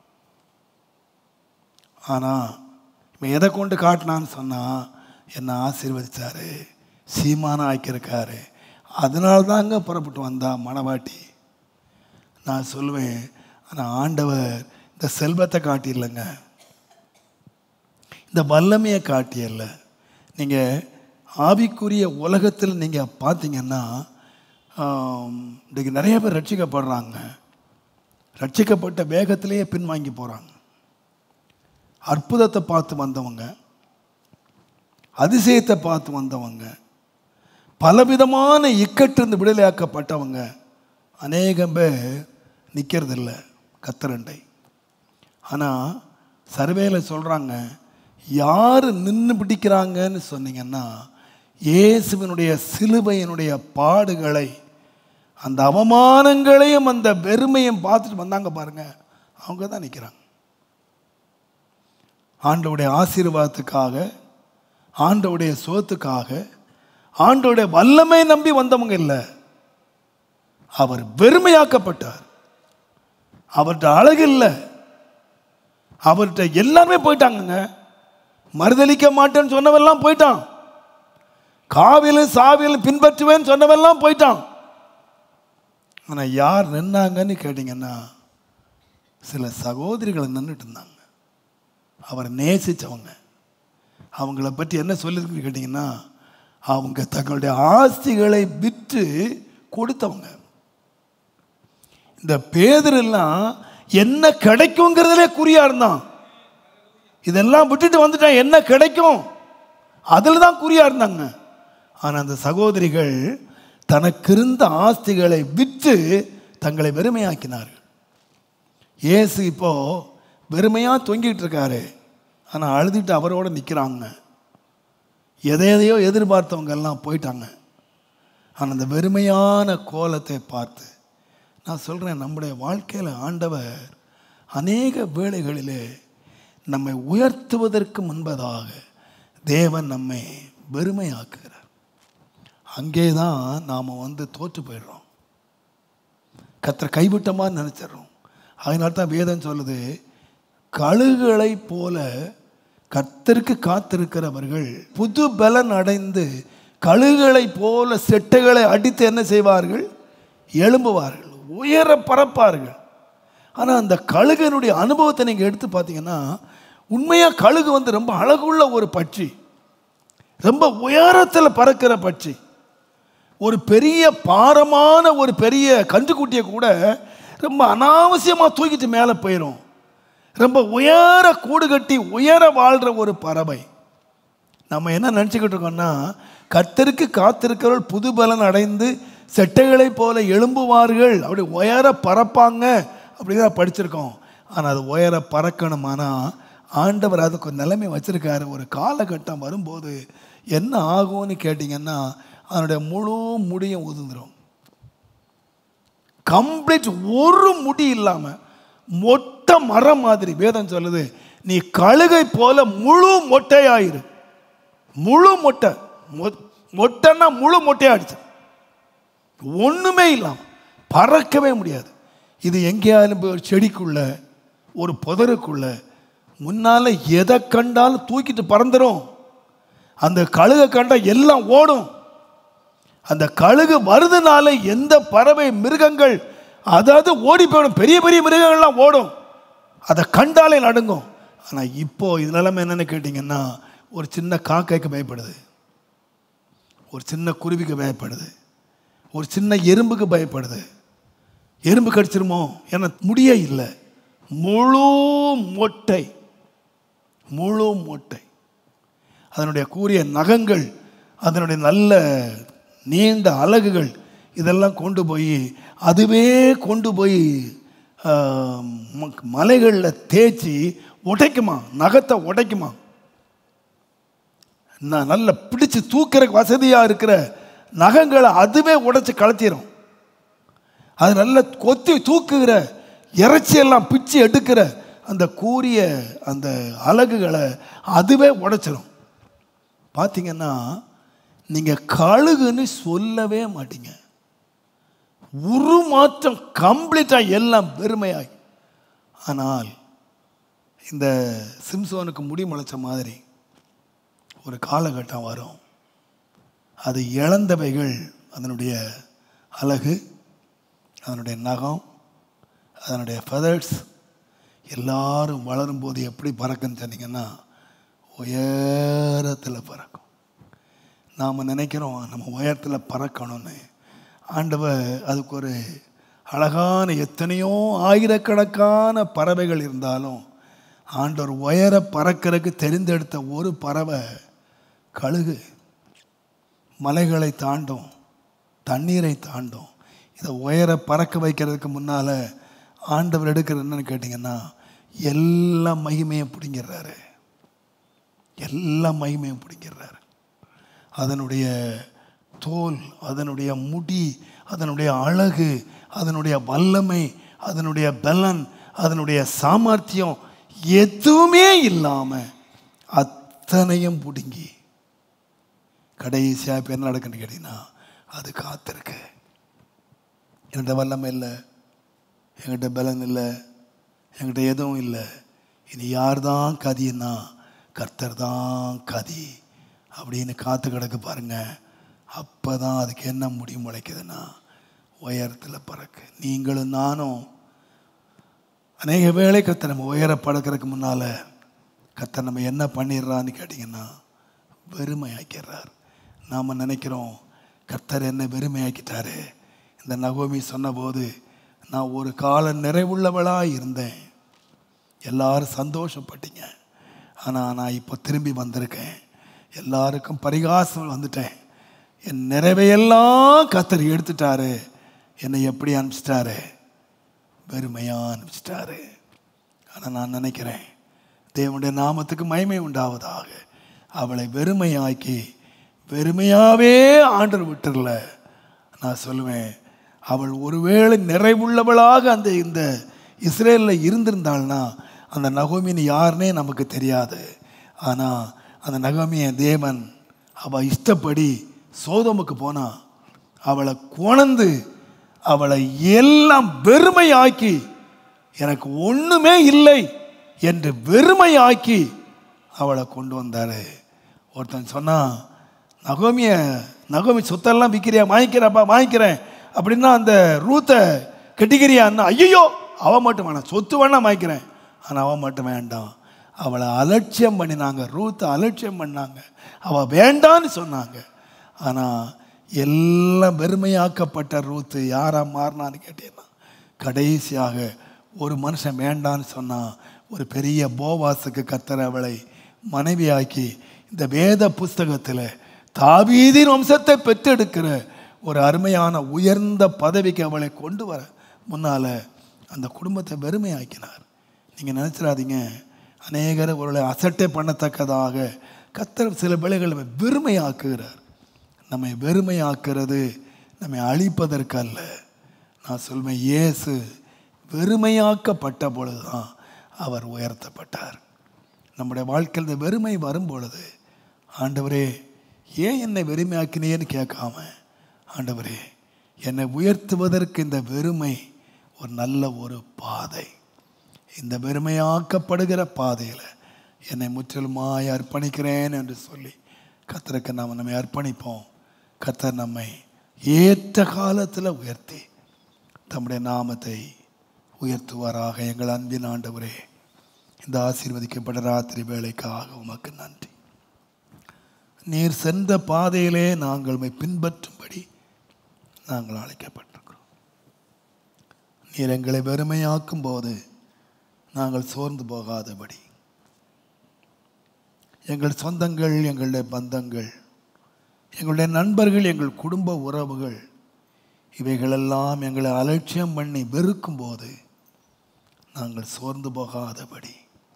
ஆனா இவன் எதை கொண்டு காட்டினான்னு சொன்னா என்னை ஆசீர்வதிச்சாரு சீமான ஆக்கியிருக்காரு அதனால தாங்க புறப்பட்டு வந்தா மணவாட்டி நான் சொல்லுவேன் ஆனால் ஆண்டவர் இந்த செல்வத்தை காட்டிடலைங்க இந்த வல்லமையை காட்டியல்ல நீங்கள் ஆவிக்குரிய உலகத்தில் நீங்கள் பார்த்தீங்கன்னா ஆம், இன்றைக்கு நிறைய பேர் ரட்சிக்கப்படுறாங்க ரட்சிக்கப்பட்ட வேகத்திலேயே பின்வாங்கி போகிறாங்க அற்புதத்தை பார்த்து வந்தவங்க அதிசயத்தை பார்த்து வந்தவங்க பலவிதமான இக்கட்டிருந்து விடுதலையாக்கப்பட்டவங்க அநேகம் பேர் நிற்கிறதில்ல கத்தரண்டை ஆனால் சர்வேல சொல்கிறாங்க யார் நின்று பிடிக்கிறாங்கன்னு சொன்னீங்கன்னா இயேசுவினுடைய சிலுவையினுடைய பாடுகளை அந்த அவமானங்களையும் அந்த வெறுமையும் பார்த்துட்டு வந்தாங்க பாருங்க அவங்க தான் நிற்கிறாங்க ஆண்டவுடைய ஆசீர்வாதத்துக்காக ஆண்டவுடைய சோத்துக்காக ஆண்டவுடைய வல்லமை நம்பி வந்தவங்க இல்லை அவர் வெறுமையாக்கப்பட்டார் அவர்கிட்ட அழகு இல்லை அவர்கிட்ட எல்லாருமே போயிட்டாங்கங்க மறுதளிக்க மாட்டேன்னு சொன்னவெல்லாம் போயிட்டான் காவிலும் சாவிலும் பின்பற்றுவேன்னு சொன்னவெல்லாம் போயிட்டான் ஆனால் யார் நின்னாங்கன்னு கேட்டிங்கன்னா சில சகோதரிகளை நின்றுட்டு இருந்தாங்க அவரை நேசித்தவங்க அவங்கள பற்றி என்ன சொல்லியிருக்குன்னு கேட்டிங்கன்னா அவங்க தங்களுடைய ஆஸ்திகளை விற்று கொடுத்தவங்க இந்த பேதரெல்லாம் என்ன கிடைக்குங்கிறதுலே குறியா இருந்தான் இதெல்லாம் விட்டுட்டு வந்துட்டான் என்ன கிடைக்கும் அதில் தான் குறியா இருந்தாங்க ஆனால் அந்த சகோதரிகள் தனக்கு இருந்த ஆஸ்திகளை விற்று தங்களை வெறுமையாக்கினார்கள் இயேசு இப்போ வெறுமையாக தொங்கிட்டு இருக்காரு ஆனால் அழுதுட்டு அவரோட நிற்கிறாங்க எதை எதையோ எதிர்பார்த்தவங்க எல்லாம் போயிட்டாங்க ஆனால் அந்த வெறுமையான கோலத்தை பார்த்து நான் சொல்கிறேன் நம்முடைய வாழ்க்கையில் ஆண்டவர் அநேக வேளைகளிலே நம்மை உயர்த்துவதற்கு முன்பதாக தேவன் நம்மை வெறுமையாக்குகிறார் அங்கே தான் நாம் வந்து தோற்று போயிடுறோம் கத்தரை கைவிட்ட மாதிரி நினச்சிடுறோம் அதனால தான் வேதம் சொல்லுது கழுகுகளை போல கர்த்தருக்கு காத்திருக்கிறவர்கள் புது பலன் அடைந்து கழுகுகளை போல செட்டைகளை அடித்து என்ன செய்வார்கள் எழும்புவார்கள் உயர பறப்பார்கள் ஆனால் அந்த கழுகனுடைய அனுபவத்தை நீங்கள் எடுத்து பார்த்தீங்கன்னா உண்மையாக கழுகு வந்து ரொம்ப அழகுள்ள ஒரு பட்சி ரொம்ப உயரத்தில் பறக்கிற பட்சி ஒரு பெரிய பாரமான ஒரு பெரிய கன்றுக்குட்டியை கூட ரொம்ப அனாவசியமாக தூக்கிட்டு மேலே போயிடும் ரொம்ப உயர கூடு கட்டி உயர வாழ்கிற ஒரு பறவை நம்ம என்ன நினச்சிக்கிட்டு இருக்கோம்னா கர்த்தருக்கு காத்திருக்கிறவர்கள் புது பலன் அடைந்து செட்டைகளைப் போல எழும்புவார்கள் அப்படி உயர பறப்பாங்க அப்படிதான் படிச்சிருக்கோம் ஆனால் அது உயர பறக்கணுமானா ஆண்டவர் அதுக்கு ஒரு நிலைமை வச்சிருக்காரு ஒரு காலகட்டம் வரும்போது என்ன ஆகும்னு கேட்டிங்கன்னா அதனுடைய முழு முடியும் உதிர்ந்துடும் கம்ப்ளீட் ஒரு முடி இல்லாமல் மொட்டை மரம் மாதிரி வேதம் சொல்லுது நீ கழுகை போல முழு மொட்டையாயிரு முழு மொட்டை மொ- மொட்டைன்னா முழு மொட்டையாயிடுச்சு ஒன்றுமே இல்லாமல் பறக்கவே முடியாது இது எங்கேயாலும் போய் ஒரு செடிக்குள்ள ஒரு புதருக்குள்ள முன்னால் எதை கண்டாலும் தூக்கிட்டு பறந்துடும் அந்த கழுகை கண்டா எல்லாம் ஓடும் அந்த கழுகு வருதுனால எந்த பறவை மிருகங்கள் அதாவது ஓடி போயிடும் பெரிய பெரிய மிருகங்கள்லாம் ஓடும் அதை கண்டாலே நடுங்கும் ஆனால் இப்போ இது நிலைமை என்னன்னு கேட்டிங்கன்னா ஒரு சின்ன காக்கைக்கு பயப்படுது ஒரு சின்ன குருவிக்கு பயப்படுது ஒரு சின்ன எறும்புக்கு பயப்படுது எறும்பு கடிச்சிருமோ ஏன்னா முடியே இல்லை முழு மொட்டை முழு மொட்டை அதனுடைய கூரிய நகங்கள் அதனுடைய நல்ல நீண்ட அலகுகள் இதெல்லாம் கொண்டு போய் அதுவே கொண்டு போய் மலைகளில் தேய்ச்சி உடைக்குமா நகத்தை உடைக்குமா நான் நல்ல பிடிச்சு தூக்கிற வசதியாக இருக்கிற நகங்களை அதுவே உடைச்சு கலத்திடும் அது நல்ல கொத்தி தூக்குகிற இறைச்சியெல்லாம் பிச்சு எடுக்கிற அந்த கூரிய அந்த அலகுகளை அதுவே உடைச்சிடும் பார்த்தீங்கன்னா நீங்கள் கழுகுன்னு சொல்லவே மாட்டீங்க உருமாற்றம் கம்ப்ளீட்டாக எல்லாம் வெறுமையாகி ஆனால் இந்த சிம்சோனுக்கு முடி முளைச்ச மாதிரி ஒரு காலகட்டம் வரும் அது இழந்தவைகள் அதனுடைய அழகு அதனுடைய நகம் அதனுடைய ஃபெதர்ஸ் எல்லாரும் வளரும்போது எப்படி பறக்குன்னு சொன்னீங்கன்னா உயரத்தில் பறக்கும் நாம் நினைக்கிறோம் நம்ம உயரத்தில் பறக்கணும்னு ஆண்டவர் அதுக்கு ஒரு அழகான எத்தனையோ ஆயிரக்கணக்கான பறவைகள் இருந்தாலும் ஆண்டவர் உயர பறக்கிறதுக்கு தெரிந்தெடுத்த ஒரு பறவை கழுகு மலைகளை தாண்டும் தண்ணீரை தாண்டும் இதை உயர பறக்க வைக்கிறதுக்கு முன்னால் ஆண்டவர் எடுக்கிறது என்னன்னு கேட்டிங்கன்னா எல்லா மகிமையும் பிடிங்கிறாரு எல்லா மகிமையும் பிடிங்கிறாரு அதனுடைய தோல் அதனுடைய முடி அதனுடைய அழகு அதனுடைய வல்லமை அதனுடைய பலன் அதனுடைய சாமர்த்தியம் எதுவுமே இல்லாமல் அத்தனையும் பிடுங்கி கடைசியாக இப்போ என்ன நடக்குன்னு கேட்டிங்கன்னா அது காத்திருக்கு என்கிட்ட வல்லமை இல்லை என்கிட்ட பலன் இல்லை என்கிட்ட எதுவும் இல்லை இனி யார் தான் கதின்னா கர்த்தர் தான் கதி அப்படின்னு காத்து கிடக்க பாருங்க அப்போ தான் அதுக்கு என்ன முடிவு முளைக்குதுன்னா உயரத்தில் பறக்கு நீங்களும் நானும் அநேக வேளை கர்த்தர் நம்ம உயர பறக்கிறதுக்கு முன்னால் கர்த்தர் நம்ம என்ன பண்ணிடுறான்னு கேட்டிங்கன்னா வெறுமையாக்கிறார் நாம் நினைக்கிறோம் கர்த்தர் என்னை வெறுமையாக்கிட்டாரு இந்த நகோமி சொன்னபோது நான் ஒரு கால நிறைவுள்ளவளாக இருந்தேன் எல்லாரும் சந்தோஷப்பட்டீங்க ஆனால் நான் இப்போ திரும்பி வந்திருக்கேன் எல்லாருக்கும் பரிகாசம் வந்துட்டேன் என் நிறைவையெல்லாம் கத்தர் எடுத்துட்டாரு என்னை எப்படி அனுப்பிச்சிட்டாரு வெறுமையாக அனுப்பிச்சிட்டாரு ஆனால் நான் நினைக்கிறேன் தேவனுடைய நாமத்துக்கு மகிமை உண்டாவதாக அவளை வெறுமையாக்கி வெறுமையாகவே ஆண்டர் விட்டுறல நான் சொல்லுவேன் அவள் ஒருவேளை நிறைவுள்ளவளாக அந்த இந்த இஸ்ரேலில் இருந்திருந்தாள்னா அந்த நகோமின் யாருன்னே நமக்கு தெரியாது ஆனால் அந்த நகோமிய தேவன் அவள் இஷ்டப்படி சோதமுக்கு போனா அவளை குணந்து அவளை எல்லாம் வெறுமையாக்கி எனக்கு ஒண்ணுமே இல்லை என்று வெறுமையாக்கி அவளை கொண்டு வந்தாரு ஒருத்தன் சொன்னான் நகோமிய நகோமி சொத்தெல்லாம் விற்கிறியா வாங்கிக்கிறப்பா வாங்கிக்கிறேன் அப்படின்னா அந்த ரூத்தை கெட்டிக்கிறியான்னா ஐயோ அவன் மட்டும் வேணாம் சொத்து வேணா வாங்கிக்கிறேன் ஆனால் அவன் மட்டும் வேண்டாம் அவளை அலட்சியம் பண்ணினாங்க ரூத்தை அலட்சியம் பண்ணாங்க அவள் வேண்டான்னு சொன்னாங்க ஆனால் எல்லாம் வெறுமையாக்கப்பட்ட ரூத்து யாரா மாறினான்னு கேட்டீங்கன்னா கடைசியாக ஒரு மனுஷன் வேண்டான்னு சொன்னான் ஒரு பெரிய போவாசுக்கு கத்தர் அவளை மனைவியாக்கி இந்த வேத புஸ்தகத்தில் தாவீதின் வம்சத்தை பெற்றெடுக்கிற ஒரு அருமையான உயர்ந்த பதவிக்கு அவளை கொண்டு வர முன்னால் அந்த குடும்பத்தை வெறுமையாக்கினார் நீங்கள் நினச்சிடாதீங்க அநேகர் அவர்களை அசட்டை பண்ணத்தக்கதாக கத்தர் சில வேளைகள் நம்மை வெறுமையாக்குகிறார் நம்மை வெறுமையாக்குறது நம்மை அழிப்பதற்கு அல்ல நான் சொல்வேன் இயேசு வெறுமையாக்கப்பட்ட பொழுதுதான் அவர் உயர்த்தப்பட்டார் நம்முடைய வாழ்க்கையில் இந்த வெறுமை வரும் பொழுது ஆண்டவரே ஏன் என்னை வெறுமையாக்கினேன்னு கேட்காம ஆண்டவரே என்னை உயர்த்துவதற்கு இந்த வெறுமை ஒரு நல்ல ஒரு பாதை இந்த வெறுமையாக்கப்படுகிற பாதையில் என்னை முற்றிலுமாய் அர்ப்பணிக்கிறேன் என்று சொல்லி கத்தருக்கு நாம் நம்மை அர்ப்பணிப்போம் கத்தர் நம்மை ஏற்ற காலத்தில் உயர்த்தி தம்முடைய நாமத்தை உயர்த்துவாராக எங்கள் அன்பின் ஆண்டவரே இந்த ஆசீர்வதிக்கப்பட்ட ராத்திரி வேலைக்காக உமக்கு நன்றி நீர் சென்ற பாதையிலே நாங்கள் உம்மை பின்பற்றும்படி நாங்கள் அழைக்கப்பட்டிருக்கிறோம் நீர் எங்களை வெறுமையாக்கும் போது நாங்கள் சோர்ந்து போகாதபடி எங்கள் சொந்தங்கள் எங்களுடைய பந்தங்கள் எங்களுடைய நண்பர்கள் எங்கள் குடும்ப உறவுகள் இவைகளெல்லாம் எங்களை அலட்சியம் பண்ணி வெறுக்கும் போது நாங்கள் சோர்ந்து போகாதபடி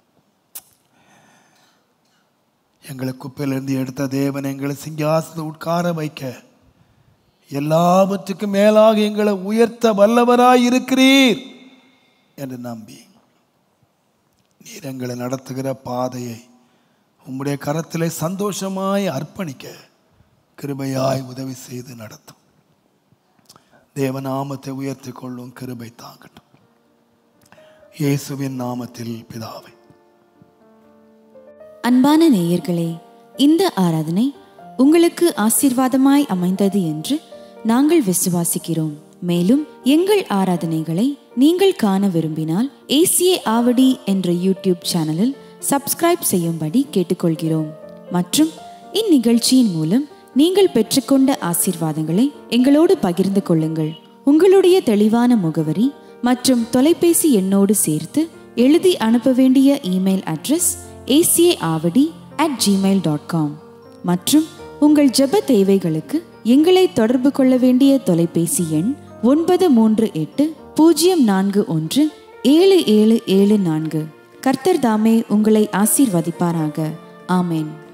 எங்களை குப்பையிலிருந்து எடுத்த தேவன் எங்களை சிங்காசனத்தை உட்கார வைக்க எல்லாவற்றுக்கும் மேலாக எங்களை உயர்த்த வல்லவராய் இருக்கிறீர் என்று நம்பி நீர் எங்களை நடத்துகிற பாதையை உம்முடைய கரத்திலே சந்தோஷமாய் அர்ப்பணிக்க கிருபையாய் உதவி செய்து நடத்தும் தேவநாமத்தை உயர்த்திக் கொள்ளும் கிருபை தாங்கட்டும் இயேசுவின் நாமத்தில் பிதாவை அன்பான நேயர்களே இந்த ஆராதனை உங்களுக்கு ஆசீர்வாதமாய் அமைந்தது என்று நாங்கள் விசுவாசிக்கிறோம் மேலும் எங்கள் ஆராதனைகளை நீங்கள் காண விரும்பினால் ஏசிஏ ஆவடி என்ற யூடியூப் சேனலில் சப்ஸ்கிரைப் செய்யும்படி கேட்டுக்கொள்கிறோம் மற்றும் இந்நிகழ்ச்சியின் மூலம் நீங்கள் பெற்றுக்கொண்ட ஆசீர்வாதங்களை எங்களோடு பகிர்ந்து கொள்ளுங்கள் உங்களுடைய தெளிவான முகவரி மற்றும் தொலைபேசி எண்ணோடு சேர்த்து எழுதி அனுப்ப வேண்டிய email address ACA Avadi at gmail dot com மற்றும் உங்கள் ஜெப தேவைகளுக்கு எங்களை தொடர்பு கொள்ள வேண்டிய தொலைபேசி எண் ஒன்பது மூன்று எட்டு பூஜ்ஜியம் நான்கு ஒன்று ஏழு ஏழு ஏழு நான்கு கர்த்தர் தாமே உங்களை ஆசீர்வதிப்பாராக ஆமேன்